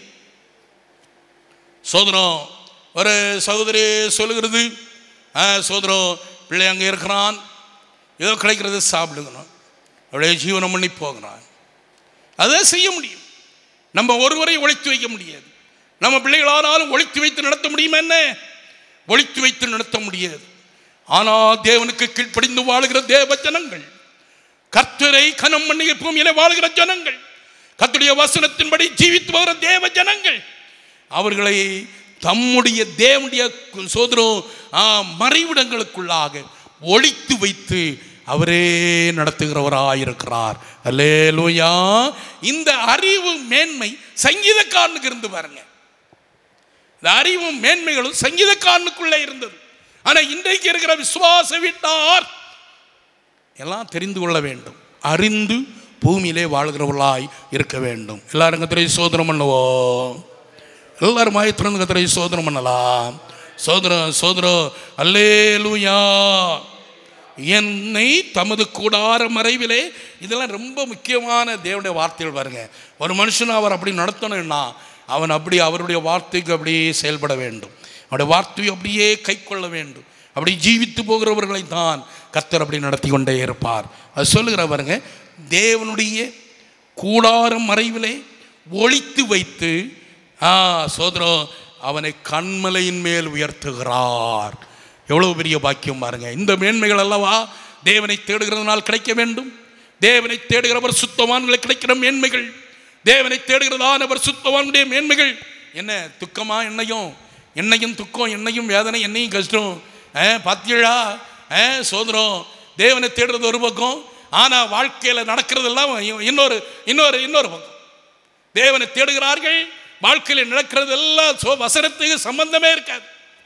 சோதரம் ஒரு சகோதரி சொல்லுகிறது ஆ சோதரம் பிள்ளை அங்கே இருக்கிறான் ஏதோ கிடைக்கிறது சாப்பிடுங்கணும் அப்படியே ஜீவனம் பண்ணி போகிறான் அதை செய்ய முடியும் நம்ம ஒருவரை ஒழித்து வைக்க முடியாது நம்ம பிள்ளைகளானாலும் ஒழித்து வைத்து நடத்த முடியுமா என்ன ஒழித்து வைத்து நடத்த முடியாது ஆனால் தேவனுக்கு கீழ்ப்படிந்து வாழுகிற தேவ ஜனங்கள் கர்த்தரை கனம் பண்ணிய பூமியில வாழ்கிற ஜனங்கள் கர்த்தருடைய வசனத்தின்படி ஜீவித்து வருகிற தேவ ஜனங்கள் அவர்களை தம்முடைய தேவனுடைய சோதரம் ஆ, மறைவிடங்களுக்குள்ளாக ஒழித்து வைத்து அவரே நடத்துகிறவராயிருக்கிறார் அல்லேலூயா இந்த அறிவு மேன்மை சங்கீதக்காரனுக்கு இருந்து பாருங்க இந்த அறிவும் மேன்மைகளும் சங்கீதக்காரனுக்குள்ளே இருந்தது ஆனா இன்றைக்கு இருக்கிற விசுவாச வீட்டார் எல்லாம் தெரிந்து கொள்ள வேண்டும் அறிந்து பூமியிலே வாழ்கிறவர்களாய் இருக்க வேண்டும் எல்லாரும் கத்திரை சோதனம் பண்ணுவோம் எல்லாரும் மாய திறந்து கத்திரை சோதனம் பண்ணலாம் சோதரம் சோதரம் அல்லேலூயா என்னை தமது கூடார மறைவிலே இதெல்லாம் ரொம்ப முக்கியமான தேவனுடைய வார்த்தைகள் பாருங்க ஒரு மனுஷனை அவர் அப்படி நடத்தணும்னா அவன் அப்படி அவருடைய வார்த்தைக்கு அப்படியே செயல்பட வேண்டும் அவருடைய வார்த்தையை அப்படியே கை கொள்ள வேண்டும் அப்படி ஜீவித்து போகிறவர்களை தான் கர்த்தர் அப்படி நடத்தி கொண்டே இருப்பார் அது சொல்லுகிற பாருங்க தேவனுடைய கூடாரம் மறைவிலே ஒளித்து வைத்து ஆ சோதரம் அவனை கண்மலையின் மேல் உயர்த்துகிறார் எவ்வளவு பெரிய பாக்கியம் பாருங்க இந்த மேன்மைகள் அல்லவா தேவனை தேடுகிறதுனால் கிடைக்க வேண்டும் தேவனை தேடுகிறவர் சுத்தவான்களுக்கு கிடைக்கிற மேன்மைகள் தேவனை தேடுகிறதானவர் சுத்தவானுடைய மேன்மைகள் என்ன துக்கமா என்னையும் என்னையும் துக்கம் என்னையும் வேதனை என்னையும் கஷ்டம் ஆ, பாத்தியழா ஆ, சோதரம் தேவனை தேடுறது ஒரு பக்கம் ஆனா வாழ்க்கையில நடக்கிறதெல்லாம் இன்னொரு இன்னொரு இன்னொரு பக்கம் தேவனை தேடுகிறார்கள் வாழ்க்கையில் நடக்கிறது எல்லாம் சோ வசனத்துக்கு சம்பந்தமே இருக்காது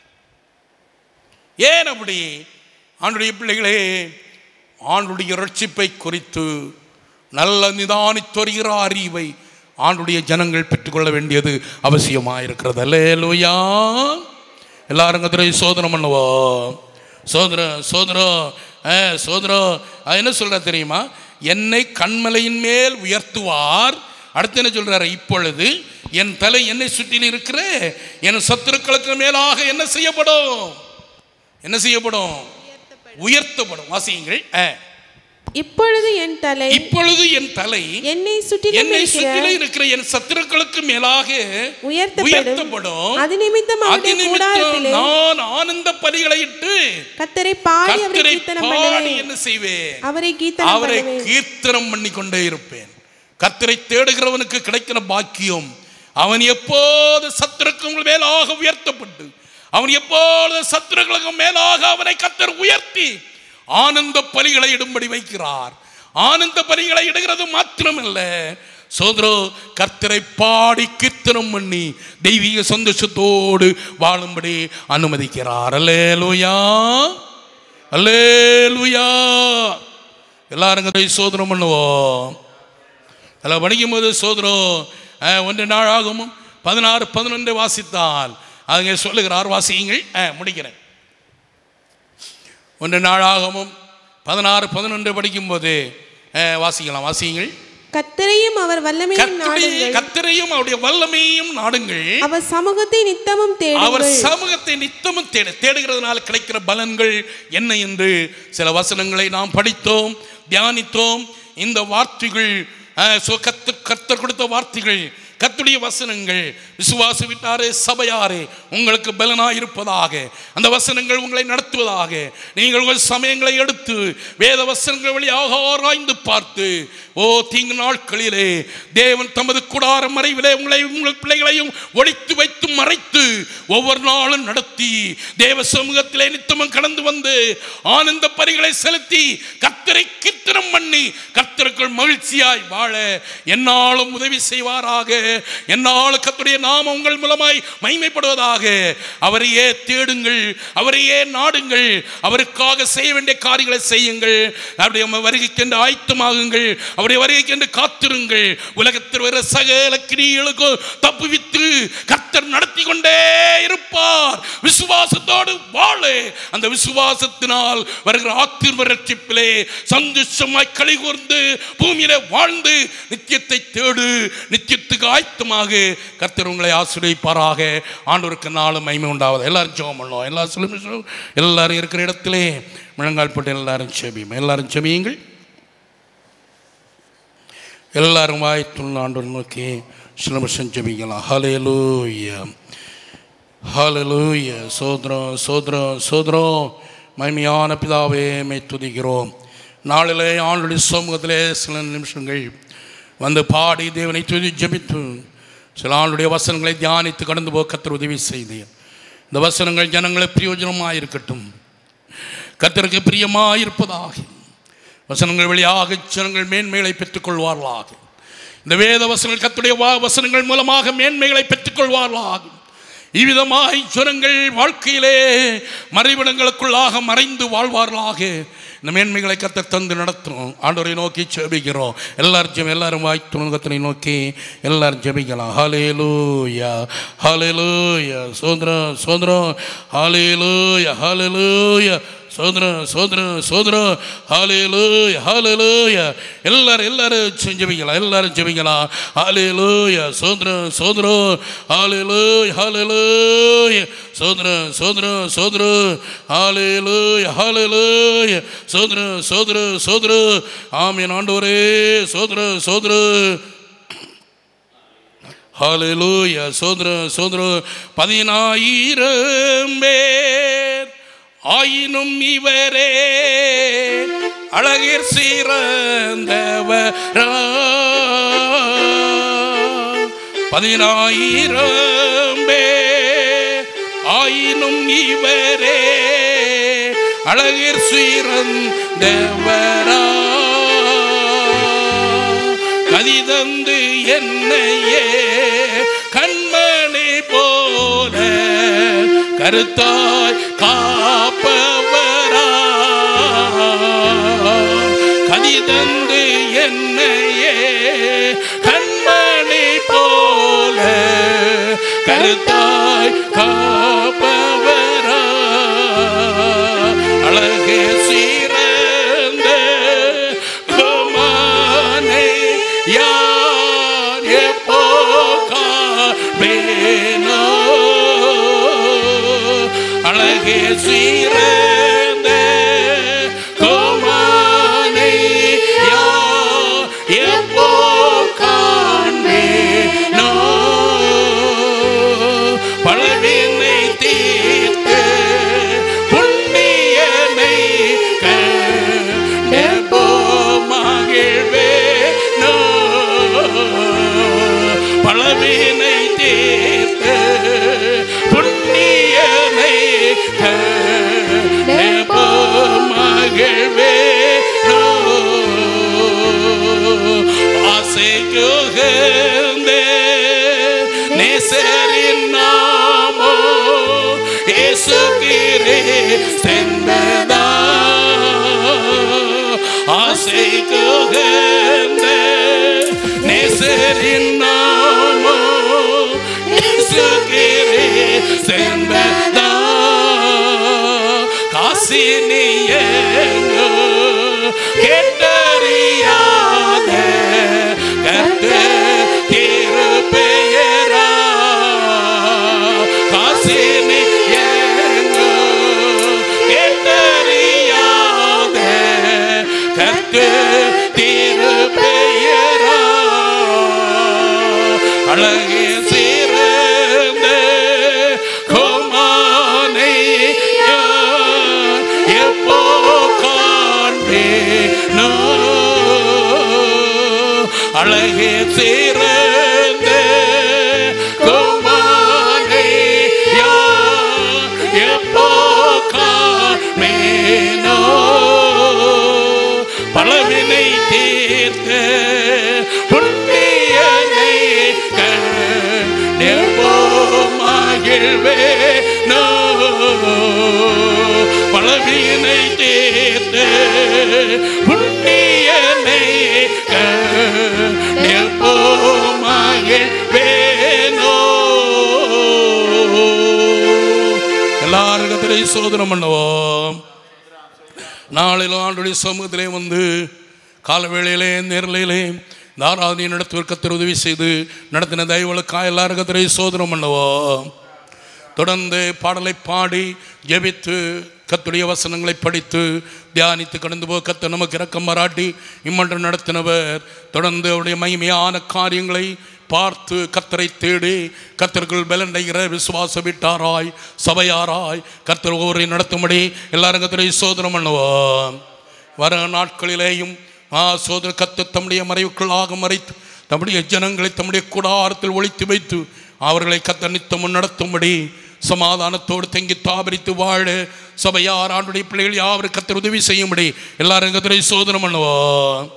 ஏன் அப்படி ஆண்டுடைய பிள்ளைகளே ஆண்டுடைய ரட்சிப்பை குறித்து நல்ல நிதானித்தொருகிற அறிவை ஆண்டுடைய ஜனங்கள் பெற்றுக்கொள்ள வேண்டியது அவசியமாக இருக்கிறது அல்லேலூயா எல்லாரும் கத்திரை சோதனை பண்ணுவோம் சோதரம் சோதரம் ஆ சோதரம் அது என்ன சொல்ற தெரியுமா என்னை கண்மலையின் மேல் உயர்த்துவார் அடுத்து என்ன சொல்றாரு இப்பொழுது என் தலை என்னை சுற்றில் இருக்கிற என் சத்துருக்களுக்கு மேலாக என்ன செய்யப்படும் என்ன செய்யப்படும் உயர்த்தப்படும் வாசியுங்கள் ஆ. இப்பொழுது என் தலை இப்பொழுது என் தலை என்னை சுற்றிலும் என்னை இருக்கிற சுற்றிலும் இருக்கிற என் சத்துருக்களுக்கு மேலாக உயர்த்தப்படும் உயர்த்தப்படும் அது நிமித்தம் அது அவருடைய நிமித்தம் கூடாரத்திலே நான் ஆனந்த பலிகளை இட்டு கத்தரை பாடி அவரை கர்த்தரை கீர்த்தனம் பாடி பண்ணுவேன் என்ன செய்வேன் அவரை கீர்த்தனம் அவரை பண்ணுவேன் கீர்த்தனம் பண்ணி கொண்டே இருப்பேன் கர்த்தரை தேடுகிறவனுக்கு கிடைக்கிற பாக்கியம் அவன் எப்போது சத்துருக்கும் மேலாக உயர்த்தப்பட்டு அவன் எப்பொழுது சத்துருக்களுக்கு மேலாக அவனை கத்தர் உயர்த்தி ஆனந்த பலிகளை இடும்படி வைக்கிறார் ஆனந்த பலிகளை இடுகிறது மாத்திரமல்ல சோதரோ கர்த்தரை பாடி கீர்த்தனம் பண்ணி தெய்வீக சந்தோஷத்தோடு வாழும்படி அனுமதிக்கிறார் அல்லேலூயா அல்லேலூயா எல்லாரும் கதை சோதனம் பண்ணுவோம் அதில் படிக்கும்போது சோதரம் அஹ், ஒன்று நாள் ஆகும் பதினாறு பதினொன்று வாசித்தால் அவங்க சொல்லுகிறார் வாசியுங்கள் அஹ், முடிக்கிறேன் ஒன்று நாள் ஆகமும் பதினாறு பதினொன்று படிக்கும்போது அஹ், வாசிக்கலாம் வாசியுங்கள் கத்தரையும் அவர் வல்லமையும் கர்த்தருடைய நாடுங்கள் கத்தரையும் அவருடைய வல்லமையும் நாடுங்கள் அவர் சமூகத்தை நித்தமும் அவர் தேடுங்கள் சமூகத்தை நித்தமும் தேட தேடுகிறதுனால கிடைக்கிற பலன்கள் என்ன என்று சில வசனங்களை நாம் படித்தோம் தியானித்தோம் இந்த வார்த்தைகள் அஹ், சோ- கத்து கர்த்தர் கொடுத்த வார்த்தைகள் கத்துடைய வசனங்கள் விசுவாச விட்டாரே சபையாரே உங்களுக்கு பலனாய் இருப்பதாக அந்த வசனங்கள் உங்களை நடத்துவதாக நீங்கள் உங்கள் சமயங்களை எடுத்து வேத வசனங்கள் வழியாக ஆராய்ந்து பார்த்து ஓ தீங்கு நாட்களிலே தேவன் தமது கூடார மறைவிலே உங்களை உங்கள் பிள்ளைகளையும் ஒழித்து வைத்து மறைத்து ஒவ்வொரு நாளும் நடத்தி தேவ சமூகத்திலே நித்தமும் கடந்து வந்து ஆனந்த பரிகளை செலுத்தி கர்த்தரை கீர்த்தனம் பண்ணி கர்த்தருக்குள் மகிழ்ச்சியாய் வாழ என்னாலும் உதவி செய்வாராக என்னாலும் கர்த்தருடைய நாமம் உங்கள் மூலமாய் மகிமைப்படுவதாக அவரையே தேடுங்கள் அவரையே நாடுங்கள் அவருக்காக செய்ய வேண்டிய காரியங்களை செய்யுங்கள் அவருடைய வருகைக்கென்று ஆயத்தமாகுங்கள் அவருடைய வருகைக்கென்று காத்திருங்கள் உலகத்தில் வர சகல கிரியலுக்கும் தப்புவித்து கர்த்தர் நடத்தி கொண்டே இருப்பார் விசுவாசத்தோடு வாழு அந்த விசுவாசத்தினால் வருகிற ஆத்திர்வ ரட்சிப்பிலே சந்தோஷமாய் களி கூர்ந்து பூமியிலே வாழ்ந்து நித்தியத்தை தேடு நித்தியத்துக்கு ஆயத்தமாக கர்த்தர் உங்களை ஆசிரியப்பாராக ஆண்டவருக்கு நாளும் மகிமை உண்டாவது எல்லாரும் ஜெபம் பண்ணுவோம் எல்லாரும் சொல்லுங்க எல்லாரும் இருக்கிற இடத்திலே முழங்கால் போட்டு எல்லாரும் செபியும் எல்லாரும் செபியுங்கள் எல்லாரும் வாய்த்துள்ள ஆண்டவர் நோக்கி சில நிமிஷம் ஜெபிக்கலாம் ஹalleluya ஹalleluya சோத்ரம் சோத்ரம் சோத்ரம் மகிமையான பிதாவே மை துதிக்கிறோம் நாளிலே ஆண்டுடைய சமூகத்திலே சில நிமிஷங்கள் வந்து பாடி தேவனை துதி ஜெபித்து சில ஆண்டுடைய வசனங்களை தியானித்து கடந்து போக கத்தர் உதவி செய்தேன் இந்த வசனங்கள் ஜனங்களுக்கு பிரயோஜனமாக இருக்கட்டும் கத்தருக்கு பிரியமாக இருப்பதாக வசனங்கள் வழியாக ஜனங்கள் மேன்மைகளை பெற்றுக்கொள்வார்களாக இந்த வேத வசனங்கள் கத்துடைய வா வசனங்கள் மூலமாக மேன்மைகளை பெற்றுக்கொள்வார்களாக இவ்விதமாய் ஜனங்கள் வாழ்க்கையிலே மறைவிடங்களுக்குள்ளாக மறைந்து வாழ்வார்களாக இந்த மேன்மைகளை கத்த தந்து நடத்தும் ஆண்டவரை நோக்கி ஜெபிக்கிறோம் எல்லாரும் ஜெப எல்லாரும் வாய் துணுகத்தினை நோக்கி எல்லாரும் ஜெபிக்கலாம் ஹalleluya ஹalleluya சோதரம் சோதரம் ஹalleluya ஹalleluya சோதரம் சோதரம் சோதரம் ஹalleluya ஹalleluya எல்லாரும் எல்லாரும் ஜெபிக்கலாம் எல்லாரும் ஜெபிக்கலாம் ஹalleluya சோதரம் சோதரம் ஹalleluya ஹalleluya சோதரம் சோதரம் சோதரம் ஹalleluya ஹalleluya சோதரம் சோதரம் சோதரம் ஆமென் ஆண்டவரே சோதரம் சோதரம் ஹalleluya சோதரம் சோதரம் பதினாயிரம் பேர் ஆயினும் இவரே அழகிற் சிறந்தவரா பதினாயிரம் பேர் ஆயினும் இவரே அழகிற் சிறந்தவரா கதிதந்து என்னையே கண்ம கருத்தாய் காப்பவரா கதிதந்து என்னையே கண்மணி போல கருத்தாய் காப்பவரா அழகே சீரந்த குமானை யார் எப்போ காண்பேனோ அழகே சீரந்த குமானை யார் எப்போ காண்பேனோ பழவினை தீர்த்து புண்ணியனை கண்டபோ மகிழ்வேனோ பழவினை தீர்த்து புண்ணியனை கண்டபோ மகிழ்வேனோ ஆசைக்குகந்தே நேசரின் நாமோ இயேசு கிறிஸ்தென்பதா ஆசைக்குகந்தே நேசரின் நாமோ இயேசு கிறிஸ்தென்பதா காசினியங்கோ கேட்டறியாத கர்த்த திருப்பெயரா காசினி எங்கோ கேட்டறியாத கர்த்த திருப்பெயரா அழகே சிறந்த கோமானை யார் எப்போ காண்பேனோ அழகே சிறந்த கோமானை யார் எப்போ காண்பேனோ பலவினை தீர்த்த புண்ணியனை கண்டோ மகிழ்வேனோ பலவினை தீர்த்த புண்ணியனை கண்டோ மகிழ்வேனோ எல்லாரும் கத்திரை சோதனம் பண்ணுவோம் நாளிலும் ஆண்டுடைய சமூகத்திலே வந்து காலவேளையிலே நேரலையிலே இந்த ஆராதனை நடத்துவதற்கு கத்தர் உதவி செய்து நடத்தின தயவுகளுக்காக எல்லாரும் கத்தரை சோதனம் பண்ணுவோம் தொடர்ந்து பாடலை பாடி ஜெபித்து கத்துடைய வசனங்களை படித்து தியானித்து கடந்து போக கத்த நமக்கு இரக்கம் பாராட்டி இம்மன்றம் நடத்தினவர் தொடர்ந்து அவருடைய மகிமையான காரியங்களை பார்த்து கத்தரை தேடி கத்தர்கள் பலனைகிற விசுவாச விட்டாராய் சபையாராய் கத்தர் ஒவ்வொரு நடத்தும்படி எல்லாரும் கத்தரை சோதனம் பண்ணுவோம் வர நாட்களிலேயும் ஆ சோதர கத்த தம்முடைய மறைவுக்குள்ளாக மறைத்து தம்முடைய ஜனங்களை தம்முடைய கூடாரத்தில் ஒழித்து வைத்து அவர்களை கத்த நித்தமும் நடத்தும்படி சமாதானத்தோடு தங்கி தாபரித்து வாழ சபையார் ஆண்டுடைய பிள்ளைகள் யாவரும் கத்தர் உதவி செய்யும்படி எல்லாரும் கத்தரை சோதனம் பண்ணுவோம்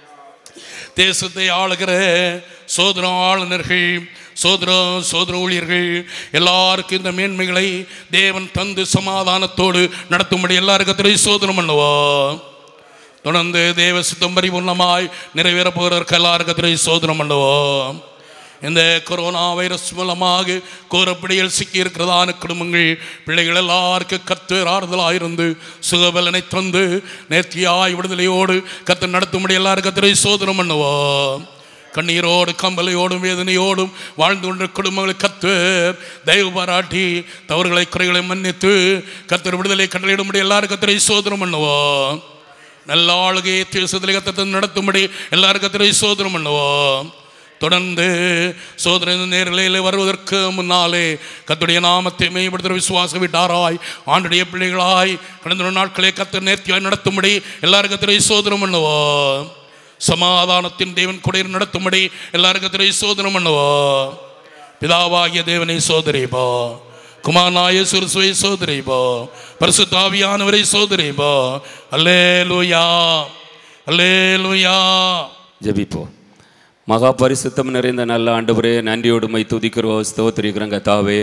தேசத்தை ஆளுகிற சோதர ஆளுநர்கள் சோதர சோதர ஊழியர்கள் எல்லாருக்கும் இந்த மேன்மைகளை தேவன் தந்து சமாதானத்தோடு நடத்தும்படி எல்லாருக்கும் திரை சோதனம் பண்ணுவோம் தொடர்ந்து தேவ சித்தம் பரிபூர்ணமாய் நிறைவேற போகிறவர்கள் எல்லாருக்கும் திரை சோதனம் பண்ணுவோம் இந்த கொரோனா வைரஸ் மூலமாக கோரப்படியில் சிக்கி இருக்கிறதான குடும்பங்கள் பிள்ளைகள் எல்லாருக்கும் கத்து ஆறுதலாக இருந்து சுகபலனை தந்து நேர்த்தியாய் விடுதலையோடு கத்து நடத்தும்படி எல்லாரும் கத்திரை சோதனம் பண்ணுவோம் கண்ணீரோடு கம்பலையோடும் வேதனையோடும் வாழ்ந்து கொண்ட குடும்பங்களை கத்து தயவு பாராட்டி தவறுகளை குறைகளை மன்னித்து கத்தர் விடுதலை கட்டளையிடும்படி எல்லாரும் கத்திரை சோதனம் பண்ணுவோம் நல்ல ஆளுகையை தேசத்தில் கத்தத்தை நடத்தும்படி எல்லாரும் கத்திரை சோதனம் பண்ணுவோம் தொடர்ந்து சோதனை நேரலையில் வருவதற்கு முன்னாலே கத்துடைய நாமத்தை மேம்படுத்துகிற விசுவாச விட்டாராய் ஆண்டுடைய பிள்ளைகளாய் கடந்த நாட்களே கத்த நேர்த்தியாய் நடத்தும்படி எல்லாரும் கத்திரை சோதனம் பண்ணுவோம் சமாதானத்தின் தேவன் கூட நடத்தும்படி எல்லாரும் கத்திரை சோதனம் பண்ணுவோம் பிதாவாகிய தேவனை சோதரிப்போ குமாரனாய சுரசுவை சோதரிப்போ பரிசுத்தாவியானவரை சோதரிப்போ அல்லே லூயா அல்லே லூயா ஜெபிப்போம் மகா பரிசுத்தம் நிறைந்த நல்ல ஆண்டவரே நன்றியோடு மை துதிக்கிறோம் ஸ்தோத்திரிக்கிறோம் கத்தாவே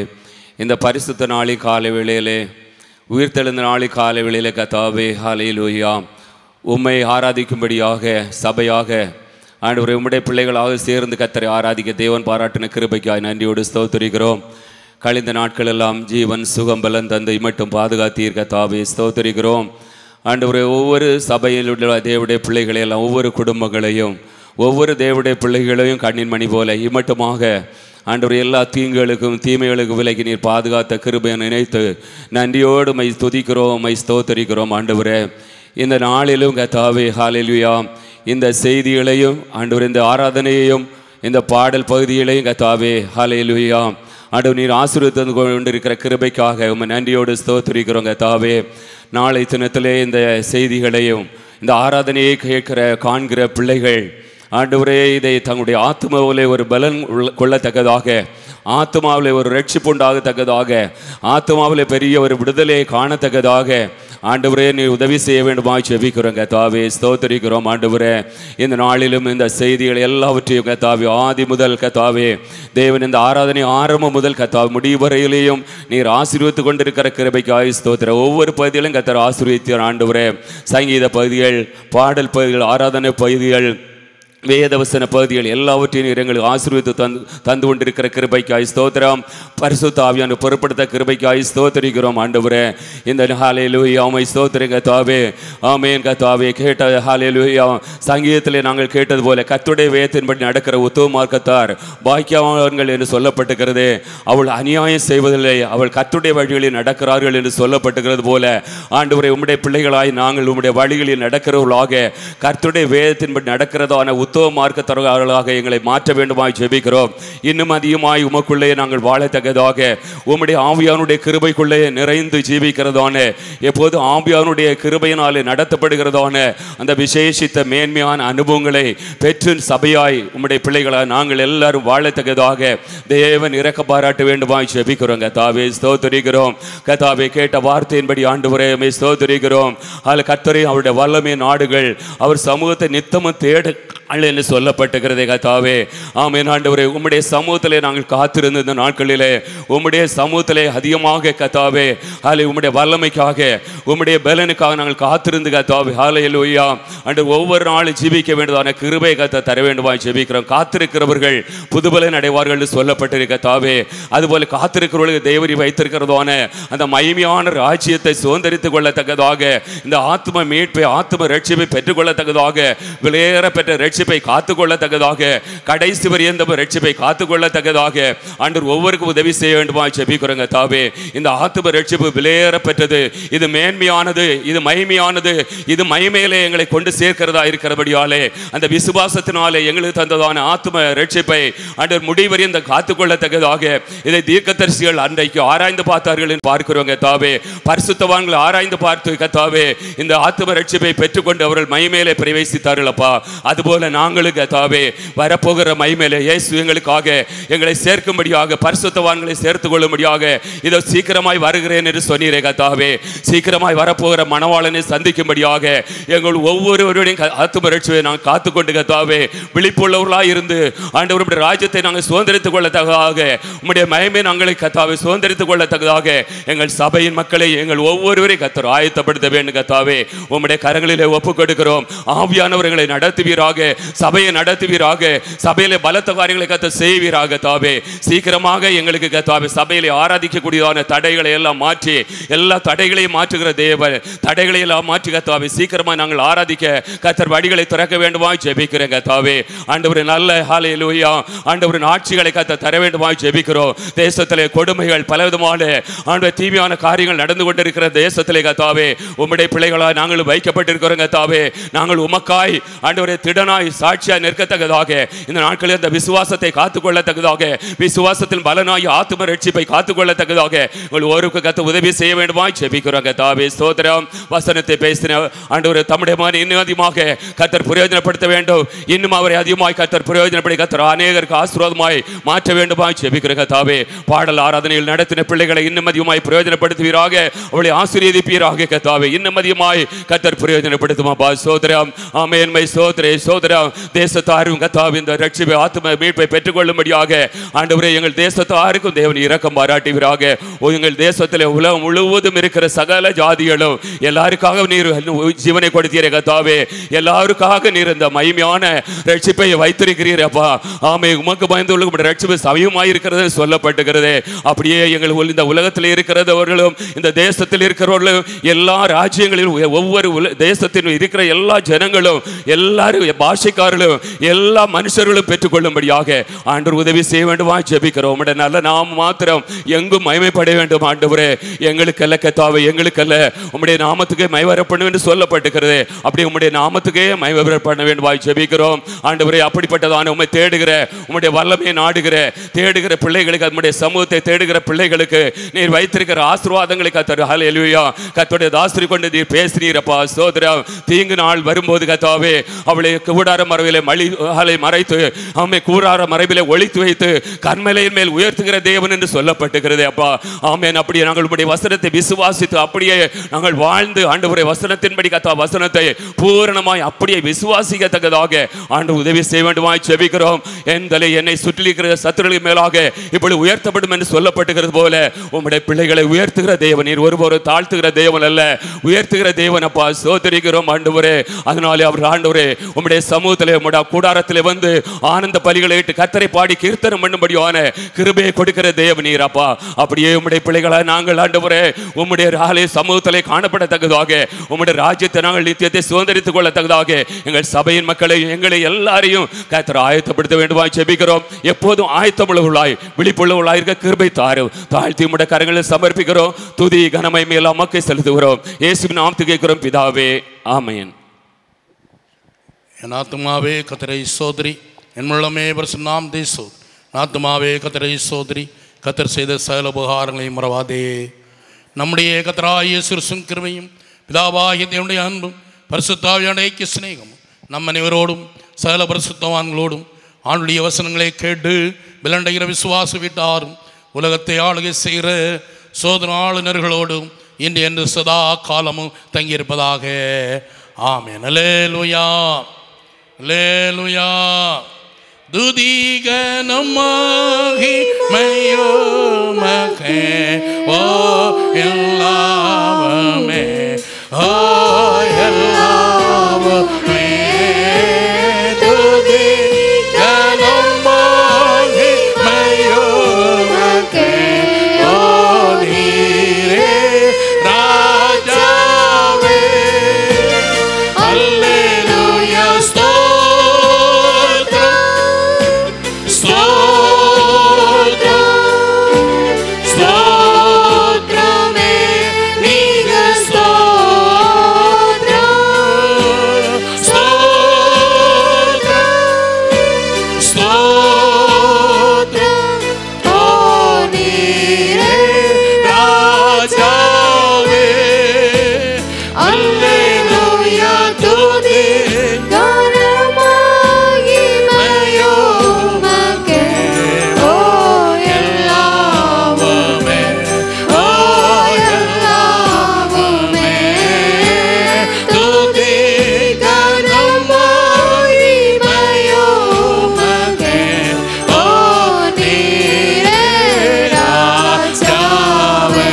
இந்த பரிசுத்த நாளி காலை வேளையிலே உயிர்த்தெழுந்த நாளி காலை வேளையிலே கத்தாவே ஹalleluya உம்மை ஆராதிக்கும்படியாக சபையாக ஆண்டவரே உம்முடைய பிள்ளைகளாக சேர்ந்து கத்தரை ஆராதிக்க தேவன் பாராட்டின கிருபைக்காய் நன்றியோடு ஸ்தோத்திரிக்கிறோம் கழிந்த நாட்களெல்லாம் ஜீவன் சுகம் பலன் தந்தை மட்டும் பாதுகாத்தீர் கத்தாவே ஸ்தோத்திரிக்கிறோம் ஆண்டவரே ஒவ்வொரு சபையில் உள்ள தேவடைய பிள்ளைகளை எல்லாம் ஒவ்வொரு குடும்பங்களையும் ஒவ்வொரு தேவடைய பிள்ளைகளையும் கண்ணின் மணி போல இம்மட்டுமாக ஆண்டவர் எல்லா தீங்குகளுக்கும் தீமைகளுக்கும் விலகி நீர் பாதுகாத்த கிருபையை நினைத்து நன்றியோடு மை துதிக்கிறோம் மை ஸ்தோத்தரிக்கிறோம் ஆண்டவரே இந்த நாளிலும் கத்தாவே ஹாலெலுயா இந்த செய்திகளையும் ஆண்டவர் இந்த ஆராதனையையும் இந்த பாடல் பகுதிகளையும் கத்தாவே ஹாலெலுயா ஆண்டவர் நீர் ஆசீர்வதித்து கொண்டிருக்கிற கிருபைக்காக உம்மை நன்றியோடு ஸ்தோத்திரிக்கிறோம் கத்தாவே நாளை தினத்திலே இந்த செய்திகளையும் இந்த ஆராதனையை கேட்கிற காண்கிற பிள்ளைகள் ஆண்டவரே இதை தங்களுடைய ஆத்மாவிலே ஒரு பலன் உள்ள- கொள்ளத்தக்கதாக ஆத்மாவிலே ஒரு ரட்சிப்பு உண்டாகத்தக்கதாக ஆத்மாவிலே பெரிய ஒரு விடுதலையை காணத்தக்கதாக ஆண்டவரே நீ உதவி செய்ய வேண்டுமாய் செபிக்கிறோம் கத்தாவே ஸ்தோத்தரிக்கிறோம் ஆண்டவரே இந்த நாளிலும் இந்த செய்திகள் எல்லாவற்றையும் கத்தாவே ஆதி முதல் கத்தாவே தேவன் இந்த ஆராதனை ஆரம்பம் முதல் கத்தாவே முடிவு வரையிலேயும் நீர் ஆசீர்வதித்து கொண்டிருக்கிற கிருபைக்காய் ஸ்தோத்திர ஒவ்வொரு பகுதியிலும் கத்தர் ஆசீர்வதித்தார் ஆண்டவரே சங்கீத பகுதிகள் பாடல் பகுதிகள் ஆராதனை பகுதிகள் வேதவசன பகுதிகள் எல்லாவற்றையும் நீர் எங்களுக்கு ஆசீர்வதித்து தந்து தந்து கொண்டிருக்கிற கிருபைக்காய் ஸ்தோத்திரம் பரிசுத்த ஆவியான பொறுப்படுத்த கிருபைக்காய் ஸ்தோத்தரிக்கிறோம் ஆண்டவரே இந்த ஹாலேலூயா உமை ஸ்தோத்திரிங்க தாவே ஆமேன் கத்தாவே கேட்ட ஹாலேலூயா சங்கீதத்திலே நாங்கள் கேட்டது போல கத்துடைய வேதத்தின்படி நடக்கிற உத்தவமார்க்கத்தார் பாக்கியவான்கள் என்று சொல்லப்பட்டிருக்கிறது அவள் அநியாயம் செய்வதில்லை அவள் கத்துடைய வழிகளில் நடக்கிறார்கள் என்று சொல்லப்பட்டிருக்கிறது போல ஆண்டவரே உம்முடைய பிள்ளைகளாய் நாங்கள் உம்முடைய வழிகளில் நடக்கிறவர்களாக கர்த்துடைய வேதத்தின்படி நடக்கிறதான உத்தவ மார்க்கத்தவர்களாக எங்களை மாற்ற வேண்டுமாய் ஜெபிக்கிறோம் இன்னும் அதிகமாய் உமக்குள்ளே நாங்கள் வாழத்தக்கதாக உம்முடைய ஆவியானுடைய கிருபைக்குள்ளே நிறைந்து ஜீவிக்கிறதான எப்போது ஆவியானுடைய கிருபையினாலே நடத்தப்படுகிறதான அந்த விசேஷித்த மேன்மையான அனுபவங்களை பெற்று சபையாய் உம்முடைய பிள்ளைகளாய் நாங்கள் எல்லாரும் வாழத்தக்கதாக தேவன் இறக்க பாராட்ட வேண்டுமாய் ஜெபிக்கிறோம் கத்தாவே ஸ்தோத்தரிக்கிறோம் கத்தாவே கேட்ட வார்த்தையின்படி ஆண்டு மே ஸ்தோத்தரிக்கிறோம் அதில் கத்தரை அவருடைய வல்லமை நாடுகள் அவர் சமூகத்தை நித்தமும் தேட என்று சொல்லப்பட்டுகிறதே கத்தாவே ஆமென் ஆண்டவரே உம்முடைய சமூகத்திலே நாங்கள் காத்திருந்த இந்த நாட்களிலே உம்முடைய சமூகத்திலே அதிகமாக கத்தாவே ஹாலே உம்முடைய வல்லமைக்காக உம்முடைய பலனுக்காக நாங்கள் காத்திருந்து கத்தாவே ஹாலே லோய்யா அன்று ஒவ்வொரு நாளும் ஜீவிக்க வேண்டியதான கிருபை கத்த தர வேண்டுமாய் ஜெபிக்கிறோம் காத்திருக்கிறவர்கள் புதுபலன் அடைவார்கள் என்று சொல்லப்பட்டிருக்க தாவே அதுபோல காத்திருக்கிறவர்களுக்கு தேவரி வைத்திருக்கிறதான அந்த மகிமையான ராஜ்யத்தை சுதந்திரித்துக் கொள்ளத்தக்கதாக இந்த ஆத்ம மீட்பை ஆத்ம ரட்சிப்பை பெற்றுக்கொள்ளத்தக்கதாக விலையேற பெற்ற ரட்சிப்பை காத்துக்கொள்ளத்தக்கதாக கடைசி வரையந்த ரட்சிப்பை காத்துக்கொள்ளத்தக்கதாக ஆண்டு ஒவ்வொருக்கும் உதவி செய்ய வேண்டுமா செபிக்கிறோங்க தாவே இந்த ஆத்ம ரட்சிப்பு விலையேற பெற்றது இது மேன்மையானது இது மகிமையானது இது மகிமையிலே எங்களை கொண்டு சேர்க்கிறதா இருக்கிறபடியாலே அந்த விசுவாசத்தினாலே எங்களுக்கு தந்ததான ஆத்ம ரட்சிப்பை ஆண்டவர் முடிவரை இந்த காத்துக்கொள்ளத்தக்கதாக இதை தீர்க்கதரிசிகள் அன்றைக்கு ஆராய்ந்து பார்த்தார்கள் என்று பார்க்கிறோங்க தாவே பரிசுத்தவான்கள் ஆராய்ந்து பார்த்து கத்தாவே இந்த ஆத்ம ரட்சிப்பை பெற்றுக்கொண்டு அவர்கள் மைமேலே பிரவேசித்தார்கள் அப்பா அதுபோல நாங்களும் கத்தாவே வரப்போகிற மைமேலே இயேசு எங்களுக்காக எங்களை சேர்க்கும்படியாக பரிசுத்தவான்களை சேர்த்துக் கொள்ளும்படியாக இதோ சீக்கிரமாய் வருகிறேன் என்று சொன்னீரே கத்தாவே சீக்கிரமாய் வரப்போகிற மணவாளனை சந்திக்கும்படியாக எங்கள் ஒவ்வொருவருடைய ஆத்ம ரட்சிப்பை நாங்கள் காத்துக்கொண்டு கத்தாவே விழிப்புள்ளவர்களாய் இருந்து ஆண்டவருடைய ராஜ்யத்தை நாங்கள் சுதந்திரித்துக் கொள்ளத்தக்கதாக உம்முடைய மயமே நாங்களை கத்தாவை சுதந்திரித்துக் கொள்ளத்தக்கதாக எங்கள் சபையின் மக்களை எங்கள் ஒவ்வொருவரை கத்தர் ஆயத்தப்படுத்த வேண்டும் கத்தாவே உம்முடைய கரங்களிலே ஒப்புக் கொடுக்கிறோம் ஆவியானவர்களை நடத்துவீராக சபையை நடத்துவீராக சபையிலே பலத்த காரியங்களை கத்த செய்வீராக தாவே சீக்கிரமாக எங்களுக்கு கத்தாவே சபையிலே ஆராதிக்கக்கூடியதான தடைகளை எல்லாம் மாற்றி எல்லா தடைகளையும் மாற்றுகிற தேவன் தடைகளை எல்லாம் மாற்றி கத்தாவே சீக்கிரமா நாங்கள் ஆராதிக்க கத்தர் வழிகளை திறக்க வேண்டுமா ஜெபிக்கிறேன் கத்தாவே ஆண்டவர் நல்ல ஹாலே லூயா ஆண்டவரின் ஆட்சிகளை கத்த தர வேண்டுமாய் ஜெபிக்கிறோம் தேசத்திலே கொடுமைகள் பலவிதமான ஆண்டவர் தீமையான காரியங்கள் நடந்து கொண்டிருக்கிற தேசத்திலே கத்தாவே உம்முடைய பிள்ளைகளாய் நாங்கள் வைக்கப்பட்டிருக்கிறோம் கத்தாவே நாங்கள் உமக்காய் ஆண்டவரே திடனாய் சாட்சியாய் நிற்கத்தக்கதாக இந்த நாட்களில் இந்த விசுவாசத்தை காத்துக்கொள்ளத்தக்கதாக விசுவாசத்தில் பலனாய் ஆத்தும ரட்சிப்பை காத்துக்கொள்ளத்தக்கதாக உங்கள் ஒருக்கு கத்த உதவி செய்ய வேண்டுமாய் ஜெபிக்கிறோம் கத்தாவே ஸ்தோத்திரம் வசனத்தை பேசின ஆண்டவர் தம்முடைய மாதிரி இன்னும் அதிகமாக கத்தர் பிரயோஜனப்படுத்த வேண்டும் இன்னும் அவரை அதிகமாய் கத்தர் பிரயோஜனப்படி கத்தர் அநேகருக்கு ஆசீர்வாதமாய் மாற்ற வேண்டுமாய் ஜெபிக்கிற கத்தாவே பாடல் ஆராதனையில் நடத்தின பிள்ளைகளை இன்னும் அதிகமாய் பிரயோஜனப்படுத்துவீராக அவளை ஆசீர்வதிப்பீராக கத்தாவே இன்னும் அதிகமாய் கத்தர் பிரயோஜனப்படுத்துமாப்பா சோதரம் ஆமேன்மை சோதரே சோதரா சோதரம் தேசத்தாரும் கத்தாவி இந்த ரட்சிப்பை ஆத்ம மீட்பை பெற்றுக்கொள்ளும்படியாக ஆண்டவரே எங்கள் தேசத்தாருக்கும் தேவன் இரக்கம் பாராட்டுவீராக ஓ எங்கள் தேசத்தில் உலகம் முழுவதும் இருக்கிற சகல ஜாதிகளும் எல்லாருக்காக நீர் ஜீவனை கொடுத்தீரே கத்தாவே எல்லாருக்காக நீர் இந்த மகிமையான ரட்சிப்பை வைத்திருக்கிறீர் அப்பா ஆமே உமக்கு பயந்துள்ள ரட்சிப்பு சமயமாய் இருக்கிறது சொல்லப்பட்டுகிறது அப்படியே எங்கள் உள் இந்த உலகத்தில் இருக்கிறவர்களும் இந்த தேசத்தில் இருக்கிறவர்களும் எல்லா ராஜ்யங்களிலும் ஒ- ஒவ்வொரு உல- தேசத்திலும் இருக்கிற எல்லா ஜனங்களும் எல்லாரும் பாஷைக்காரர்களும் எல்லா மனுஷர்களும் பெற்றுக்கொள்ளும்படியாக ஆண்டவர் உதவி செய்ய வேண்டுமா ஜெபிக்கிறோம் உம்முடைய நல்ல நாம் மாத்திரம் எங்கும் மகிமைப்பட வேண்டும் ஆண்டவரே எங்களுக்கல்ல கத்தாவை எங்களுக்கல்ல உம்முடைய நாமத்துக்கே மைவரப்படும் என்று சொல்லப்பட்டிருக்கிறது அப்படி உம்முடைய நாமத்துக்கே மைவர பண்ண வேண்டுமாய் ஜெபிக்கிறோம் ஆண்டவரே அப்படிப்பட்டதான உம்மை தேடுகிற உம்முடைய வல்லமையை நாடுகிற தேடுகிற பிள்ளைகளுக்கு நம்முடைய சமூகத்தை தேடுகிற பிள்ளைகளுக்கு நீர் வைத்திருக்கிற ஆசீர்வாதங்களை கத்தர் ஹalleluya கத்தோடைய தாஸ்திரி கொண்டு நீர் பேசுறீரப்பா சோதரம் தீங்கு நாள் வரும்போது கத்தாவே அவளை கூடார மரபிலே மழி அலை மறைத்து அவமை கூடார மரபிலே ஒழித்து வைத்து கண்மலையின் மேல் உயர்த்துகிற தேவன் என்று சொல்லப்பட்டுகிறது அப்பா ஆமென் அப்படியே நாங்கள் உம்முடைய வசனத்தை விசுவாசித்து அப்படியே நாங்கள் வாழ்ந்து ஆண்டவருடைய வசனத்தின்படி கத்தா வசனத்தை பூரணமாய் அப்படியே விசுவாசிக்கத்தக்கதாக ஆண்டு உதவி செய்ய வேண்டுமாய் செபிக்கிறோம் என் தலை என்னை சுற்றிலிருக்கிற சத்துருளின் மேலாக இப்படி உயர்த்தப்படும் என்று சொல்லப்பட்டுகிறது போல உம்முடைய பிள்ளைகளை உயர்த்துகிற தேவன் நீர் ஒருவரும் தாழ்த்துகிற தேவன் அல்ல உயர்த்துகிற தேவன் அப்பா சோதரிக்கிறோம் ஆண்டவரே அதனாலே அவர் ஆண்டவரே உம்முடைய சமூகத்திலே உம்முடைய கூடாரத்திலே வந்து ஆனந்த பலிகளை இட்டு கத்தரை பாடி கீர்த்தனம் பண்ணும்படியான கிருபையை கொடுக்கிற தேவன் நீர் அப்பா அப்படியே உம்முடைய பிள்ளைகளாக நாங்கள் ஆண்டவரே உம்முடைய ஆலய சமூகத்திலே காணப்படத்தக்கதாக உம்முடைய ராஜ்யத்தை நாங்கள் நித்தியத்தை சுதந்திரித்துக் கொள்ளத்தக்கதாக எங்கள் சபையின் மக்களை எங்களை எல்லாரையும் கத்தர் ஆயத்தப்படுத்த வேண்டுமாய் செபிக்கிறோம் எப்போதும் ஆயத்தமுள்ளவர்களாய் விழிப்புள்ளவர்களாய் இருக்க கிருபை தாரும் தாழ்த்தி உம்முடைய கரங்களை சமர்ப்பிக்கிறோம் துதி கனமை மேல் அமக்கை செலுத்துகிறோம் இயேசுவின் நாமத்து கேட்கிறோம் பிதாவே ஆமென் என் ஆத்துமாவே கத்தரை சோதரி என் உள்ளமே நாம் தேசோ ஆத்துமாவே கத்தரை சோதரி கத்தர் செய்த சகல உபகாரங்களையும் மறவாதே நம்முடைய கத்தராய சிறுசும் கிருமையும் பிதாவாகிய தேவனுடைய அன்பும் பரிசுத்தாவியான ஐக்கிய சிநேகமும் நம் அனைவரோடும் சகல பரிசுத்தவான்களோடும் ஆண்டுடைய வசனங்களை கேட்டு விலண்டைகிற விசுவாச வீட்டாரும் உலகத்தை ஆளுகை செய்கிற சோதன ஆளுநர்களோடும் இன்று என்று சதா காலமும் தங்கியிருப்பதாக ஆமென் அல்லேலூயா அல்லேலூயா துதிகனமாகி மயோமகே ஓ எல்லாவமே ஓ எல்லாவமே துதிகனமாகி மயோமகே ஓ நீரே ராஜாவே அல்லேலூயா ஸ்தோத்திரம் ஸ்தோத்திரம் ஸ்தோத்திரமே நீக ஸ்தோத்திரம் ஸ்தோத்திரம் ஸ்தோத்திரம் ஓ நீரே ராஜாவே அல்லேலூயா துதி எல்லாமே ஓ எல்லாமே துதி கனமாய் மயோமகே ஓ நீரே ராஜாவே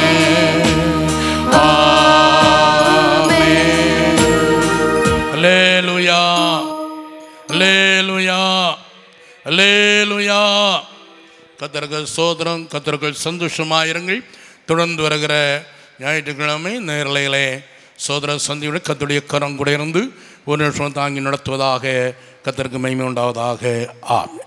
ஆமென் அல்லேலூயா அல்லேலூயா அல்லேலூயா கத்தர்கள் சோதரம் கத்தர்கள் சந்தோஷமாயிருங்கள் தொடர்ந்து வருகிற ஞாயிற்றுக்கிழமை நேரலையிலே சோதர சந்தியுடன் கத்துடைய கரம் கூட இருந்து ஒரு நிமிஷம் தாங்கி நடத்துவதாக கத்தருக்கு மகிமை உண்டாவதாக ஆமென்